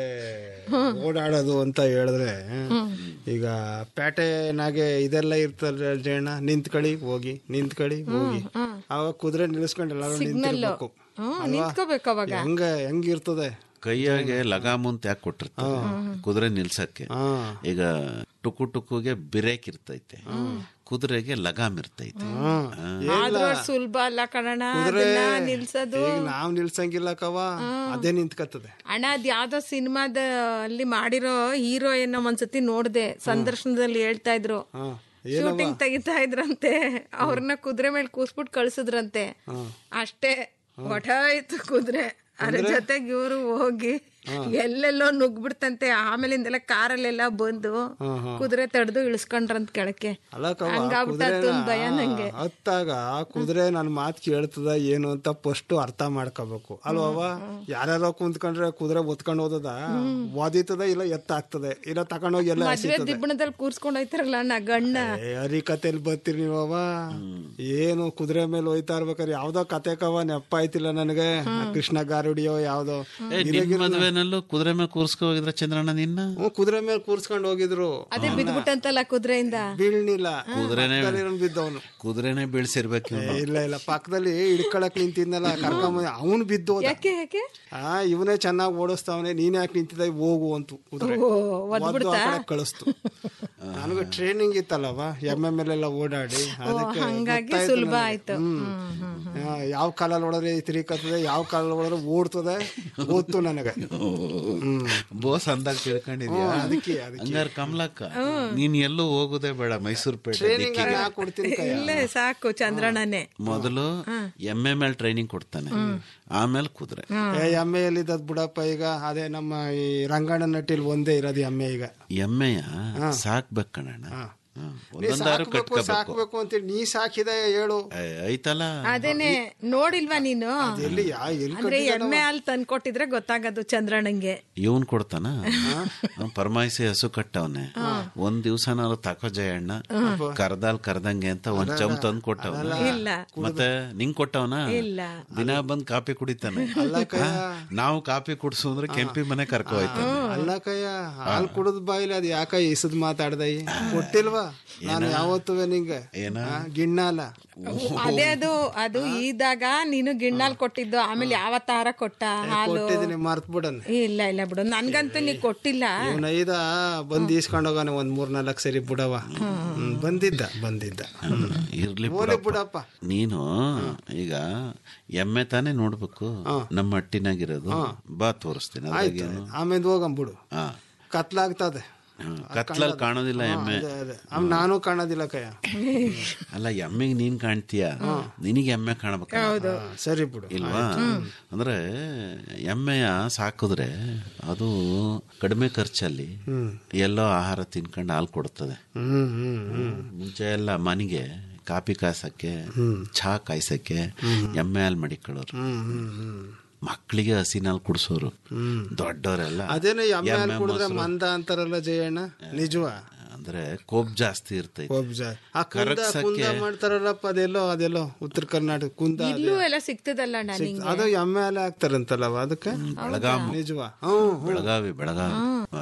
ಓಡಾಡೋದು ಅಂತ ಹೇಳಿದ್ರೆ ಈಗ ಪೇಟೆನಾಗೆ ಇದೆಲ್ಲ ಇರ್ತಲ್ಲ ಜನ ನಿಂತ್ಕಳಿ ಹೋಗಿ ನಿಂತ್ಕಳಿ ಹೋಗಿ ಅವಾಗ ಕುದುರೆ ನಿಲ್ಲಿಸ್ಕೊಂಡು ಎಲ್ಲರೂ ನಿಂತಿರ್ಬೇಕು ಹ್ಮ್ ನಿಂತ್ಕೋಬೇಕು ಅವಾಗ ಹೆಂಗ ಹೆಂಗಿರ್ತದೆ ಕೈಯಾಗೆ ಲಗಾಮು ಅಂತ ಯಾಕೆ ಕೊಟ್ಟಿರ್ತಾರೆ ಕುದುರೆ ನಿಲ್ಸಕ್ಕೆ ಈಗ ಟುಕು ಟುಕುಗೆ ಬಿರೇಕ್ ಇರ್ತೈತೆ ಕುದುರೆಗೆ ಲಗಾಮ್ ಇರ್ತೈತೆ ಆದ್ರೂ ಅಷ್ಟ್ ಸುಲಭ ಅಲ್ಲ ಕಣಣ ಕುದುರೆ ಅದನ್ನ ನಿಲ್ಸೋದು ಈಗ ನಾವ್ ನಿಲ್ಸಂಗಿಲ್ಲ ಕವ ಅದೇ ನಿಂತ್ಕತ್ತದೆ ಅಣ್ಣ ಅದ್ ಯಾವ್ದೋ ಸಿನಿಮಾದ ಅಲ್ಲಿ ಮಾಡಿರೋ ಹೀರೋ ಏನೋ ಒಂದ್ಸತಿ ನೋಡ್ದೆ ಸಂದರ್ಶನದಲ್ಲಿ ಹೇಳ್ತಾ ಇದ್ರು ಶೂಟಿಂಗ್ ತೆಗಿತಾ ಇದ್ರಂತೆ ಅವ್ರನ್ನ ಕುದುರೆ ಮೇಲೆ ಕೂಸ್ಬಿಟ್ಟು ಕಳ್ಸಿದ್ರಂತೆ ಅಷ್ಟೇ ಹೊಠಾಯ್ತು ಕುದುರೆ ಅದ್ರ ಜೊತೆಗೆ ಇವರು ಹೋಗಿ ಎಲ್ಲೆಲ್ಲೋ ನುಗ್ಬಿಡ್ತಂತೆ ಆಮೇಲಿಂದೆಲ್ಲ ಕಾರಲ್ಲೆಲ್ಲ ಬಂದು ಕುದುರೆ ತಡೆದು ಇಳಿಸ್ಕೊಂಡ್ರಂತ ಕೆಳಕ್ಕೆ ಅಲ್ಲ ಕವ ಹಂಗಾಗ್ಬಿಟ್ಟತ್ತು ಒಂದ್ ಭಯ ನಂಗೆ ಹತ್ತಾಗ ಕುದುರೆ ನನ್ನ ಮಾತು ಕೇಳ್ತದ ಏನು ಅಂತ ಫಸ್ಟ್ ಅರ್ಥ ಮಾಡ್ಕೋಬೇಕು ಅಲ್ವವ ಯಾರ್ಯಾರೋ ಕುಂತ್ಕೊಂಡ್ರೆ ಕುದುರೆ ಒತ್ಕೊಂಡು ಹೋದದ ಓದಿತದ ಇಲ್ಲ ಎತ್ತಾಗ್ತದೆ ಇಲ್ಲ ತಕೊಂಡೋಗಿ ಎಲ್ಲ ಮದ್ವೆ ದಿಬ್ಬಣದಲ್ಲಿ ಕೂರ್ಸ್ಕೊಂಡ್ ಹೋಯ್ತಾರಲ್ಲ ಅಣ್ಣ ಗಣ್ಣ ಹರಿಕತೆಯಲ್ಲಿ ಬರ್ತೀರಿ ನೀವವ ಏನು ಕುದುರೆ ಮೇಲೆ ಹೋಯ್ತಾ ಇರ್ಬೇಕಾರೆ ಯಾವ್ದೋ ಕತೆ ಕವ ನೆಪ್ಪ ಆಯ್ತಿಲ್ಲ ನನಗೆ ಕೃಷ್ಣ ಗಾರುಡಿಯೋ ಯಾವ್ದೋ ಏ, ನಿನ್ ಮದ್ವೆನಲ್ಲೂ ಕುದುರೆ ಮೇಲೆ ಕೂರ್ಸ್ಕೊ ಹೋಗಿದ್ರ ಚಂದ್ರಣ್ಣ ನಿನ್ನ ಹ್ಮ್, ಕುದುರೆ ಮೇಲೆ ಕೂರ್ಸ್ಕೊಂಡು ಹೋಗಿದ್ರು ಅದೇ ಬಿದ್ಬಿಟ್ಟಂತಲ್ಲ ಕುದುರೆಯಿಂದ ಬೀಳ್ನಿಲ್ಲ ಕುದುರೆನೇ ಬಿದ್ದವನು ಕುದುರೆನೆ ಬೀಳ್ಸಿರ್ಬೇಕು ಇವ್ನು. ಇಲ್ಲ ಇಲ್ಲ ಪಕ್ಕದಲ್ಲಿ ಹಿಡ್ಕೊಳಕ್ ನಿಂತಿದ್ನಲ್ಲ ಕರ್ಕೊಂಬ ಅವನು ಬಿದ್ದು ಹೋದ. ಯಾಕೆ ಯಾಕೆ ಆ ಇವನೇ ಚೆನ್ನಾಗಿ ಓಡಿಸ್ತಾವನೆ ನೀನ್ ಯಾಕೆ ನಿಂತಿದ್ದ ಹೋಗು ಅಂತು ಕುದುರೆ ಓ, ಒದ್ದು ಆ ಒದ್ಬಿಡ್ತಾ? ಕಡೆ ಕಳಿಸ್ತು ನನಗೆ ಟ್ರೈನಿಂಗ್ ಇತ್ತಲ್ಲವ ಎಮ್ ಎಮ್ ಎಲ್ ಎಲ್ಲ ಓಡಾಡಿ ಅದಕ್ಕೆ ಹಂಗಾಗಿ ಗೊತ್ತಾಯ್ತು ಸುಲಭ ನನಗೆ. ಆಯ್ತು ಹ್ಮ್. ಆ, ಯಾವ ಕಾಲಲ್ಲಿ ಹೊಡೆದ್ರೆ ತಿರುಗತ್ತದೆ ಯಾವ ಕಾಲಲ್ಲಿ ಹೊಡೆದ್ರೆ ಓಡ್ತದೆ ಗೊತ್ತು ನನಗೆ ಬೋಸ್ ಅಂದಾಗ ತಿಳ್ಕೊಂಡಿದ್ಯಾ ಹ್ಮ್, ಅದಕ್ಕೆ, ಅದಕ್ಕೆ. ಹಂಗಾರೆ ಕಮಲಕ್ಕ ನೀನ್ ಎಲ್ಲೂ ಹೋಗುದೇ ಬೇಡ ಮೈಸೂರು ಪೇಟೆ ಟ್ರೈನಿಂಗ್ ದಿಕ್ಕಿಗೆ. ನಾ ಕೊಡ್ತೀನಿ ಕೈ ಇಲ್ಲೇ ಸಾಕು ಚಂದ್ರಣ್ಣನೇ ಮೊದಲು ಎಮ್ ಎಮ್ ಎಲ್ ಟ್ರೈನಿಂಗ್ ಕೊಡ್ತಾನೆ ಆಮೇಲೆ ಕುದುರೆ ಏ ಎಮ್ಮೆ ಎಲ್ಲಿದ್ದದ್ ಬಿಡಪ್ಪ ಈಗ ಅದೇ ನಮ್ಮ ಈ ರಂಗಣ್ಣ ನಟಿಲ್ ಒಂದೇ ಇರೋದು ಎಮ್ಮೆ ಈಗ ಎಮ್ಮೆಯ ಸಾಕ್ಬೇಕು ಕಣಣ್ಣ ಹ್ಮ್. ನೀ ಒಂದೊಂದಾರು ಸಾಕ್ಬೇಕು ಕಟ್ಕೋಬೇಕು ಸಾಕ್ಬೇಕು ಅಂತೇಳಿ ನೀ ಸಾಕಿದೆ ಹೇಳು ಏ, ಐತಲ್ಲ ಅದೇನೆ ನೋಡಿಲ್ವಾ ನೀನು ಎಲ್ಲಿ ಯಾ ಎಲ್ಲಿ ಅಂದ್ರೆ ಎಮ್ಮೆ ಹಾಲ್ ತಂದ್ಕೊಟ್ಟಿದ್ರೆ ಗೊತ್ತಾಗದು ಚಂದ್ರಣ್ಣಂಗೆ ಇವನ್ ಕೊಡ್ತಾನ ಅವ್ನ್ ಪರಮಾಯಿಸಿ ಹಸು ಕಟ್ಟವನೆ ಒಂದ್ ದಿವ್ಸನಾರು ತಕೋ ಜಯಣ್ಣ ಕರ್ದಾಲ್ ಕರ್ದಂಗೆ ಅಂತ ಒಂದ್ ಚಮ್ ತಂದ್ ಕೊಟ್ಟವನ ಇಲ್ಲ ಮತ್ತೆ ನಿಂಗ್ ಕೊಟ್ಟವನ ಇಲ್ಲ ದಿನ ಬಂದ್ ಕಾಪಿ ಕುಡಿತಾನೆ ಹಾ, ನಾವು ಕಾಪಿ ಕುಡ್ಸು ಅಂದ್ರೆ ಕೆಂಪಿ ಮನೆ ಕರ್ಕೊ ಹೋಯ್ತಾನೆ ಅಲ್ಲ ಕಯ್ಯ ಹಾಲ್ ಕುಡಿದ್ ಬಾಯಿಲಿ ಅದ್ ಯಾಕ ಇಸದ್ ಮಾತಾಡ್ದ ಕೊಟ್ಟಿಲ್ವಾ ನಾನು ಯಾವತ್ತೂ ನಿಂಗೆ ಏನ ಆ, ಗಿಣ್ಣ ಅಲ್ಲ ಅದೇ ಅದು ಅದು ಇದಾಗ ನೀನು ಗಿಣ್ಣಾಲ್ ಕೊಟ್ಟಿದ್ದು ಆಮೇಲೆ ಯಾವತ್ತಾರ ಕೊಟ್ಟ ಹಾಲು ಕೊಟ್ಟಿದ್ದೀನಿ ಮರ್ತ್ ಬಿಡನ್ ಇಲ್ಲ ಇಲ್ಲ ಬಿಡು ನನ್ಗಂತೂ ನೀ ಕೊಟ್ಟಿಲ್ಲ ಇವನ್ ಐದ ಬಂದ್ ಈಸ್ಕೊಂಡ್ ಹೋಗಾನೆ ಒಂದ್ ಮೂರ್ ನಾಲ್ಕ್ ಸರಿ ಬಿಡವ ಹ್ಮ್, ಬಂದಿದ್ದ ಬಂದಿದ್ದ ಇರ್ಲಿ ಓಲಿ ಬಿಡಪ್ಪ. ಬಿಡಪ್ಪ ನೀನು ಈಗ ಎಮ್ಮೆ ತಾನೇ ನೋಡ್ಬೇಕು ನಮ್ಮ ಹಟ್ಟಿನಾಗಿರೋದು ಬಾ ತೋರಿಸ್ತೀನಿ ಅದ್ರಾಗೇನು ಆಮೇಲೆ ಹೋಗಂ ಬಿಡು ಹಾ ಕತ್ಲಾಗ್ತದೆ ಹ್ಮ್. ಕತ್ಲಲ್ಲಿ ಕಾಣೋದಿಲ್ಲ ಎಮ್ಮೆ ಅದೇ ಅದೇ ಆಮ್ ನಾನು ಕಾಣೋದಿಲ್ಲ ಕಯ್ಯ ಅಲ್ಲ ಎಮ್ಮೆಗೆ ನೀನ್ ಕಾಣ್ತೀಯ ನಿನಗೆ ಎಮ್ಮೆ ಕಾಣಬೇಕು ಹಾ, ಸರಿ ಬಿಡು ಇಲ್ವಾ ಅಂದ್ರೆ ಎಮ್ಮೆಯ ಸಾಕಿದ್ರೆ ಅದು ಕಡಿಮೆ ಖರ್ಚಲ್ಲಿ ಎಲ್ಲೋ ಆಹಾರ ತಿನ್ಕೊಂಡು ಹಾಲು ಕೊಡ್ತದೆ ಹ್ಮ್ ಹ್ಮ್ ಹ್ಮ್ ಮುಂಚೆ ಎಲ್ಲ ಮನೆಗೆ ಕಾಪಿ ಕಾಯ್ಸಕ್ಕೆ ಚಹಾ ಕಾಯ್ಸಕ್ಕೆ ಎಮ್ಮೆ ಹಾಲು ಮಡಿಕೊಳ್ಳೋರು ಹ್ಮ್ ಹ್ಮ್ ಹ್ಮ್ ಮಕ್ಕಳಿಗೆ ಹಸಿನ ಹಾಲು ಕುಡಿಸೋರು ದೊಡ್ಡವರೆಲ್ಲ ಅದೇನೋ ಎಮ್ಮೆ ಹಾಲು ಎಮ್ಮೆ ಕುಡಿದ್ರೆ ಮೊಸರು. ಮಂದ ಅಂತಾರಲ್ಲ ಜಯಣ್ಣ ನಿಜವ ಅಂದ್ರೆ ಕೋಪ್ ಜಾಸ್ತಿ ಇರ್ತೈತೆ ಒಬ್ಜ ಆ ಕುಂದ ಕರಗ್ಸಕ್ಕೆ- ಕುಂದ ಮಾಡ್ತಾರಲ್ಲಪ್ಪ ಅದೆಲ್ಲೋ ಅದೆಲ್ಲೋ ಉತ್ತರ ಕರ್ನಾಟಕ ಕುಂದ ಅದೇ. ಇಲ್ಲೂ ಎಲ್ಲ ಸಿಗ್ತದಲ್ಲ ಅಣ್ಣ ಸಿಕ್- ನಿಂಗೆ ಅದು ಎಮ್ಮೆ ಹಾಲೆ ಹಾಕ್ತಾರಂತಲ್ಲವ ಅದಕ್ಕೆ ಬೆಳಗಾಂ ನಿಜವಾ ಹ್ಮ್ ಬೆಳಗಾವಿ ಬೆಳಗಾವಿ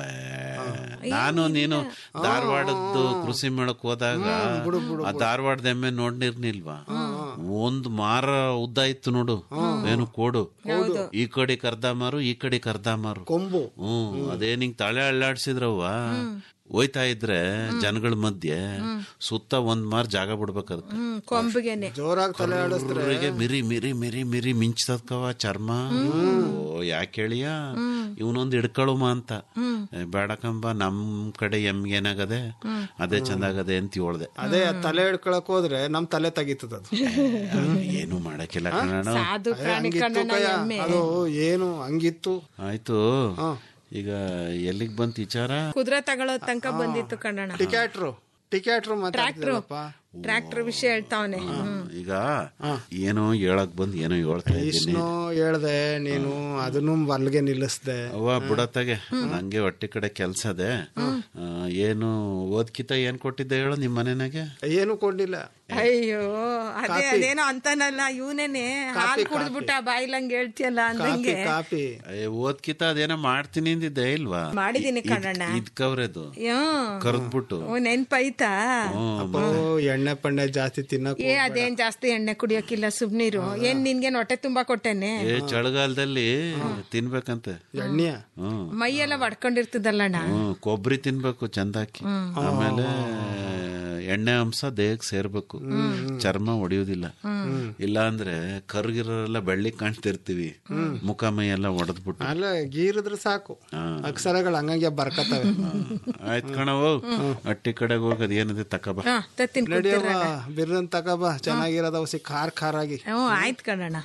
ಏ, ನಾನು ನೀನು ಧಾರವಾಡದ್ದು ಕೃಷಿ ಮೇಳಕ್ ಹೋದಾಗ ಆ ಧಾರವಾಡದ ಎಮ್ಮೆ ನೋಡ್ನಿರ್ನಿಲ್ವಾ ಒಂದ್ ಮಾರ ಉದ್ದ ಇತ್ತು ನೋಡು ಏನು ಕೋಡು ಈ ಕಡೆ ಕರ್ದ ಮಾರು ಈ ಕಡೆ ಕರ್ದ ಮಾರು ಕೊಂಬು ಹ್ಮ್ ಅದೇ ನಿಂಗ್ ತಲೆ ಅಳ್ಳಾಡ್ಸಿದ್ರವ್ವ ಹೋಯ್ತಾ ಇದ್ರೆ ಜನಗಳ ಮಧ್ಯೆ ಸುತ್ತ ಒಂದ್ ಮಾರ್ ಜಾಗ ಬಿಡ್ಬೇಕು ಅದಕ್ಕೆ ಹ್ಮ್ ಕೊಂಬಿಗೆನೆ ಜೋರಾಗಿ ತಲೆ ಆಡಿಸ್ತಾರೆ ಅವ್ರಿಗೆ ಮಿರಿ ಮಿರಿ ಮಿರಿ ಮಿರಿ ಮಿಂಚ್ತದ್ಕವ ಚರ್ಮ ಓ ಯಾಕೆ ಹೇಳಿಯ ಇವನೊಂದ್ ಹಿಡ್ಕೊಳುಮ ಅಂತ ಏ, ಬೇಡಕಂಬ ನಮ್ ಕಡೆ ಎಮ್ಗೆ ಏನಾಗದೆ ಅದೇ ಚಂದಾಗದೆ ಅಂತ ಹೇಳ್ದೆ ಅದೇ ಆ ತಲೆ ಹಿಡ್ಕೊಳಕ್ ಹೋದ್ರೆ ನಮ್ ತಲೆ ತೆಗಿತದ ಅದು ಏನು ಮಾಡಕ್ಕಿಲ್ಲ ಕಣ ಸಾಧು ಪ್ರಾಣಿ ಹಂಗಿತ್ತು ಕಣ್ಣಣ್ಣ ಕಯ್ಯ. ಎಮ್ಮೆ ಅದು ಏನು ಹಂಗಿತ್ತು ಆಯ್ತು ಈಗ ಎಲ್ಲಿಗ್ ಬಂತ ವಿಚಾರ ಕುದುರೆ ತಗೊಳ್ಳೋ ತನಕ ಬಂದಿತ್ತು ಕಣ್ಣಣ್ಣ ಟಿಕ್ಯಾಟ್ರು ಟಿಕ್ಯಾಟ್ರು ಟ್ರ್ಯಾಕ್ಟ್ರು ಮಾತಾಡ್ತಿರಪ್ಪ ಟ್ರ್ಯಾಕ್ಟರ್ ವಿಷಯ ಹೇಳ್ತಾವನೆ ಈಗ ಏನೋ ಹೇಳಕ್ ಬಂದ್ ಏನೋ ಹೇಳ್ತಾ ಇದ್ದೀನಿ ಇಷ್ಟ್ನೋ ಹೇಳ್ದೆ ನೀನು ಅದನ್ನು ಅಲ್ಲಿಗೆ ನಿಲ್ಲಿಸ್ದೆ ಅವ್ವ ಬುಡತ್ತಾಗೆ ನಂಗೆ ಹೊಟ್ಟೆ ಕಡೆ ಕೆಲ್ಸದೆ ಆ, ಏನು ಓದ್ಕಿತ ಏನ್ ಕೊಟ್ಟಿದ್ದೆ ಹೇಳು ನಿಮ್ ಮನೆನಾಗೆ ಏನು ಕೊಂಡಿಲ್ಲ ಅಯ್ಯೋ ಅದೇ ಕಾಫಿ. ಅದೇನೋ ಅಂತಾನಲ್ಲ ಇವನೇನೆ ಹಾಲು ಕುಡಿದ್ಬಿಟ್ಟ ಬಾಯಿಲಂಗ್ ಹೇಳ್ತಿಯಲ್ಲ ಅಂದಂಗೆ ಕಾಪಿ ಏ, ಓದ್ಕಿತ ಅದೇನೋ ಮಾಡ್ತೀನಿ ಅಂದಿದ್ದೆ ಇಲ್ವಾ ಮಾಡಿದೀನಿ ಇದ್- ಕಣಣ್ಣ. ಇದ್ಕವ್ರದು ಯಾ. ಕರ್ದ್ಬಿಟ್ಟು ಓ ನೆನ್ಪೈತಾ ಅಪ್ಪೋ ಎಣ್ಣೆ ಪಣ್ಣೆ ಜಾಸ್ತಿ ತಿನ್ನಕ್ ಏ ಅದೇನ್ ಜಾಸ್ತಿ ಎಣ್ಣೆ ಕುಡಿಯೋಕಿಲ್ಲ ಸುಬ್ನೀರು ಏನ್ ನಿನ್ಗೆ ಹೊಟ್ಟೆ ತುಂಬಾ ಕೊಟ್ಟೆನೆ ಏ ಚಳಿಗಾಲದಲ್ಲಿ ತಿನ್ಬೇಕಂತೆ ಎಣ್ಣೆಯ ಹ್ಮ್ ಮೈಯೆಲ್ಲ ಒಡ್ಕೊಂಡಿರ್ತದಲ್ಲಣ್ಣ ಹ್ಮ್ ಕೊಬ್ಬರಿ ತಿನ್ಬೇಕು ಚಂದಾಕಿ ಆಮೇಲೆ ಎಣ್ಣೆ ಅಂಶ ದೇಹಕ್ಕೆ ಸೇರ್ಬೇಕು ಚರ್ಮ ಒಡೆಯುವುದಿಲ್ಲ ಇಲ್ಲ ಅಂದ್ರೆ ಕರ್ಗಿರೋರೆಲ್ಲ ಬೆಳ್ಳಿ ಕಾಣ್ತಿರ್ತೀವಿ ಮುಖ ಮೈ ಎಲ್ಲ ಒಡೆದ್ಬಿಟ್ಟು ಅಲ್ಲ ಗೀರಿದ್ರೆ ಸಾಕು ಅಕ್ಷರಗಳು ಹಂಗಂಗೆ ಬರ್ಕತ್ತವೆ ಆಯ್ತ್ ಕಣವು ಅಟ್ಟಿ ಕಡೆಗೆ ಹೋಗೋದು ಏನಿದೆ ತಕಬ ಹಾ ತತ್ತಿನ್ ನಡಿಯವ್ವ ಬಿರ್ರನ್ ತಕಬ ಚೆನ್ನಾಗಿರೋದವ ಸಿ ಖಾರ್ ಖಾರಾಗಿ ಹ್ಞೂ ಆಯ್ತು ಕಣಣ್ಣ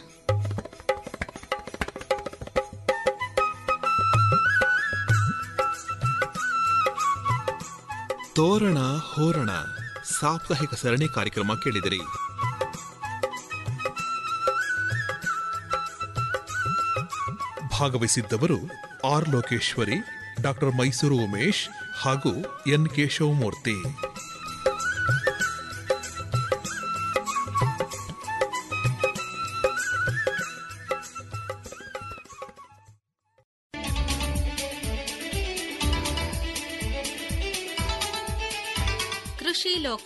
ತೋರಣ ಹೋರಣ ಸಾಪ್ತಾಹಿಕ ಸರಣಿ ಕಾರ್ಯಕ್ರಮ ಕೇಳಿದಿರಿ ಭಾಗವಹಿಸಿದ್ದವರು ಆರ್ ಲೋಕೇಶ್ವರಿ ಡಾಕ್ಟರ್ ಮೈಸೂರು ಉಮೇಶ್ ಹಾಗೂ ಎನ್ ಕೇಶವಮೂರ್ತಿ ಕೃಷಿ ಲೋಕ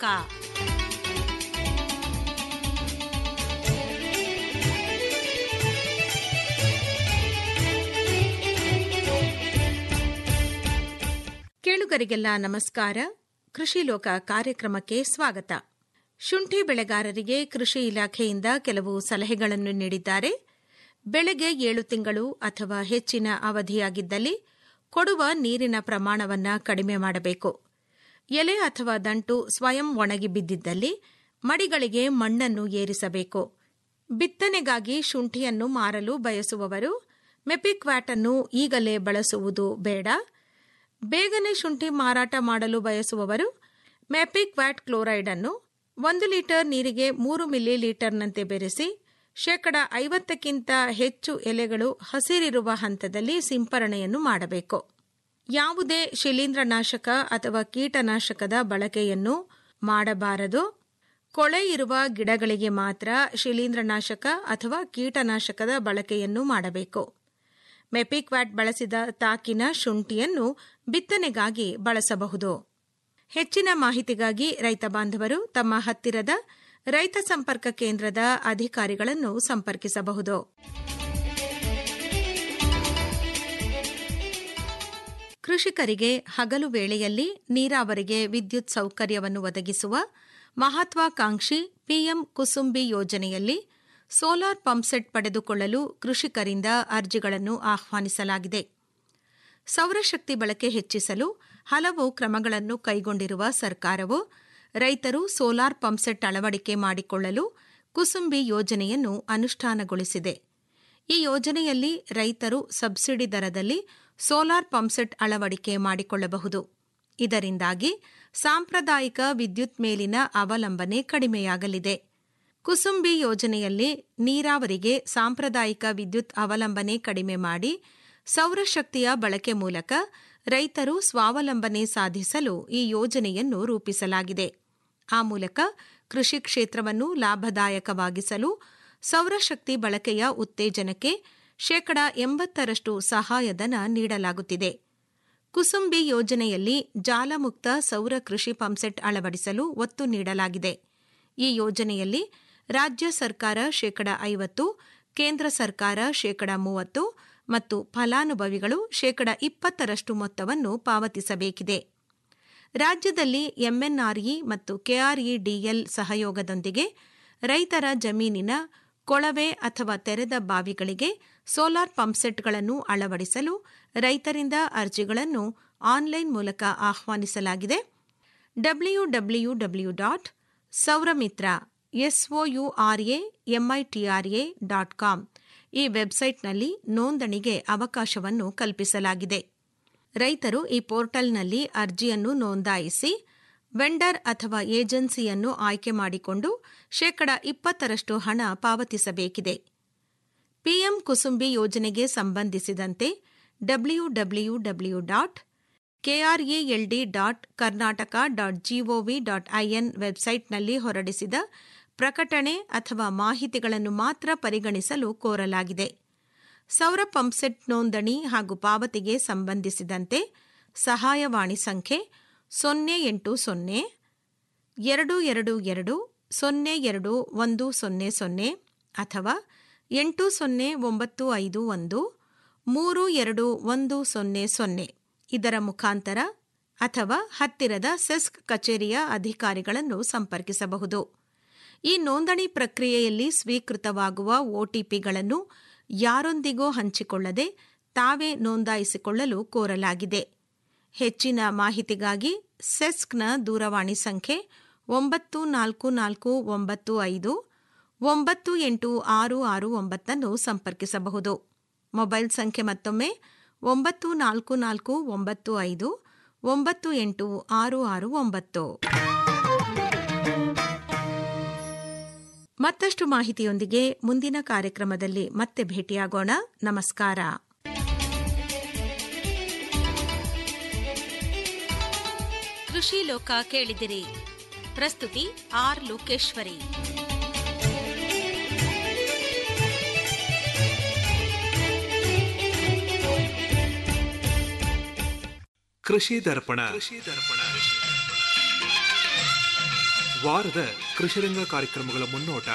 ಕೇಳುಗರಿಗೆಲ್ಲ ನಮಸ್ಕಾರ ಕೃಷಿ ಲೋಕ ಕಾರ್ಯಕ್ರಮಕ್ಕೆ ಸ್ವಾಗತ ಶುಂಠಿ ಬೆಳೆಗಾರರಿಗೆ ಕೃಷಿ ಇಲಾಖೆಯಿಂದ ಕೆಲವು ಸಲಹೆಗಳನ್ನು ನೀಡಿದ್ದಾರೆ ಬೆಳೆಗೆ ಏಳು ತಿಂಗಳು ಅಥವಾ ಹೆಚ್ಚಿನ ಅವಧಿಯಾಗಿದ್ದಲ್ಲಿ ಕೊಡುವ ನೀರಿನ ಪ್ರಮಾಣವನ್ನು ಕಡಿಮೆ ಮಾಡಬೇಕು ಎಲೆ ಅಥವಾ ದಂಟು ಸ್ವಯಂ ಒಣಗಿ ಬಿದ್ದಿದ್ದಲ್ಲಿ ಮಡಿಗಳಿಗೆ ಮಣ್ಣನ್ನು ಏರಿಸಬೇಕು ಬಿತ್ತನೆಗಾಗಿ ಶುಂಠಿಯನ್ನು ಮಾರಲು ಬಯಸುವವರು ಮೆಪಿಕ್ವ್ಯಾಟ್ ಅನ್ನು ಈಗಲೇ ಬಳಸುವುದು ಬೇಡ ಬೇಗನೆ ಶುಂಠಿ ಮಾರಾಟ ಮಾಡಲು ಬಯಸುವವರು ಮೆಪಿಕ್ ವ್ಯಾಟ್ ಕ್ಲೋರೈಡ್ ಅನ್ನು ಒಂದು ಲೀಟರ್ ನೀರಿಗೆ ಮೂರು ಮಿಲಿ ಲೀಟರ್ನಂತೆ ಬೆರೆಸಿ ಶೇಕಡ ಐವತ್ತಕ್ಕಿಂತ ಹೆಚ್ಚು ಎಲೆಗಳು ಹಸಿರಿರುವ ಹಂತದಲ್ಲಿ ಸಿಂಪರಣೆಯನ್ನು ಮಾಡಬೇಕು ಯಾವುದೇ ಶಿಲೀಂಧ್ರನಾಶಕ ಅಥವಾ ಕೀಟನಾಶಕದ ಬಳಕೆಯನ್ನು ಮಾಡಬಾರದು ಕೊಳೆ ಇರುವ ಗಿಡಗಳಿಗೆ ಮಾತ್ರ ಶಿಲೀಂಧ್ರನಾಶಕ ಅಥವಾ ಕೀಟನಾಶಕದ ಬಳಕೆಯನ್ನು ಮಾಡಬೇಕು ಮೆಪಿಕ್ವ್ಯಾಟ್ ಬಳಸಿದ ತಾಕಿನ ಶುಂಠಿಯನ್ನು ಬಿತ್ತನೆಗಾಗಿ ಬಳಸಬಹುದು ಹೆಚ್ಚಿನ ಮಾಹಿತಿಗಾಗಿ ರೈತ ಬಾಂಧವರು ತಮ್ಮ ಹತ್ತಿರದ ರೈತ ಸಂಪರ್ಕ ಕೇಂದ್ರದ ಅಧಿಕಾರಿಗಳನ್ನು ಸಂಪರ್ಕಿಸಬಹುದು ಕೃಷಿಕರಿಗೆ ಹಗಲು ವೇಳೆಯಲ್ಲಿ ನೀರಾವರಿಗೆ ವಿದ್ಯುತ್ ಸೌಕರ್ಯವನ್ನು ಒದಗಿಸುವ ಮಹತ್ವಾಕಾಂಕ್ಷಿ ಪಿಎಂ ಕುಸುಂಬಿ ಯೋಜನೆಯಲ್ಲಿ ಸೋಲಾರ್ ಪಂಪ್ಸೆಟ್ ಪಡೆದುಕೊಳ್ಳಲು ಕೃಷಿಕರಿಂದ ಅರ್ಜಿಗಳನ್ನು ಆಹ್ವಾನಿಸಲಾಗಿದೆ ಸೌರಶಕ್ತಿ ಬಳಕೆ ಹೆಚ್ಚಿಸಲು ಹಲವು ಕ್ರಮಗಳನ್ನು ಕೈಗೊಂಡಿರುವ ಸರ್ಕಾರವು ರೈತರು ಸೋಲಾರ್ ಪಂಪ್ಸೆಟ್ ಅಳವಡಿಕೆ ಮಾಡಿಕೊಳ್ಳಲು ಕುಸುಂಬಿ ಯೋಜನೆಯನ್ನು ಅನುಷ್ಠಾನಗೊಳಿಸಿದೆ ಈ ಯೋಜನೆಯಲ್ಲಿ ರೈತರು ಸಬ್ಸಿಡಿ ದರದಲ್ಲಿ ಸೋಲಾರ್ ಪಂಪ್ಸೆಟ್ ಅಳವಡಿಕೆ ಮಾಡಿಕೊಳ್ಳಬಹುದು ಇದರಿಂದಾಗಿ ಸಾಂಪ್ರದಾಯಿಕ ವಿದ್ಯುತ್ ಮೇಲಿನ ಅವಲಂಬನೆ ಕಡಿಮೆಯಾಗಲಿದೆ ಕುಸುಂಬಿ ಯೋಜನೆಯಲ್ಲಿ ನೀರಾವರಿಗೆ ಸಾಂಪ್ರದಾಯಿಕ ವಿದ್ಯುತ್ ಅವಲಂಬನೆ ಕಡಿಮೆ ಮಾಡಿ ಸೌರಶಕ್ತಿಯ ಬಳಕೆ ಮೂಲಕ ರೈತರು ಸ್ವಾವಲಂಬನೆ ಸಾಧಿಸಲು ಈ ಯೋಜನೆಯನ್ನು ರೂಪಿಸಲಾಗಿದೆ ಆ ಮೂಲಕ ಕೃಷಿ ಕ್ಷೇತ್ರವನ್ನು ಲಾಭದಾಯಕವಾಗಿಸಲು ಸೌರಶಕ್ತಿ ಬಳಕೆಯ ಉತ್ತೇಜನಕ್ಕೆ ಶೇಕಡ ಎಂಬತ್ತರಷ್ಟು ಸಹಾಯಧನ ನೀಡಲಾಗುತ್ತಿದೆ ಕುಸುಂಬಿ ಯೋಜನೆಯಲ್ಲಿ ಜಾಲಮುಕ್ತ ಸೌರ ಕೃಷಿ ಪಂಪ್ಸೆಟ್ ಅಳವಡಿಸಲು ಒತ್ತು ನೀಡಲಾಗಿದೆ ಈ ಯೋಜನೆಯಲ್ಲಿ ರಾಜ್ಯ ಸರ್ಕಾರ ಶೇಕಡ ಐವತ್ತು ಕೇಂದ್ರ ಸರ್ಕಾರ ಶೇಕಡ ಮೂವತ್ತು ಮತ್ತು ಫಲಾನುಭವಿಗಳು ಶೇಕಡ ಇಪ್ಪತ್ತರಷ್ಟು ಮೊತ್ತವನ್ನು ಪಾವತಿಸಬೇಕಿದೆ ರಾಜ್ಯದಲ್ಲಿ ಎಂಎನ್ಆರ್ಇ ಮತ್ತು ಕೆಆರ್ಇಡಿಎಲ್ ಸಹಯೋಗದೊಂದಿಗೆ ರೈತರ ಜಮೀನಿನ ಕೊಳವೆ ಅಥವಾ ತೆರೆದ ಬಾವಿಗಳಿಗೆ ಸೋಲಾರ್ ಪಂಪ್ಸೆಟ್ಗಳನ್ನು ಅಳವಡಿಸಲು ರೈತರಿಂದ ಅರ್ಜಿಗಳನ್ನು ಆನ್ಲೈನ್ ಮೂಲಕ ಆಹ್ವಾನಿಸಲಾಗಿದೆ W W W dot Souramitra S O U R A M I T R A dot com ಈ ವೆಬ್ಸೈಟ್ನಲ್ಲಿ ನೋಂದಣಿಗೆ ಅವಕಾಶವನ್ನು ಕಲ್ಪಿಸಲಾಗಿದೆ ರೈತರು ಈ ಪೋರ್ಟಲ್ನಲ್ಲಿ ಅರ್ಜಿಯನ್ನು ನೋಂದಾಯಿಸಿ ವೆಂಡರ್ ಅಥವಾ ಏಜೆನ್ಸಿಯನ್ನು ಆಯ್ಕೆ ಮಾಡಿಕೊಂಡು ಶೇಕಡ ಇಪ್ಪತ್ತರಷ್ಟು ಹಣ ಪಾವತಿಸಬೇಕಿದೆ ಪಿಎಂ ಕುಸುಂಬಿ ಯೋಜನೆಗೆ ಸಂಬಂಧಿಸಿದಂತೆ W W W dot K R A L D dot Karnataka dot G O V dot I N ವೆಬ್ಸೈಟ್ನಲ್ಲಿ ಹೊರಡಿಸಿದ ಪ್ರಕಟಣೆ ಅಥವಾ ಮಾಹಿತಿಗಳನ್ನು ಮಾತ್ರ ಪರಿಗಣಿಸಲು ಕೋರಲಾಗಿದೆ ಸೌರ ಪಂಪ್ಸೆಟ್ ನೋಂದಣಿ ಹಾಗೂ ಪಾವತಿಗೆ ಸಂಬಂಧಿಸಿದಂತೆ ಸಹಾಯವಾಣಿ ಸಂಖ್ಯೆ ಸೊನ್ನೆ ಎಂಟು ಸೊನ್ನೆ ಎರಡು ಎರಡು ಎರಡು ಸೊನ್ನೆ ಎರಡು ಒಂದು ಸೊನ್ನೆ ಸೊನ್ನೆ ಅಥವಾ ಎಂಟು ಸೊನ್ನೆ ಒಂಬತ್ತು ಐದು ಒಂದು ಮೂರು ಎರಡು ಒಂದು ಸೊನ್ನೆ ಸೊನ್ನೆ ಇದರ ಮುಖಾಂತರ ಅಥವಾ ಹತ್ತಿರದ ಸೆಸ್ಕ್ ಕಚೇರಿಯ ಅಧಿಕಾರಿಗಳನ್ನು ಸಂಪರ್ಕಿಸಬಹುದು ಈ ನೋಂದಣಿ ಪ್ರಕ್ರಿಯೆಯಲ್ಲಿ ಸ್ವೀಕೃತವಾಗುವ ಒಟಿಪಿಗಳನ್ನು ಯಾರೊಂದಿಗೂ ಹಂಚಿಕೊಳ್ಳದೆ ತಾವೇ ನೋಂದಾಯಿಸಿಕೊಳ್ಳಲು ಕೋರಲಾಗಿದೆ ಹೆಚ್ಚಿನ ಮಾಹಿತಿಗಾಗಿ ಸೆಸ್ಕ್ನ ದೂರವಾಣಿ ಸಂಖ್ಯೆ ಒಂಬತ್ತು ನಾಲ್ಕು ನಾಲ್ಕು ಒಂಬತ್ತು ಐದು ಒಂಬತ್ತು ಎಂಟು ಆರು ಆರು ಒಂಬತ್ತನ್ನು ಸಂಪರ್ಕಿಸಬಹುದು ಮೊಬೈಲ್ ಸಂಖ್ಯೆ ಮತ್ತೊಮ್ಮೆ ಒಂಬತ್ತು ನಾಲ್ಕು ನಾಲ್ಕು ಒಂಬತ್ತು ಐದು ಒಂಬತ್ತು ಎಂಟು ಆರು ಆರು ಒಂಬತ್ತು ಮತ್ತಷ್ಟು ಮಾಹಿತಿಯೊಂದಿಗೆ ಮುಂದಿನ ಕಾರ್ಯಕ್ರಮದಲ್ಲಿ ಮತ್ತೆ ಭೇಟಿಯಾಗೋಣ ನಮಸ್ಕಾರ ಕೃಷಿ ಲೋಕ ಕೇಳಿದಿರಿ ಪ್ರಸ್ತುತಿ ಆರ್ ಲೋಕೇಶ್ವರಿ ಕೃಷಿ ದರ್ಪಣ ಕೃಷಿ ದರ್ಪಣ ವಾರದ ಕೃಷಿರಂಗ ಕಾರ್ಯಕ್ರಮಗಳ ಮುನ್ನೋಟ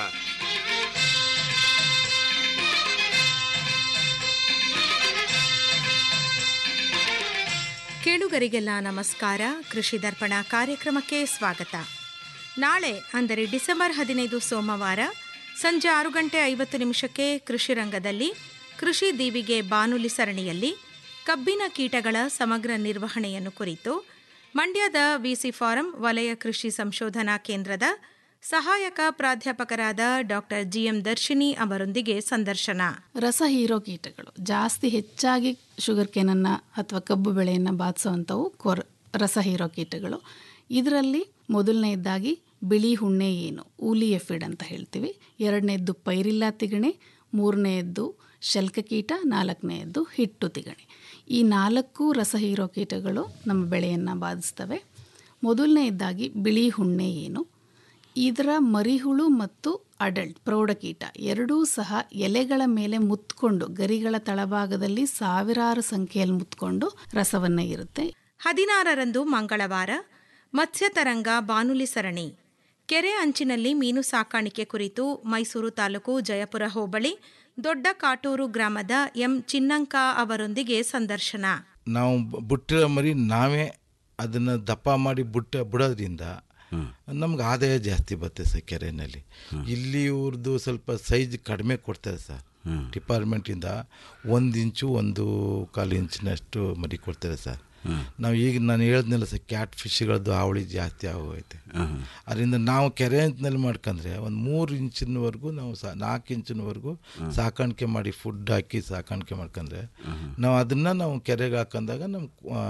ಕೇಳುಗರಿಗೆಲ್ಲ ನಮಸ್ಕಾರ ಕೃಷಿ ದರ್ಪಣ ಕಾರ್ಯಕ್ರಮಕ್ಕೆ ಸ್ವಾಗತ ನಾಳೆ ಅಂದರೆ ಡಿಸೆಂಬರ್ ಹದಿನೈದು ಸೋಮವಾರ ಸಂಜೆ ಆರು ಗಂಟೆ ಐವತ್ತು ನಿಮಿಷಕ್ಕೆ ಕೃಷಿ ರಂಗದಲ್ಲಿ ಕೃಷಿ ದೀವಿಗೆ ಬಾನುಲಿ ಸರಣಿಯಲ್ಲಿ ಕಬ್ಬಿನ ಕೀಟಗಳ ಸಮಗ್ರ ನಿರ್ವಹಣೆಯನ್ನು ಕುರಿತು ಮಂಡ್ಯದ ವಿಸಿ ಫಾರಂ ವಲಯ ಕೃಷಿ ಸಂಶೋಧನಾ ಕೇಂದ್ರದ ಸಹಾಯಕ ಪ್ರಾಧ್ಯಾಪಕರಾದ ಡಾಕ್ಟರ್ ಜಿಎಂ ದರ್ಶಿನಿ ಅವರೊಂದಿಗೆ ಸಂದರ್ಶನ ರಸ ಹೀರೋ ಕೀಟಗಳು ಜಾಸ್ತಿ ಹೆಚ್ಚಾಗಿ ಶುಗರ್ ಕೇನನ್ನು ಅಥವಾ ಕಬ್ಬು ಬೆಳೆಯನ್ನು ಬಾಧಿಸುವಂಥವು ಕೊರ್ ರಸ ಹೀರೋ ಕೀಟಗಳು ಇದರಲ್ಲಿ ಮೊದಲನೇದಾಗಿ ಬಿಳಿ ಹುಣ್ಣೆ ಏನು ಊಲಿ ಎಫಿಡ್ ಅಂತ ಹೇಳ್ತೀವಿ ಎರಡನೇದ್ದು ಪೈರಿಲ್ಲಾ ತಿಗಣೆ ಮೂರನೆಯದ್ದು ಶಲ್ಕಕೀಟ ನಾಲ್ಕನೆಯದ್ದು ಹಿಟ್ಟು ತಿಗಣೆ ಈ ನಾಲ್ಕು ರಸ ಹೀರೋ ಕೀಟಗಳು ನಮ್ಮ ಬೆಳೆಯನ್ನು ಬಾಧಿಸ್ತವೆ ಮೊದಲನೆಯದಾಗಿ ಬಿಳಿ ಹುಣ್ಣೆ ಏನು ಇದರ ಮರಿಹುಳು ಮತ್ತು ಅಡಲ್ಟ್ ಪ್ರೌಢಕೀಟ ಎರಡೂ ಸಹ ಎಲೆಗಳ ಮೇಲೆ ಮುತ್ಕೊಂಡು ಗರಿಗಳ ತಳಭಾಗದಲ್ಲಿ ಸಾವಿರಾರು ಸಂಖ್ಯೆಯಲ್ಲಿ ಮುತ್ಕೊಂಡು ರಸವನ್ನು ಇರುತ್ತೆ ಹದಿನಾರರಂದು ಮಂಗಳವಾರ ಮತ್ಸ್ಯತರಂಗ ಬಾನುಲಿ ಸರಣಿ ಕೆರೆ ಅಂಚಿನಲ್ಲಿ ಮೀನು ಸಾಕಾಣಿಕೆ ಕುರಿತು ಮೈಸೂರು ತಾಲೂಕು ಜಯಪುರ ಹೋಬಳಿ ದೊಡ್ಡ ಕಾಟೂರು ಗ್ರಾಮದ ಎಂ ಚಿನ್ನಂಕ ಅವರೊಂದಿಗೆ ಸಂದರ್ಶನ ನಾವು ಬುಟ್ಟಿರೋ ಮರಿ ನಾವೇ ಅದನ್ನು ದಪ್ಪ ಮಾಡಿ ಬುಟ್ಟ ಬಿಡೋದ್ರಿಂದ ನಮ್ಗೆ ಆದಾಯ ಜಾಸ್ತಿ ಬರುತ್ತೆ ಸರ್ ಕೆರೆಯಲ್ಲಿ ಇಲ್ಲಿ ಇವ್ರದ್ದು ಸ್ವಲ್ಪ ಸೈಜ್ ಕಡಿಮೆ ಕೊಡ್ತಾರೆ ಸರ್ ಡಿಪಾರ್ಟ್ಮೆಂಟಿಂದ ಒಂದು ಇಂಚು ಒಂದು ಕಾಲು ಇಂಚಿನಷ್ಟು ಮರಿ ಕೊಡ್ತಾರೆ ಸರ್ ನಾವು ಈಗ ನಾನು ಹೇಳಿದ್ನಲ್ಲ ಸರ್ ಕ್ಯಾಟ್ ಫಿಶ್ಗಳದ್ದು ಹಾವಳಿ ಜಾಸ್ತಿ ಆಗೋಗೈತೆ ಅದರಿಂದ ನಾವು ಕೆರೆ ಅಂಚಿನಲ್ಲಿ ಮಾಡ್ಕೊಂಡ್ರೆ ಒಂದು ಮೂರು ಇಂಚಿನವರೆಗೂ ನಾವು ಸಾ ನಾಲ್ಕು ಇಂಚಿನವರೆಗೂ ಸಾಕಾಣಿಕೆ ಮಾಡಿ ಫುಡ್ ಹಾಕಿ ಸಾಕಾಣಿಕೆ ಮಾಡ್ಕೊಂಡ್ರೆ ನಾವು ಅದನ್ನು ನಾವು ಕೆರೆಗೆ ಹಾಕೊಂಡಾಗ ನಮ್ಮ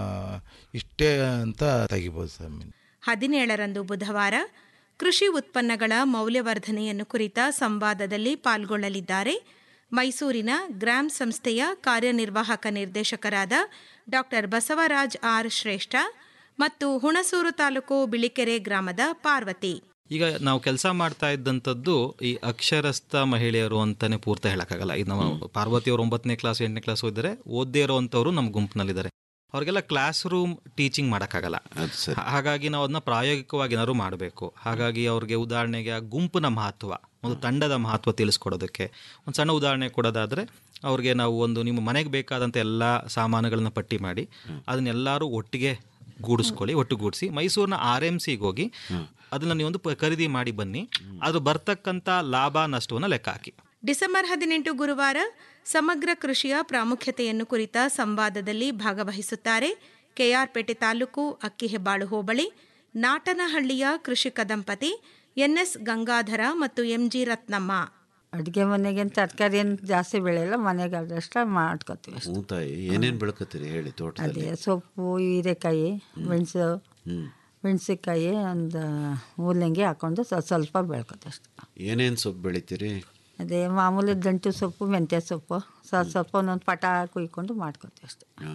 ಇಷ್ಟೇ ಅಂತ ತೆಗಿಬೋದು ಸರ್ ಮೀನು ಹದಿನೇಳರಂದು ಬುಧವಾರ ಕೃಷಿ ಉತ್ಪನ್ನಗಳ ಮೌಲ್ಯವರ್ಧನೆಯನ್ನು ಕುರಿತ ಸಂವಾದದಲ್ಲಿ ಪಾಲ್ಗೊಳ್ಳಲಿದ್ದಾರೆ ಮೈಸೂರಿನ ಗ್ರಾಮ್ ಸಂಸ್ಥೆಯ ಕಾರ್ಯನಿರ್ವಾಹಕ ನಿರ್ದೇಶಕರಾದ ಡಾಕ್ಟರ್ ಬಸವರಾಜ್ ಆರ್ ಶ್ರೇಷ್ಠ ಮತ್ತು ಹುಣಸೂರು ತಾಲೂಕು ಬಿಳಿಕೆರೆ ಗ್ರಾಮದ ಪಾರ್ವತಿ ಈಗ ನಾವು ಕೆಲಸ ಮಾಡ್ತಾ ಇದ್ದಂಥದ್ದು ಈ ಅಕ್ಷರಸ್ಥ ಮಹಿಳೆಯರು ಅಂತಾನೆ ಪೂರ್ತಿ ಹೇಳಕ್ಕಾಗಲ್ಲ ಈಗ ನಾವು ಪಾರ್ವತಿಯವರು ಒಂಬತ್ತನೇ ಕ್ಲಾಸ್ ಎಂಟನೇ ಕ್ಲಾಸ್ ಓದಿದರೆ ಓದ್ದೇ ಇರೋವಂಥವ್ರು ನಮ್ಮ ಗುಂಪಿನಲ್ಲಿದ್ದಾರೆ ಅವ್ರಿಗೆಲ್ಲ ಕ್ಲಾಸ್ ರೂಮ್ ಟೀಚಿಂಗ್ ಮಾಡೋಕ್ಕಾಗಲ್ಲ ಹಾಗಾಗಿ ನಾವು ಅದನ್ನ ಪ್ರಾಯೋಗಿಕವಾಗಿ ಏನಾದ್ರು ಮಾಡಬೇಕು ಹಾಗಾಗಿ ಅವ್ರಿಗೆ ಉದಾಹರಣೆಗೆ ಆ ಗುಂಪಿನ ಮಹತ್ವ ಒಂದು ತಂಡದ ಮಹತ್ವ ತಿಳಿಸ್ಕೊಡೋದಕ್ಕೆ ಒಂದು ಸಣ್ಣ ಉದಾಹರಣೆ ಕೊಡೋದಾದರೆ ಅವ್ರಿಗೆ ನಾವು ಒಂದು ನಿಮ್ಮ ಮನೆಗೆ ಬೇಕಾದಂಥ ಎಲ್ಲ ಸಾಮಾನುಗಳನ್ನ ಪಟ್ಟಿ ಮಾಡಿ ಅದನ್ನೆಲ್ಲರೂ ಒಟ್ಟಿಗೆ ಗೂಡಿಸ್ಕೊಳ್ಳಿ ಒಟ್ಟುಗೂಡಿಸಿ ಮೈಸೂರಿನ ಆರ್ ಎಮ್ ಸಿಗೆ ಹೋಗಿ ಅದನ್ನ ನೀವೊಂದು ಪ- ಖರೀದಿ ಮಾಡಿ ಬನ್ನಿ ಅದು ಬರ್ತಕ್ಕಂಥ ಲಾಭ ನಷ್ಟವನ್ನು ಲೆಕ್ಕ ಹಾಕಿ ಡಿಸೆಂಬರ್ ಹದಿನೆಂಟು ಗುರುವಾರ ಸಮಗ್ರ ಕೃಷಿಯ ಪ್ರಾಮುಖ್ಯತೆಯನ್ನು ಕುರಿತ ಸಂವಾದದಲ್ಲಿ ಭಾಗವಹಿಸುತ್ತಾರೆ ಕೆಆರ್ಪೇಟೆ ತಾಲೂಕು ಅಕ್ಕಿಹೆಬ್ಬಾಳು ಹೋಬಳಿ ನಾಟನಹಳ್ಳಿಯ ಕೃಷಿಕ ದಂಪತಿ ಎನ್ಎಸ್ ಗಂಗಾಧರ ಮತ್ತು ಎಂಜಿ ರತ್ನಮ್ಮ ಅಡುಗೆ ಮನೆಗೆ ತರಕಾರಿ ಏನು ಜಾಸ್ತಿ ಬೆಳೆಯಲ್ಲ ಮನೆಗೆ ಅದಷ್ಟ ಮಾಡ್ಕೊತೀವಿ ಅಷ್ಟೇ ಹ್ಞೂ ತಾಯಿ ಏನೇನು ಬೆಳ್ಕತ್ತೀರಿ ಹೇಳಿ ತೋಟದಲ್ಲಿ ಅದೇ ಸೊಪ್ಪು ಹೀರೆಕಾಯಿ ಮೆಣಸು ಮೆಣಸಿನ್ಕಾಯಿ ಒಂದು ಮೂಲಂಗಿ ಹಾಕೊಂಡು ಸ್ವಲ್ಪ ಸ್ವಲ್ಪ ಬೆಳ್ಕೊತೀವಿ ಅಷ್ಟೆ ಏನೇನು ಸೊಪ್ಪು ಬೆಳಿತೀರಿ ಅದೇ ಮಾಮೂಲಿ ದಂಟು ಸೊಪ್ಪು ಮೆಂತ್ಯ ಸೊಪ್ಪು ಸ್ವಲ್ಪ ಸ್ವಲ್ಪ ಒಂದೊಂದು ಪಟ ಕುಯ್ಕೊಂಡು ಮಾಡ್ಕೊತೀವಿ ಅಷ್ಟೆ ಹಾ.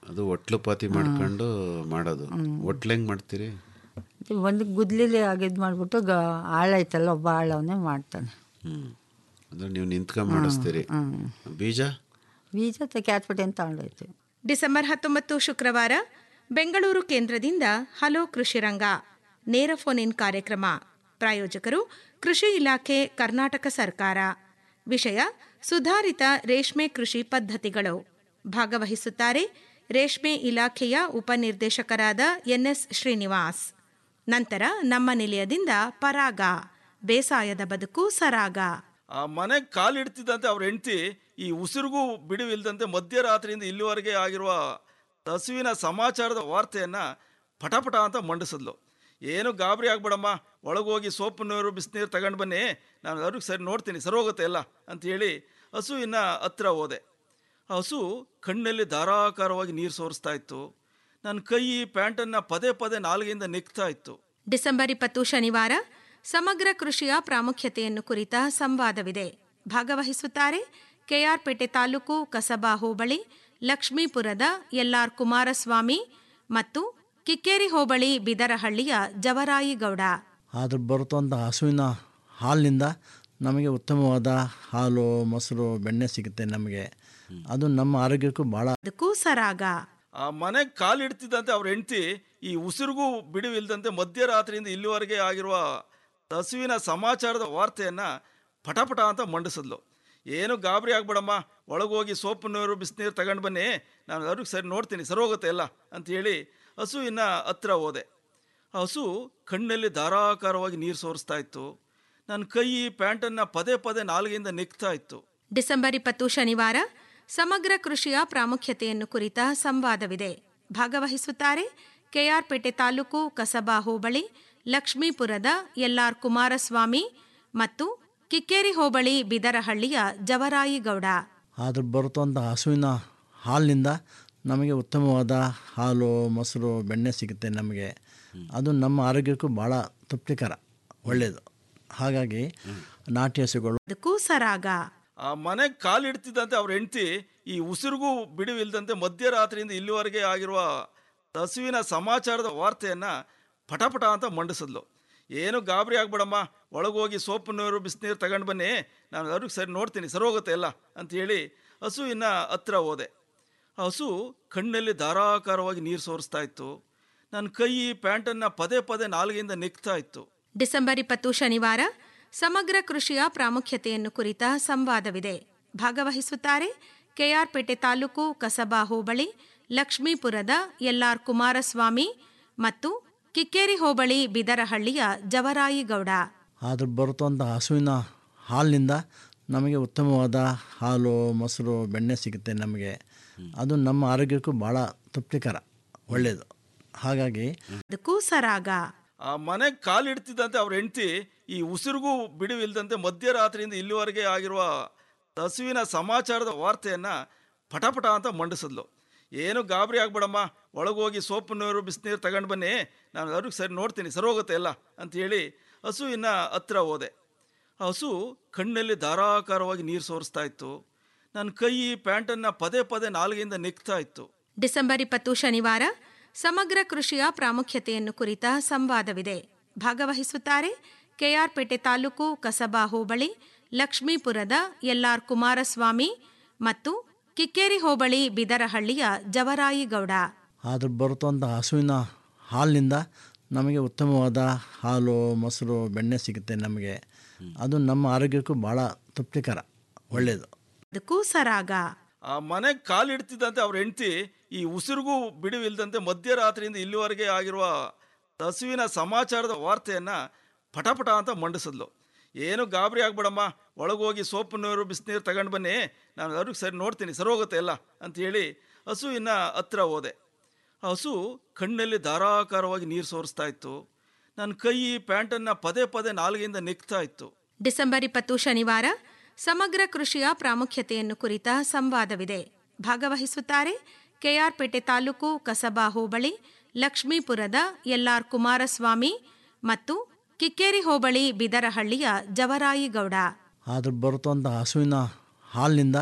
ಅದು ಒಟ್ಲು ಪಾತಿ ಮಾಡ್ಕೊಂಡು ಮಾಡೋದು ಒಟ್ಲು ಹೆಂಗ್ ಮಾಡ್ತೀರಿ ಇದು ಒಂದು ಗುದ್ಲಿಲಿ ಆಗಿದ್ದು ಮಾಡಿಬಿಟ್ಟು ಗ ಆಳ ಐತಲ್ಲ ಒಬ್ಬ ಆಳವನ್ನೇ ಮಾಡ್ತಾನೆ ಹ್ಮ್ ಅಂದ್ರೆ ನೀವು ನಿಂತ್ಕೊಂಡ್ ಮಾಡಿಸ್ತೀರಿ ಬೀಜ ಬೀಜ ಕ್ಯಾಟ್ಪಟೆ ಅಂತ ತಗೊಂಡೋಯ್ತು ಡಿಸೆಂಬರ್ ಹತ್ತೊಂಬತ್ತು ಶುಕ್ರವಾರ ಬೆಂಗಳೂರು ಕೇಂದ್ರದಿಂದ ಹಲೋ ಕೃಷಿರಂಗ ನೇರ ಫೋನ್ ಇನ್ ಕಾರ್ಯಕ್ರಮ ಪ್ರಾಯೋಜಕರು ಕೃಷಿ ಇಲಾಖೆ ಕರ್ನಾಟಕ ಸರ್ಕಾರ ವಿಷಯ ಸುಧಾರಿತ ರೇಷ್ಮೆ ಕೃಷಿ ಪದ್ಧತಿಗಳು ಭಾಗವಹಿಸುತ್ತಾರೆ ರೇಷ್ಮೆ ಇಲಾಖೆಯ ಉಪನಿರ್ದೇಶಕರಾದ ಎನ್ಎಸ್ ಶ್ರೀನಿವಾಸ್ ನಂತರ ನಮ್ಮ ನಿಲಯದಿಂದ ಪರಾಗ ಬೇಸಾಯದ ಬದುಕು ಸರಾಗ ಆ ಮನೆಗೆ ಕಾಲಿಡ್ತಿದ್ದಂತೆ ಅವ್ರ ಹೆಂಡತಿ ಈ ಉಸಿರಿಗೂ ಬಿಡುವಿಲ್ದಂತೆ ಮಧ್ಯರಾತ್ರಿಯಿಂದ ಇಲ್ಲಿವರೆಗೆ ಆಗಿರುವ ಹಸುವಿನ ಸಮಾಚಾರದ ವಾರ್ತೆಯನ್ನ ಪಟಪಟ ಅಂತ ಮಂಡಿಸಿದ್ಲು ಏನು ಗಾಬರಿ ಆಗ್ಬೇಡಮ್ಮ ಒಳಗೋಗಿ ಸೋಪು ನೀರು ಬಿಸಿನೀರು ತಗೊಂಡು ಬನ್ನಿ ನಾನು ಅವ್ರಿಗೆ ಸರಿ ನೋಡ್ತೀನಿ ಸರಿ ಹೋಗುತ್ತೆ ಎಲ್ಲ ಅಂತ ಹೇಳಿ ಹಸುವಿನ ಹತ್ರ ಹೋದೆ ಆ ಹಸು ಕಣ್ಣಲ್ಲಿ ಧಾರಾಕಾರವಾಗಿ ನೀರು ಸೋರಿಸ್ತಾ ಇತ್ತು ನನ್ನ ಕೈ ಪ್ಯಾಂಟನ್ನು ಪದೇ ಪದೇ ನಾಲ್ಗೆಯಿಂದ ನೆಕ್ತಾ ಇತ್ತು ಡಿಸೆಂಬರ್ ಇಪ್ಪತ್ತು ಶನಿವಾರ ಸಮಗ್ರ ಕೃಷಿಯ ಪ್ರಾಮುಖ್ಯತೆಯನ್ನು ಕುರಿತ ಸಂವಾದವಿದೆ ಭಾಗವಹಿಸುತ್ತಾರೆ ಕೆಆರ್ಪೇಟೆ ತಾಲೂಕು ಕಸಬಾ ಹೋಬಳಿ ಲಕ್ಷ್ಮೀಪುರದ ಎಲ್ಆರ್ ಕುಮಾರಸ್ವಾಮಿ ಮತ್ತು ಕಿಕ್ಕೇರಿ ಹೋಬಳಿ ಬಿದರಹಳ್ಳಿಯ ಜವರಾಯಿಗೌಡ ಅದ್ರ ಬರುತ್ತಂಥ ಹಸುವಿನ ಹಾಲಿನಿಂದ ನಮಗೆ ಉತ್ತಮವಾದ ಹಾಲು ಮೊಸರು ಬೆಣ್ಣೆ ಸಿಗುತ್ತೆ ನಮಗೆ ಅದು ನಮ್ಮ ಆರೋಗ್ಯಕ್ಕೂ ಭಾಳ ಅದಕ್ಕೂ ಸರಾಗ ಆ ಮನೆಗೆ ಕಾಲಿಡ್ತಿದ್ದಂತೆ ಅವ್ರ ಹೆಂಡತಿ ಈ ಉಸಿರಿಗೂ ಬಿಡುವಿಲ್ದಂತೆ ಮಧ್ಯರಾತ್ರಿಯಿಂದ ಇಲ್ಲಿವರೆಗೆ ಆಗಿರುವ ಹಸುವಿನ ಸಮಾಚಾರದ ವಾರ್ತೆಯನ್ನ ಪಟಪಟ ಅಂತ ಮಂಡಿಸಿದ್ಲು ಏನು ಗಾಬರಿ ಆಗ್ಬೇಡಮ್ಮ ಒಳಗೋಗಿ ಸೋಪು ನೀರು ಬಿಸಿನೀರು ತಗೊಂಡು ಬನ್ನಿ ನಾನು ಅವ್ರಿಗೆ ಸರಿ ನೋಡ್ತೀನಿ ಸರಿ ಹೋಗುತ್ತೆ ಎಲ್ಲ ಅಂತ ಹೇಳಿ ಹಸುವಿನ ಹತ್ರ ಹೋದೆ ಆ ಹಸು ಕಣ್ಣಲ್ಲಿ ಧಾರಾಕಾರವಾಗಿ ನೀರು ಸೋರಿಸ್ತಾ ಇತ್ತು ನನ್ನ ಕೈ ಪ್ಯಾಂಟನ್ನು ಪದೇ ಪದೇ ನಾಲ್ಗೆಯಿಂದ ನೆಕ್ತಾ ಇತ್ತು ಡಿಸೆಂಬರ್ ಇಪ್ಪತ್ತು ಶನಿವಾರ ಸಮಗ್ರ ಕೃಷಿಯ ಪ್ರಾಮುಖ್ಯತೆಯನ್ನು ಕುರಿತ ಸಂವಾದವಿದೆ ಭಾಗವಹಿಸುತ್ತಾರೆ ಕೆಆರ್ಪೇಟೆ ತಾಲೂಕು ಕಸಬಾ ಹೋಬಳಿ ಲಕ್ಷ್ಮೀಪುರದ ಎಲ್ಆರ್ ಕುಮಾರಸ್ವಾಮಿ ಮತ್ತು ಕಿಕ್ಕೇರಿ ಹೋಬಳಿ ಬಿದರಹಳ್ಳಿಯ ಜವರಾಯಿಗೌಡ ಅದ್ರ ಬರುತ್ತಂಥ ಹಸುವಿನ ಹಾಲಿನಿಂದ ನಮಗೆ ಉತ್ತಮವಾದ ಹಾಲು ಮೊಸರು ಬೆಣ್ಣೆ ಸಿಗುತ್ತೆ ನಮಗೆ ಅದು ನಮ್ಮ ಆರೋಗ್ಯಕ್ಕೂ ಭಾಳ ತೃಪ್ತಿಕರ ಒಳ್ಳೆಯದು ಹಾಗಾಗಿ ನಾಟಿ ಹಸುಗಳು ಅದಕ್ಕೂ ಸರಾಗ ಆ ಮನೆಗೆ ಕಾಲಿಡ್ತಿದ್ದಂತೆ ಅವ್ರ ಹೆಂಡತಿ ಈ ಉಸಿರಿಗೂ ಬಿಡುವಿಲ್ದಂತೆ ಮಧ್ಯರಾತ್ರಿಯಿಂದ ಇಲ್ಲಿವರೆಗೆ ಆಗಿರುವ ಹಸುವಿನ ಸಮಾಚಾರದ ವಾರ್ತೆಯನ್ನ ಪಟಪಟ ಅಂತ ಮಂಡಿಸಿದ್ಲು ಏನು ಗಾಬರಿ ಆಗ್ಬೇಡಮ್ಮ ಒಳಗೋಗಿ ಸೋಪು ನೀರು ಬಿಸಿನೀರು ತಗೊಂಡು ಬನ್ನಿ ನಾನು ಅವ್ರಿಗೆ ಸರಿ ನೋಡ್ತೀನಿ ಸರಿ ಹೋಗುತ್ತೆ ಎಲ್ಲ ಅಂತ ಹೇಳಿ ಹಸುವಿನ ಹತ್ರ ಹೋದೆ ಆ ಹಸು ಕಣ್ಣಲ್ಲಿ ಧಾರಾಕಾರವಾಗಿ ನೀರು ಸೋರಿಸ್ತಾ ಇತ್ತು ನನ್ನ ಕೈ ಪ್ಯಾಂಟನ್ನು ಪದೇ ಪದೇ ನಾಲ್ಗೆಯಿಂದ ನೆಕ್ತಾ ಇತ್ತು ಡಿಸೆಂಬರ್ ಇಪ್ಪತ್ತು ಶನಿವಾರ ಸಮಗ್ರ ಕೃಷಿಯ ಪ್ರಾಮುಖ್ಯತೆಯನ್ನು ಕುರಿತ ಸಂವಾದವಿದೆ ಭಾಗವಹಿಸುತ್ತಾರೆ ಕೆಆರ್ಪೇಟೆ ತಾಲೂಕು ಕಸಬಾ ಹೋಬಳಿ ಲಕ್ಷ್ಮೀಪುರದ ಎಲ್ಆರ್ ಕುಮಾರಸ್ವಾಮಿ ಮತ್ತು ಕಿಕ್ಕೇರಿ ಹೋಬಳಿ ಬಿದರಹಳ್ಳಿಯ ಜವರಾಯಿಗೌಡ ಅದ್ರ ಬರುತ್ತಂಥ ಹಸುವಿನ ಹಾಲಿನಿಂದ ನಮಗೆ ಉತ್ತಮವಾದ ಹಾಲು ಮೊಸರು ಬೆಣ್ಣೆ ಸಿಗುತ್ತೆ ನಮಗೆ ಅದು ನಮ್ಮ ಆರೋಗ್ಯಕ್ಕೂ ಭಾಳ ತೃಪ್ತಿಕರ ಒಳ್ಳೆಯದು ಹಾಗಾಗಿ ಅದಕ್ಕೂ ಸರಾಗ ಆ ಮನೆಗೆ ಕಾಲಿಡ್ತಿದ್ದಂತೆ ಅವ್ರ ಹೆಂಡತಿ ಈ ಉಸಿರಿಗೂ ಬಿಡುವಿಲ್ದಂತೆ ಮಧ್ಯರಾತ್ರಿಯಿಂದ ಇಲ್ಲಿವರೆಗೆ ಆಗಿರುವ ಹಸುವಿನ ಸಮಾಚಾರದ ವಾರ್ತೆಯನ್ನ ಪಟಪಟ ಅಂತ ಮಂಡಿಸಿದ್ಲು ಏನು ಗಾಬರಿ ಆಗ್ಬೇಡಮ್ಮ ಒಳಗೋಗಿ ಸೋಪು ನೀರು ಬಿಸಿನೀರು ತಗೊಂಡು ಬನ್ನಿ ನಾನು ಅವ್ರಿಗೆ ಸರಿ ನೋಡ್ತೀನಿ ಸರಿ ಹೋಗುತ್ತೆ ಎಲ್ಲ ಅಂತ ಹೇಳಿ ಹಸುವಿನ ಹತ್ರ ಹೋದೆ ಆ ಹಸು ಕಣ್ಣಲ್ಲಿ ಧಾರಾಕಾರವಾಗಿ ನೀರು ಸೋರಿಸ್ತಾ ಇತ್ತು ನನ್ನ ಕೈ ಪ್ಯಾಂಟನ್ನು ಪದೇ ಪದೇ ನಾಲ್ಗೆಯಿಂದ ನೆಕ್ತಾ ಇತ್ತು ಡಿಸೆಂಬರ್ ಇಪ್ಪತ್ತು ಶನಿವಾರ ಸಮಗ್ರ ಕೃಷಿಯ ಪ್ರಾಮುಖ್ಯತೆಯನ್ನು ಕುರಿತ ಸಂವಾದವಿದೆ ಭಾಗವಹಿಸುತ್ತಾರೆ ಕೆಆರ್ಪೇಟೆ ತಾಲೂಕು ಕಸಬಾ ಹೋಬಳಿ ಲಕ್ಷ್ಮೀಪುರದ ಎಲ್ಆರ್ ಕುಮಾರಸ್ವಾಮಿ ಮತ್ತು ಕಿಕ್ಕೇರಿ ಹೋಬಳಿ ಬಿದರಹಳ್ಳಿಯ ಜವರಾಯಿಗೌಡ ಅದ್ರ ಬರುತ್ತಂಥ ಹಸುವಿನ ಹಾಲಿನಿಂದ ನಮಗೆ ಉತ್ತಮವಾದ ಹಾಲು ಮೊಸರು ಬೆಣ್ಣೆ ಸಿಗುತ್ತೆ ನಮಗೆ ಅದು ನಮ್ಮ ಆರೋಗ್ಯಕ್ಕೂ ಭಾಳ ತೃಪ್ತಿಕರ ಒಳ್ಳೆಯದು ಅದಕ್ಕೂ ಸರಾಗ ಆ ಮನೆಗೆ ಕಾಲಿಡ್ತಿದ್ದಂತೆ ಅವ್ರ ಹೆಂಡತಿ ಈ ಉಸಿರಿಗೂ ಬಿಡುವಿಲ್ದಂತೆ ಮಧ್ಯರಾತ್ರಿಯಿಂದ ಇಲ್ಲಿವರೆಗೆ ಆಗಿರುವ ಹಸುವಿನ ಸಮಾಚಾರದ ವಾರ್ತೆಯನ್ನ ಪಟಪಟ ಅಂತ ಮಂಡಿಸಿದ್ಲು ಏನು ಗಾಬರಿ ಆಗ್ಬೇಡಮ್ಮ ಒಳಗೋಗಿ ಸೋಪು ನೀರು ಬಿಸಿನೀರು ತಗೊಂಡು ಬನ್ನಿ ನಾನು ಅವ್ರಿಗೆ ಸರಿ ನೋಡ್ತೀನಿ ಸರಿ ಹೋಗುತ್ತೆ ಎಲ್ಲ ಅಂತ ಹೇಳಿ ಹಸುವಿನ ಹತ್ರ ಹೋದೆ ಆ ಹಸು ಕಣ್ಣಲ್ಲಿ ಧಾರಾಕಾರವಾಗಿ ನೀರು ಸೋರಿಸ್ತಾ ಇತ್ತು ನನ್ನ ಕೈ ಪ್ಯಾಂಟನ್ನು ಪದೇ ಪದೇ ನಾಲ್ಗೆಯಿಂದ ನೆಕ್ತಾ ಇತ್ತು ಡಿಸೆಂಬರ್ ಇಪ್ಪತ್ತು ಶನಿವಾರ ಸಮಗ್ರ ಕೃಷಿಯ ಪ್ರಾಮುಖ್ಯತೆಯನ್ನು ಕುರಿತ ಸಂವಾದವಿದೆ ಭಾಗವಹಿಸುತ್ತಾರೆ ಕೆಆರ್ಪೇಟೆ ತಾಲೂಕು ಕಸಬಾ ಹೋಬಳಿ ಲಕ್ಷ್ಮೀಪುರದ ಎಲ್ಆರ್ ಕುಮಾರಸ್ವಾಮಿ ಮತ್ತು ಕಿಕ್ಕೇರಿ ಹೋಬಳಿ ಬಿದರಹಳ್ಳಿಯ ಜವರಾಯಿಗೌಡ ಅದ್ರ ಬರುತ್ತಂಥ ಹಸುವಿನ ಹಾಲಿನಿಂದ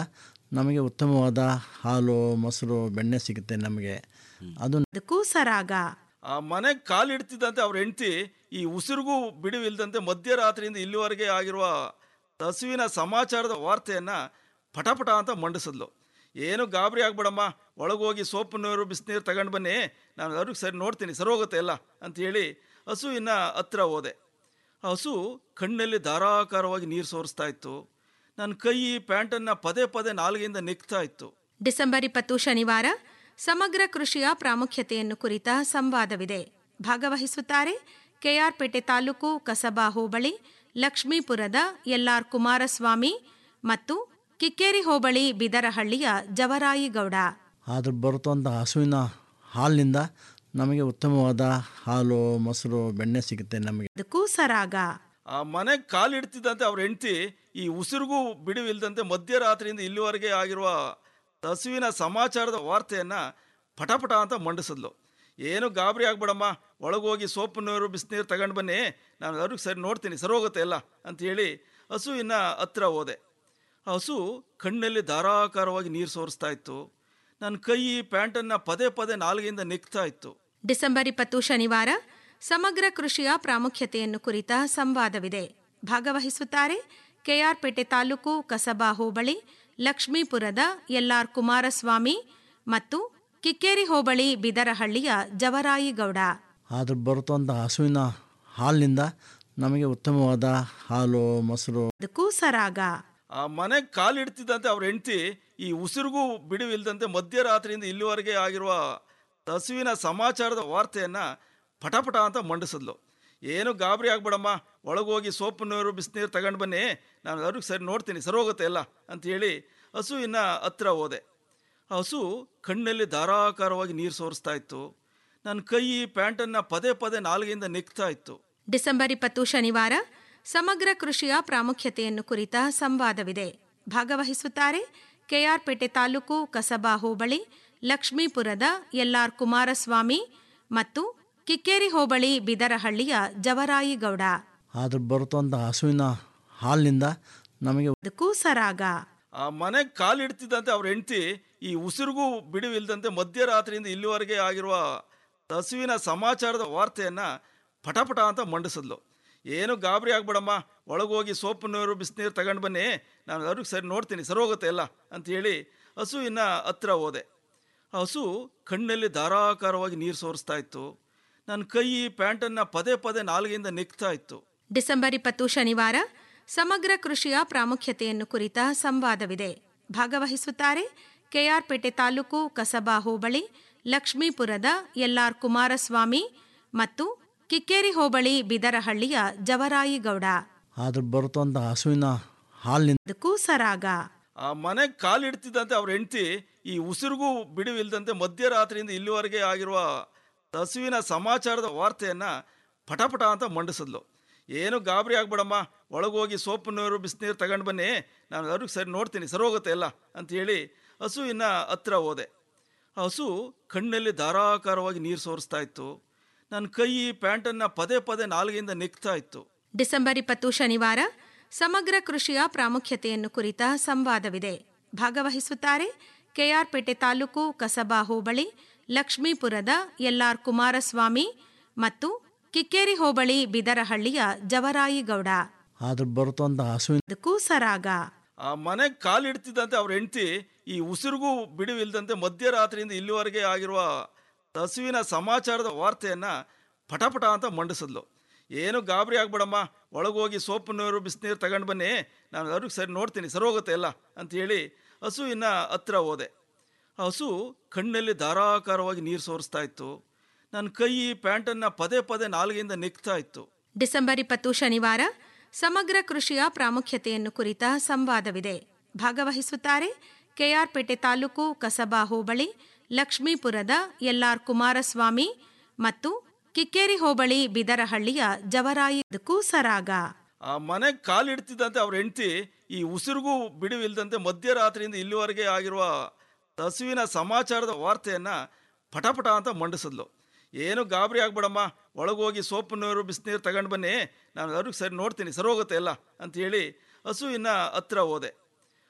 ನಮಗೆ ಉತ್ತಮವಾದ ಹಾಲು ಮೊಸರು ಬೆಣ್ಣೆ ಸಿಗುತ್ತೆ ನಮಗೆ ಅದು ಅದಕ್ಕೂ ಸರಾಗ ಆ ಮನೆಗೆ ಕಾಲಿಡ್ತಿದ್ದಂತೆ ಅವ್ರ ಹೆಂಡತಿ ಈ ಉಸಿರಿಗೂ ಬಿಡುವಿಲ್ದಂತೆ ಮಧ್ಯರಾತ್ರಿಯಿಂದ ಇಲ್ಲಿವರೆಗೆ ಆಗಿರುವ ಹಸುವಿನ ಸಮಾಚಾರದ ವಾರ್ತೆಯನ್ನ ಪಟಪಟ ಅಂತ ಮಂಡಿಸಿದ್ಲು ಏನು ಗಾಬರಿ ಆಗ್ಬೇಡಮ್ಮ ಒಳಗೋಗಿ ಸೋಪು ನೀರು ಬಿಸಿನೀರು ತಗೊಂಡು ಬನ್ನಿ ನಾನು ಅವ್ರಿಗೆ ಸರಿ ನೋಡ್ತೀನಿ ಸರಿ ಹೋಗುತ್ತೆ ಎಲ್ಲ ಅಂತೇಳಿ ಹಸುವಿನ ಹತ್ರ ಹೋದೆ ಆ ಹಸು ಕಣ್ಣಲ್ಲಿ ಧಾರಾಕಾರವಾಗಿ ನೀರು ಸೋರಿಸ್ತಾ ಇತ್ತು ನನ್ನ ಕೈ ಪ್ಯಾಂಟನ್ನು ಪದೇ ಪದೇ ನಾಲ್ಗೆಯಿಂದ ನೆಕ್ತಾ ಇತ್ತು ಡಿಸೆಂಬರ್ ಇಪ್ಪತ್ತು ಶನಿವಾರ ಸಮಗ್ರ ಕೃಷಿಯ ಪ್ರಾಮುಖ್ಯತೆಯನ್ನು ಕುರಿತ ಸಂವಾದವಿದೆ ಭಾಗವಹಿಸುತ್ತಾರೆ ಕೆಆರ್ಪೇಟೆ ತಾಲೂಕು ಕಸಬಾ ಹೋಬಳಿ ಲಕ್ಷ್ಮೀಪುರದ ಎಲ್ಆರ್ ಕುಮಾರಸ್ವಾಮಿ ಮತ್ತು ಕಿಕ್ಕೇರಿ ಹೋಬಳಿ ಬಿದರಹಳ್ಳಿಯ ಜವರಾಯಿಗೌಡ ಅದ್ರ ಬರುತ್ತಂಥ ಹಸುವಿನ ಹಾಲಿನಿಂದ ನಮಗೆ ಉತ್ತಮವಾದ ಹಾಲು ಮೊಸರು ಬೆಣ್ಣೆ ಸಿಗುತ್ತೆ ನಮಗೆ ಅದಕ್ಕೂ ಸರಾಗ ಆ ಮನೆಗೆ ಕಾಲಿಡ್ತಿದ್ದಂತೆ ಅವ್ರ ಹೆಂಡತಿ ಈ ಉಸಿರಿಗೂ ಬಿಡುವಿಲ್ದಂತೆ ಮಧ್ಯರಾತ್ರಿಯಿಂದ ಇಲ್ಲಿವರೆಗೆ ಆಗಿರುವ ಹಸುವಿನ ಸಮಾಚಾರದ ವಾರ್ತೆಯನ್ನ ಪಟಪಟ ಅಂತ ಮಂಡಿಸಿದ್ಲು ಏನು ಗಾಬರಿ ಆಗ್ಬೇಡಮ್ಮ ಒಳಗೋಗಿ ಸೋಪು ನೀರು ಬಿಸಿನೀರು ತಗೊಂಡು ಬನ್ನಿ ನಾನು ಅವ್ರಿಗೆ ಸರಿ ನೋಡ್ತೀನಿ ಸರಿ ಹೋಗುತ್ತೆ ಎಲ್ಲ ಅಂತೇಳಿ ಹಸುವಿನ ಹತ್ರ ಹೋದೆ ಆ ಹಸು ಕಣ್ಣಲ್ಲಿ ಧಾರಾಕಾರವಾಗಿ ನೀರು ಸೋರಿಸ್ತಾ ಇತ್ತು ನನ್ನ ಕೈ ಪ್ಯಾಂಟನ್ನು ಪದೇ ಪದೇ ನಾಲ್ಗೆಯಿಂದ ನೆಕ್ತಾ ಇತ್ತು ಡಿಸೆಂಬರ್ ಇಪ್ಪತ್ತು ಶನಿವಾರ ಸಮಗ್ರ ಕೃಷಿಯ ಪ್ರಾಮುಖ್ಯತೆಯನ್ನು ಕುರಿತ ಸಂವಾದವಿದೆ ಭಾಗವಹಿಸುತ್ತಾರೆ ಕೆಆರ್ಪೇಟೆ ತಾಲೂಕು ಕಸಬಾ ಹೋಬಳಿ ಲಕ್ಷ್ಮೀಪುರದ ಎಲ್ಆರ್ ಕುಮಾರಸ್ವಾಮಿ ಮತ್ತು ಕಿಕ್ಕೇರಿ ಹೋಬಳಿ ಬಿದರಹಳ್ಳಿಯ ಜವರಾಯಿಗೌಡ ಅದ್ರ ಬರುತ್ತಂಥ ಹಸುವಿನ ಹಾಲಿನಿಂದ ನಮಗೆ ಉತ್ತಮವಾದ ಹಾಲು ಮೊಸರು ಅದಕ್ಕೂ ಸರಾಗ ಆ ಮನೆಗೆ ಕಾಲಿಡ್ತಿದ್ದಂತೆ ಅವ್ರ ಹೆಂಡತಿ ಈ ಉಸಿರಿಗೂ ಬಿಡುವಿಲ್ದಂತೆ ಮಧ್ಯರಾತ್ರಿಯಿಂದ ಇಲ್ಲಿವರೆಗೆ ಆಗಿರುವ ಹಸುವಿನ ಸಮಾಚಾರದ ವಾರ್ತೆಯನ್ನ ಪಟಪಟ ಅಂತ ಮಂಡಿಸಿದ್ಲು ಏನು ಗಾಬರಿ ಆಗ್ಬೇಡಮ್ಮ ಒಳಗೋಗಿ ಸೋಪು ನೀರು ಬಿಸಿನೀರು ತಗೊಂಡು ಬನ್ನಿ ನಾನು ಅವ್ರಿಗೆ ಸರಿ ನೋಡ್ತೀನಿ ಸರಿ ಹೋಗುತ್ತೆ ಎಲ್ಲ ಅಂತೇಳಿ ಹಸುವಿನ ಹತ್ರ ಹೋದೆ ಆ ಹಸು ಕಣ್ಣಲ್ಲಿ ಧಾರಾಕಾರವಾಗಿ ನೀರು ಸೋರಿಸ್ತಾ ಇತ್ತು ನನ್ನ ಕೈ ಪ್ಯಾಂಟನ್ನು ಪದೇ ಪದೇ ನಾಲ್ಗೆಯಿಂದ ನೆಕ್ತಾ ಇತ್ತು ಡಿಸೆಂಬರ್ ಇಪ್ಪತ್ತು ಶನಿವಾರ ಸಮಗ್ರ ಕೃಷಿಯ ಪ್ರಾಮುಖ್ಯತೆಯನ್ನು ಕುರಿತ ಸಂವಾದವಿದೆ ಭಾಗವಹಿಸುತ್ತಾರೆ ಕೆಆರ್ಪೇಟೆ ತಾಲೂಕು ಕಸಬಾ ಹೋಬಳಿ ಲಕ್ಷ್ಮೀಪುರದ ಎಲ್ಆರ್ ಕುಮಾರಸ್ವಾಮಿ ಮತ್ತು ಕಿಕ್ಕೇರಿ ಹೋಬಳಿ ಬಿದರಹಳ್ಳಿಯ ಜವರಾಯಿಗೌಡ ಅದ್ರ ಬರುತ್ತಂಥ ಹಸುವಿನ ಹಾಲಿನಿಂದ ನಮಗೆ ಅದಕ್ಕೂ ಸರಾಗ ಆ ಮನೆಗೆ ಕಾಲಿಡ್ತಿದ್ದಂತೆ ಅವ್ರ ಹೆಂಡತಿ ಈ ಉಸಿರಿಗೂ ಬಿಡುವಿಲ್ದಂತೆ ಮಧ್ಯರಾತ್ರಿಯಿಂದ ಇಲ್ಲಿವರೆಗೆ ಆಗಿರುವ ಹಸುವಿನ ಸಮಾಚಾರದ ವಾರ್ತೆಯನ್ನ ಪಟಪಟ ಅಂತ ಮಂಡಿಸಿದ್ಲು ಏನು ಗಾಬರಿ ಆಗ್ಬೇಡಮ್ಮ ಒಳಗೋಗಿ ಸೋಪು ನೀರು ಬಿಸಿನೀರು ತಗೊಂಡು ಬನ್ನಿ ನಾನು ಅವ್ರಿಗೆ ಸರಿ ನೋಡ್ತೀನಿ ಸರಿ ಹೋಗುತ್ತೆ ಎಲ್ಲ ಅಂತೇಳಿ ಹಸುವಿನ ಹತ್ರ ಹೋದೆ ಆ ಹಸು ಕಣ್ಣಲ್ಲಿ ಧಾರಾಕಾರವಾಗಿ ನೀರು ಸೋರಿಸ್ತಾ ಇತ್ತು ನನ್ನ ಕೈ ಪ್ಯಾಂಟನ್ನು ಪದೇ ಪದೇ ನಾಲ್ಗೆಯಿಂದ ನೆಕ್ತಾ ಇತ್ತು ಡಿಸೆಂಬರ್ ಇಪ್ಪತ್ತು ಶನಿವಾರ ಸಮಗ್ರ ಕೃಷಿಯ ಪ್ರಾಮುಖ್ಯತೆಯನ್ನು ಕುರಿತ ಸಂವಾದವಿದೆ ಭಾಗವಹಿಸುತ್ತಾರೆ ಕೆಆರ್ಪೇಟೆ ತಾಲೂಕು ಕಸಬಾ ಹೋಬಳಿ ಲಕ್ಷ್ಮೀಪುರದ ಎಲ್ಆರ್ ಕುಮಾರಸ್ವಾಮಿ ಮತ್ತು ಕಿಕ್ಕೇರಿ ಹೋಬಳಿ ಬಿದರಹಳ್ಳಿಯ ಜವರಾಯಿಗೌಡ ಅದ್ರ ಬರುತ್ತಂಥ ಹಸುವಿನ ಹಾಲಿನಿಂದ ಅದಕ್ಕೂ ಸರಾಗ ಆ ಮನೆಗೆ ಕಾಲಿಡ್ತಿದ್ದಂತೆ ಅವ್ರ ಹೆಂಡತಿ ಈ ಉಸಿರಿಗೂ ಬಿಡುವಿಲ್ದಂತೆ ಮಧ್ಯರಾತ್ರಿಯಿಂದ ಇಲ್ಲಿವರೆಗೆ ಆಗಿರುವ ಹಸುವಿನ ಸಮಾಚಾರದ ವಾರ್ತೆಯನ್ನ ಪಟಪಟ ಅಂತ ಮಂಡಿಸಿದ್ಲು ಏನು ಗಾಬರಿ ಆಗ್ಬೇಡಮ್ಮ ಒಳಗೋಗಿ ಸೋಪು ನೀರು ಬಿಸಿನೀರು ತಗೊಂಡು ಬನ್ನಿ ನಾನು ಅವ್ರಿಗೆ ಸರಿ ನೋಡ್ತೀನಿ ಸರಿ ಹೋಗುತ್ತೆ ಎಲ್ಲ ಅಂತೇಳಿ ಹಸುವಿನ ಹತ್ರ ಹೋದೆ ಆ ಹಸು ಕಣ್ಣಲ್ಲಿ ಧಾರಾಕಾರವಾಗಿ ನೀರು ಸೋರಿಸ್ತಾ ಇತ್ತು ನನ್ನ ಕೈ ಪ್ಯಾಂಟನ್ನು ಪದೇ ಪದೇ ನಾಲ್ಗೆಯಿಂದ ನೆಕ್ತಾ ಇತ್ತು ಡಿಸೆಂಬರ್ ಇಪ್ಪತ್ತು ಶನಿವಾರ ಸಮಗ್ರ ಕೃಷಿಯ ಪ್ರಾಮುಖ್ಯತೆಯನ್ನು ಕುರಿತ ಸಂವಾದವಿದೆ ಭಾಗವಹಿಸುತ್ತಾರೆ ಕೆಆರ್ಪೇಟೆ ತಾಲೂಕು ಕಸಬಾ ಹೋಬಳಿ ಲಕ್ಷ್ಮೀಪುರದ ಎಲ್ಆರ್ ಕುಮಾರಸ್ವಾಮಿ ಮತ್ತು ಕಿಕ್ಕೇರಿ ಹೋಬಳಿ ಬಿದರಹಳ್ಳಿಯ ಜವರಾಯಿಗೌಡ ಅದ್ರ ಬರುತ್ತಂಥ ಹಸುವಿನ ಅದಕ್ಕೂ ಸರಾಗ ಆ ಮನೆಗೆ ಕಾಲಿಡ್ತಿದ್ದಂತೆ ಅವ್ರ ಹೆಂಡತಿ ಈ ಉಸಿರಿಗೂ ಬಿಡುವಿಲ್ದಂತೆ ಮಧ್ಯರಾತ್ರಿಯಿಂದ ಇಲ್ಲಿವರೆಗೆ ಆಗಿರುವ ಹಸುವಿನ ಸಮಾಚಾರದ ವಾರ್ತೆಯನ್ನ ಪಟಪಟ ಅಂತ ಮಂಡಿಸಿದ್ಲು ಏನು ಗಾಬರಿ ಆಗ್ಬೇಡಮ್ಮ ಒಳಗೋಗಿ ಸೋಪು ನೀರು ಬಿಸಿನೀರು ತಗೊಂಡು ಬನ್ನಿ ನಾನು ಅವ್ರಿಗೆ ಸರಿ ನೋಡ್ತೀನಿ ಸರಿ ಹೋಗುತ್ತೆ ಎಲ್ಲ ಅಂತೇಳಿ ಹಸುವಿನ ಹತ್ರ ಹೋದೆ ಆ ಹಸು ಕಣ್ಣಲ್ಲಿ ಧಾರಾಕಾರವಾಗಿ ನೀರು ಸೋರಿಸ್ತಾ ಇತ್ತು ನನ್ನ ಕೈ ಪ್ಯಾಂಟನ್ನು ಪದೇ ಪದೇ ನಾಲ್ಗೆಯಿಂದ ನೆಕ್ತಾ ಇತ್ತು ಡಿಸೆಂಬರ್ ಇಪ್ಪತ್ತು ಶನಿವಾರ ಸಮಗ್ರ ಕೃಷಿಯ ಪ್ರಾಮುಖ್ಯತೆಯನ್ನು ಕುರಿತ ಸಂವಾದವಿದೆ ಭಾಗವಹಿಸುತ್ತಾರೆ ಕೆಆರ್ಪೇಟೆ ತಾಲೂಕು ಕಸಬಾ ಹೋಬಳಿ ಲಕ್ಷ್ಮೀಪುರದ ಎಲ್ಆರ್ ಕುಮಾರಸ್ವಾಮಿ ಮತ್ತು ಕಿಕ್ಕೇರಿ ಹೋಬಳಿ ಬಿದರಹಳ್ಳಿಯ ಜವರಾಯಿ ಅದಕ್ಕೂ ಸರಾಗ ಆ ಮನೆಗೆ ಕಾಲಿಡ್ತಿದ್ದಂತೆ ಅವ್ರ ಹೆಂಡತಿ ಈ ಉಸಿರಿಗೂ ಬಿಡುವಿಲ್ದಂತೆ ಮಧ್ಯರಾತ್ರಿಯಿಂದ ಇಲ್ಲಿವರೆಗೆ ಆಗಿರುವ ಹಸುವಿನ ಸಮಾಚಾರದ ವಾರ್ತೆಯನ್ನ ಪಟಪಟ ಅಂತ ಮಂಡಿಸಿದ್ಲು ಏನು ಗಾಬರಿ ಆಗ್ಬೇಡಮ್ಮ ಒಳಗೋಗಿ ಸೋಪು ನೀರು ಬಿಸಿನೀರು ತಗೊಂಡು ಬನ್ನಿ ನಾನು ಅವ್ರಿಗೆ ಸರಿ ನೋಡ್ತೀನಿ ಸರಿ ಹೋಗುತ್ತೆ ಎಲ್ಲ ಅಂತೇಳಿ ಹಸುವಿನ ಹತ್ರ ಹೋದೆ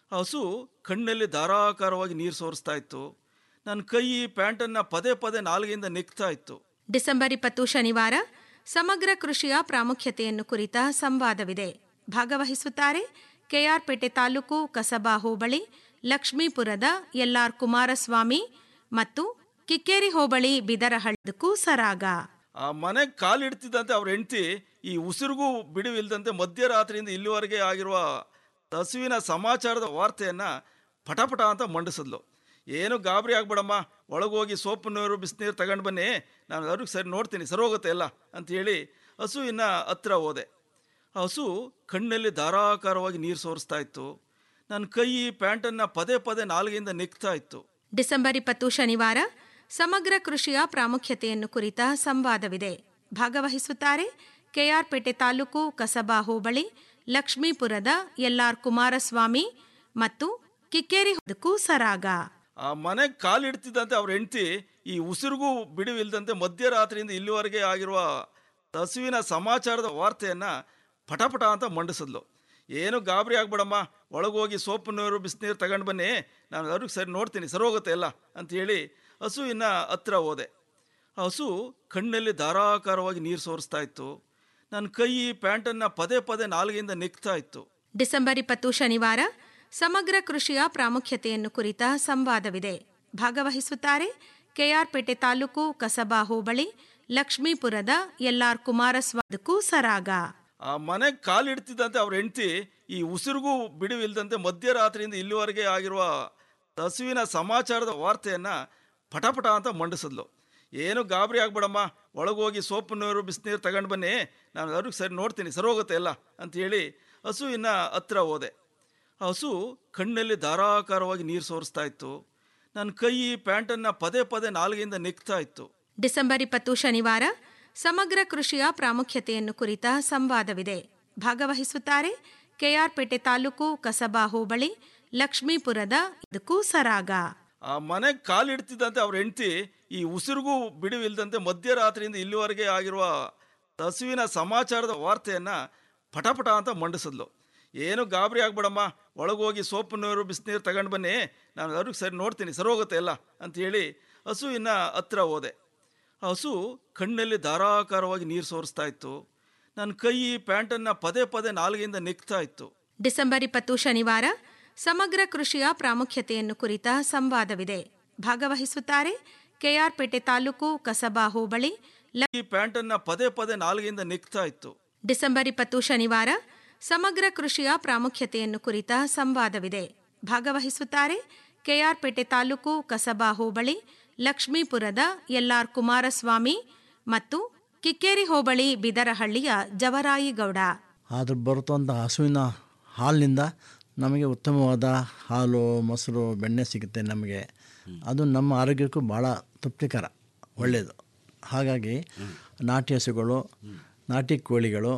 ಆ ಹಸು ಕಣ್ಣಲ್ಲಿ ಧಾರಾಕಾರವಾಗಿ ನೀರು ಸೋರಿಸ್ತಾ ಇತ್ತು ನನ್ನ ಕೈ ಪ್ಯಾಂಟನ್ನು ಪದೇ ಪದೇ ನಾಲ್ಗೆಯಿಂದ ನೆಕ್ತಾ ಇತ್ತು ಡಿಸೆಂಬರ್ ಇಪ್ಪತ್ತು ಶನಿವಾರ ಸಮಗ್ರ ಕೃಷಿಯ ಪ್ರಾಮುಖ್ಯತೆಯನ್ನು ಕುರಿತ ಸಂವಾದವಿದೆ ಭಾಗವಹಿಸುತ್ತಾರೆ ಕೆಆರ್ಪೇಟೆ ತಾಲೂಕು ಕಸಬಾ ಹೋಬಳಿ ಲಕ್ಷ್ಮೀಪುರದ ಎಲ್ಆರ್ ಕುಮಾರಸ್ವಾಮಿ ಮತ್ತು ಕಿಕ್ಕೇರಿ ಹೋಬಳಿ ಬಿದರಹಳ್ಳದಕ್ಕೂ ಸರಾಗ ಆ ಮನೆಗೆ ಕಾಲಿಡ್ತಿದ್ದಂತೆ ಅವ್ರ ಹೆಂಡತಿ ಈ ಉಸಿರಿಗೂ ಬಿಡುವಿಲ್ದಂತೆ ಮಧ್ಯರಾತ್ರಿಯಿಂದ ಇಲ್ಲಿವರೆಗೆ ಆಗಿರುವ ಹಸುವಿನ ಸಮಾಚಾರದ ವಾರ್ತೆಯನ್ನ ಪಟಪಟ ಅಂತ ಮಂಡಿಸಿದ್ಲು ಏನು ಗಾಬರಿ ಆಗ್ಬೇಡಮ್ಮ ಒಳಗೋಗಿ ಸೋಪು ನೀರು ಬಿಸಿನೀರು ತಗೊಂಡು ಬನ್ನಿ ನಾನು ಅವ್ರಿಗೆ ಸರಿ ನೋಡ್ತೀನಿ ಸರಿ ಹೋಗುತ್ತೆ ಎಲ್ಲ ಅಂತೇಳಿ ಹಸುವಿನ ಹತ್ರ ಹೋದೆ ಆ ಹಸು ಕಣ್ಣಲ್ಲಿ ಧಾರಾಕಾರವಾಗಿ ನೀರು ಸೋರಿಸ್ತಾ ಇತ್ತು ನನ್ನ ಕೈ ಪ್ಯಾಂಟನ್ನು ಪದೇ ಪದೇ ನಾಲ್ಗೆಯಿಂದ ನೆಕ್ತಾ ಇತ್ತು ಡಿಸೆಂಬರ್ ಇಪ್ಪತ್ತು ಶನಿವಾರ ಸಮಗ್ರ ಕೃಷಿಯ ಪ್ರಾಮುಖ್ಯತೆಯನ್ನು ಕುರಿತ ಸಂವಾದವಿದೆ ಭಾಗವಹಿಸುತ್ತಾರೆ ಕೆಆರ್ಪೇಟೆ ತಾಲೂಕು ಕಸಬಾ ಹೋಬಳಿ ಲಕ್ಷ್ಮೀಪುರದ ಎಲ್ಆರ್ ಕುಮಾರಸ್ವಾಮಿ ಮತ್ತು ಕಿಕ್ಕೇರಿ ಹೊದಕ್ಕೂ ಸರಾಗ ಆ ಮನೆಗೆ ಕಾಲಿಡ್ತಿದ್ದಂತೆ ಅವ್ರ ಹೆಂಡತಿ ಈ ಉಸಿರಿಗೂ ಬಿಡುವಿಲ್ದಂತೆ ಮಧ್ಯರಾತ್ರಿಯಿಂದ ಇಲ್ಲಿವರೆಗೆ ಆಗಿರುವ ಹಸುವಿನ ಸಮಾಚಾರದ ವಾರ್ತೆಯನ್ನ ಪಟಪಟ ಅಂತ ಮಂಡಿಸಿದ್ಲು ಏನು ಗಾಬರಿ ಆಗ್ಬೇಡಮ್ಮ ಒಳಗೋಗಿ ಸೋಪು ನೀರು ಬಿಸಿನೀರು ತಗೊಂಡು ಬನ್ನಿ ನಾನು ಅವ್ರಿಗೆ ಸರಿ ನೋಡ್ತೀನಿ ಸರಿ ಹೋಗುತ್ತೆ ಎಲ್ಲ ಅಂತೇಳಿ ಹಸುವಿನ ಹತ್ರ ಹೋದೆ ಆ ಹಸು ಕಣ್ಣಲ್ಲಿ ಧಾರಾಕಾರವಾಗಿ ನೀರು ಸೋರಿಸ್ತಾ ಇತ್ತು ನನ್ನ ಕೈ ಪ್ಯಾಂಟನ್ನು ಪದೇ ಪದೇ ನಾಲ್ಗೆಯಿಂದ ನೆಕ್ತಾ ಇತ್ತು ಡಿಸೆಂಬರ್ ಇಪ್ಪತ್ತು ಶನಿವಾರ ಸಮಗ್ರ ಕೃಷಿಯ ಪ್ರಾಮುಖ್ಯತೆಯನ್ನು ಕುರಿತ ಸಂವಾದವಿದೆ ಭಾಗವಹಿಸುತ್ತಾರೆ ಕೆಆರ್ಪೇಟೆ ತಾಲೂಕು ಕಸಬಾ ಹೋಬಳಿ ಲಕ್ಷ್ಮೀಪುರದ ಎಲ್ಆರ್ ಕುಮಾರಸ್ವಾದಕ್ಕೂ ಸರಾಗ ಆ ಮನೆಗೆ ಕಾಲಿಡ್ತಿದ್ದಂತೆ ಅವ್ರ ಹೆಂಡತಿ ಈ ಉಸಿರಿಗೂ ಬಿಡುವಿಲ್ದಂತೆ ಮಧ್ಯರಾತ್ರಿಯಿಂದ ಇಲ್ಲಿವರೆಗೆ ಆಗಿರುವ ಹಸುವಿನ ಸಮಾಚಾರದ ವಾರ್ತೆಯನ್ನ ಪಟಪಟ ಅಂತ ಮಂಡಿಸಿದ್ಲು ಏನು ಗಾಬರಿ ಆಗ್ಬೇಡಮ್ಮ ಒಳಗೋಗಿ ಸೋಪು ನೀರು ಬಿಸಿನೀರು ತಗೊಂಡು ಬನ್ನಿ ನಾನು ಅವ್ರಿಗೆ ಸರಿ ನೋಡ್ತೀನಿ ಸರಿ ಹೋಗುತ್ತೆ ಎಲ್ಲ ಅಂತೇಳಿ ಹಸುವಿನ ಹತ್ರ ಹೋದೆ ಆ ಹಸು ಕಣ್ಣಲ್ಲಿ ಧಾರಾಕಾರವಾಗಿ ನೀರು ಸೋರಿಸ್ತಾ ಇತ್ತು ನನ್ನ ಕೈ ಪ್ಯಾಂಟನ್ನು ಪದೇ ಪದೇ ನಾಲ್ಗೆಯಿಂದ ನೆಕ್ತಾ ಇತ್ತು ಡಿಸೆಂಬರ್ ಇಪ್ಪತ್ತು ಶನಿವಾರ ಸಮಗ್ರ ಕೃಷಿಯ ಪ್ರಾಮುಖ್ಯತೆಯನ್ನು ಕುರಿತ ಸಂವಾದವಿದೆ ಭಾಗವಹಿಸುತ್ತಾರೆ ಕೆಆರ್ಪೇಟೆ ತಾಲೂಕು ಕಸಬಾ ಹೋಬಳಿ ಲಕ್ಷ್ಮೀಪುರದ ಇದಕ್ಕೂ ಸರಾಗ ಆ ಮನೆಗೆ ಕಾಲಿಡ್ತಿದ್ದಂತೆ ಅವ್ರ ಹೆಂಡತಿ ಈ ಉಸಿರಿಗೂ ಬಿಡುವಿಲ್ದಂತೆ ಮಧ್ಯರಾತ್ರಿಯಿಂದ ಇಲ್ಲಿವರೆಗೆ ಆಗಿರುವ ಹಸುವಿನ ಸಮಾಚಾರದ ವಾರ್ತೆಯನ್ನ ಪಟಪಟ ಅಂತ ಮಂಡಿಸಿದ್ಲು ಏನು ಗಾಬರಿ ಆಗ್ಬೇಡಮ್ಮ ಒಳಗೋಗಿ ಸೋಪು ನೀರು ಬಿಸಿನೀರು ತಗೊಂಡು ಬನ್ನಿ ನಾನು ಅವ್ರಿಗೆ ಸರಿ ನೋಡ್ತೀನಿ ಸರಿ ಹೋಗುತ್ತೆ ಎಲ್ಲ ಅಂತೇಳಿ ಹಸುವಿನ ಹತ್ರ ಹೋದೆ ಆ ಹಸು ಕಣ್ಣಲ್ಲಿ ಧಾರಾಕಾರವಾಗಿ ನೀರು ಸೋರಿಸ್ತಾ ಇತ್ತು ನನ್ನ ಕೈ ಪ್ಯಾಂಟನ್ನು ಪದೇ ಪದೇ ನಾಲ್ಗೆಯಿಂದ ನೆಕ್ತಾ ಇತ್ತು ಡಿಸೆಂಬರ್ ಇಪ್ಪತ್ತು ಶನಿವಾರ ಸಮಗ್ರ ಕೃಷಿಯ ಪ್ರಾಮುಖ್ಯತೆಯನ್ನು ಕುರಿತ ಸಂವಾದವಿದೆ ಭಾಗವಹಿಸುತ್ತಾರೆ ಕೆಆರ್ಪೇಟೆ ತಾಲೂಕು ಕಸಬಾ ಹೋಬಳಿ ಲ- ಈ ಪ್ಯಾಂಟನ್ನು ಪದೇ ಪದೇ ನಾಲ್ಗೆಯಿಂದ ನೆಕ್ತಾ ಇತ್ತು ಡಿಸೆಂಬರ್ ಇಪ್ಪತ್ತು ಶನಿವಾರ ಸಮಗ್ರ ಕೃಷಿಯ ಪ್ರಾಮುಖ್ಯತೆಯನ್ನು ಕುರಿತ ಸಂವಾದವಿದೆ ಭಾಗವಹಿಸುತ್ತಾರೆ ಕೆಆರ್ಪೇಟೆ ತಾಲೂಕು ಕಸಬಾ ಹೋಬಳಿ ಲಕ್ಷ್ಮೀಪುರದ ಎಲ್ಆರ್ ಕುಮಾರಸ್ವಾಮಿ ಮತ್ತು ಕಿಕ್ಕೇರಿ ಹೋಬಳಿ ಬಿದರಹಳ್ಳಿಯ ಜವರಾಯಿಗೌಡ ಆದ್ರೆ ಬರುತ್ತಂಥ ಹಸುವಿನ ಹಾಲಿನಿಂದ ನಮಗೆ ಉತ್ತಮವಾದ ಹಾಲು ಮೊಸರು ಬೆಣ್ಣೆ ಸಿಗುತ್ತೆ ನಮಗೆ ಅದು ನಮ್ಮ ಆರೋಗ್ಯಕ್ಕೂ ಭಾಳ ತೃಪ್ತಿಕರ ಒಳ್ಳೆಯದು ಹಾಗಾಗಿ ನಾಟಿ ಹಸುಗಳು ನಾಟಿ ಕೋಳಿಗಳು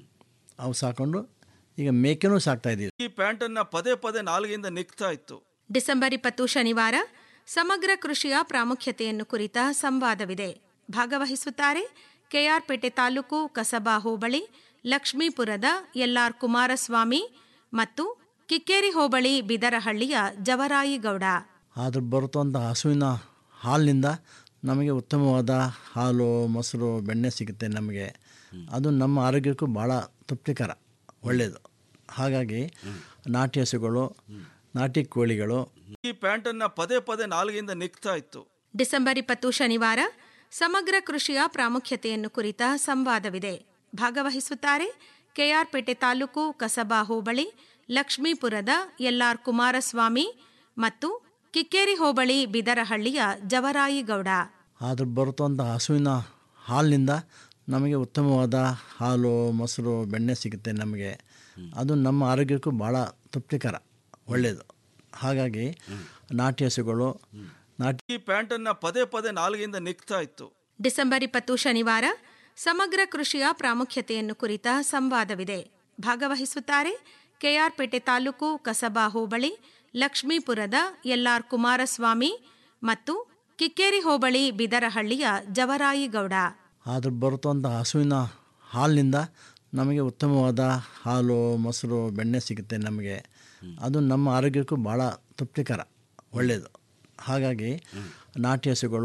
ಅವು ಸಾಕೊಂಡು ಈಗ ಮೇಕೆನೂ ಸಾಕ್ತಾ ಇದ್ದೀವಿ ಈ ಪ್ಯಾಂಟನ್ನು ಪದೇ ಪದೇ ನಾಲ್ಗೆಯಿಂದ ನೆಕ್ತಾ ಇತ್ತು ಡಿಸೆಂಬರ್ ಇಪ್ಪತ್ತು ಶನಿವಾರ ಸಮಗ್ರ ಕೃಷಿಯ ಪ್ರಾಮುಖ್ಯತೆಯನ್ನು ಕುರಿತ ಸಂವಾದವಿದೆ ಭಾಗವಹಿಸುತ್ತಾರೆ ಕೆಆರ್ಪೇಟೆ ತಾಲೂಕು ಕಸಬಾ ಹೋಬಳಿ ಲಕ್ಷ್ಮೀಪುರದ ಎಲ್ಆರ್ ಕುಮಾರಸ್ವಾಮಿ ಮತ್ತು ಕಿಕ್ಕೇರಿ ಹೋಬಳಿ ಬಿದರಹಳ್ಳಿಯ ಜವರಾಯಿಗೌಡ ಆದ್ರೆ ಬರುತ್ತಂಥ ಹಸುವಿನ ಹಾಲಿನಿಂದ ನಮಗೆ ಉತ್ತಮವಾದ ಹಾಲು ಮೊಸರು ಬೆಣ್ಣೆ ಸಿಗುತ್ತೆ ನಮಗೆ ಅದು ನಮ್ಮ ಆರೋಗ್ಯಕ್ಕೂ ಭಾಳ ತೃಪ್ತಿಕರ ಒಳ್ಳೆಯದು ಹಾಗಾಗಿ ನಾಟಿ ಹಸುಗಳು ನಾಟಿ ಕೋಳಿಗಳು ಈ ಪ್ಯಾಂಟನ್ನು ಪದೇ ಪದೇ ನಾಲ್ಗೆಯಿಂದ ನೆಕ್ತಾ ಇತ್ತು ಡಿಸೆಂಬರ್ ಇಪ್ಪತ್ತು ಶನಿವಾರ ಸಮಗ್ರ ಕೃಷಿಯ ಪ್ರಾಮುಖ್ಯತೆಯನ್ನು ಕುರಿತ ಸಂವಾದವಿದೆ ಭಾಗವಹಿಸುತ್ತಾರೆ ಕೆಆರ್ಪೇಟೆ ತಾಲೂಕು ಕಸಬಾ ಹೋಬಳಿ ಲಕ್ಷ್ಮೀಪುರದ ಎಲ್ಆರ್ ಕುಮಾರಸ್ವಾಮಿ ಮತ್ತು ಕಿಕ್ಕೇರಿ ಹೋಬಳಿ ಬಿದರಹಳ್ಳಿಯ ಜವರಾಯಿಗೌಡ ಆದ್ರೆ ಬರುತ್ತಂಥ ಹಸುವಿನ ಹಾಲಿನಿಂದ ನಮಗೆ ಉತ್ತಮವಾದ ಹಾಲು ಮೊಸರು ಬೆಣ್ಣೆ ಸಿಗುತ್ತೆ ನಮಗೆ ಅದು ನಮ್ಮ ಆರೋಗ್ಯಕ್ಕೂ ಭಾಳ ತೃಪ್ತಿಕರ ಒಳ್ಳೆಯದು ಹಾಗಾಗಿ ನಾಟಿ ಹಸುಗಳು ನಾಟಿ ಈ ಪ್ಯಾಂಟನ್ನು ಪದೇ ಪದೇ ನಾಲ್ಗೆಯಿಂದ ನೆಕ್ತಾ ಇತ್ತು ಡಿಸೆಂಬರ್ ಇಪ್ಪತ್ತು ಶನಿವಾರ ಸಮಗ್ರ ಕೃಷಿಯ ಪ್ರಾಮುಖ್ಯತೆಯನ್ನು ಕುರಿತ ಸಂವಾದವಿದೆ ಭಾಗವಹಿಸುತ್ತಾರೆ ಕೆಆರ್ಪೇಟೆ ತಾಲೂಕು ಕಸಬಾ ಹೋಬಳಿ ಲಕ್ಷ್ಮೀಪುರದ ಎಲ್ಆರ್ ಕುಮಾರಸ್ವಾಮಿ ಮತ್ತು ಕಿಕ್ಕೇರಿ ಹೋಬಳಿ ಬಿದರಹಳ್ಳಿಯ ಜವರಾಯಿಗೌಡ ಆದ್ರೆ ಬರುತ್ತಂಥ ಹಸುವಿನ ಹಾಲಿನಿಂದ ನಮಗೆ ಉತ್ತಮವಾದ ಹಾಲು ಮೊಸರು ಬೆಣ್ಣೆ ಸಿಗುತ್ತೆ ನಮಗೆ ಅದು ನಮ್ಮ ಆರೋಗ್ಯಕ್ಕೂ ಭಾಳ ತೃಪ್ತಿಕರ ಒಳ್ಳೆಯದು ಹಾಗಾಗಿ ನಾಟಿ ಹಸುಗಳು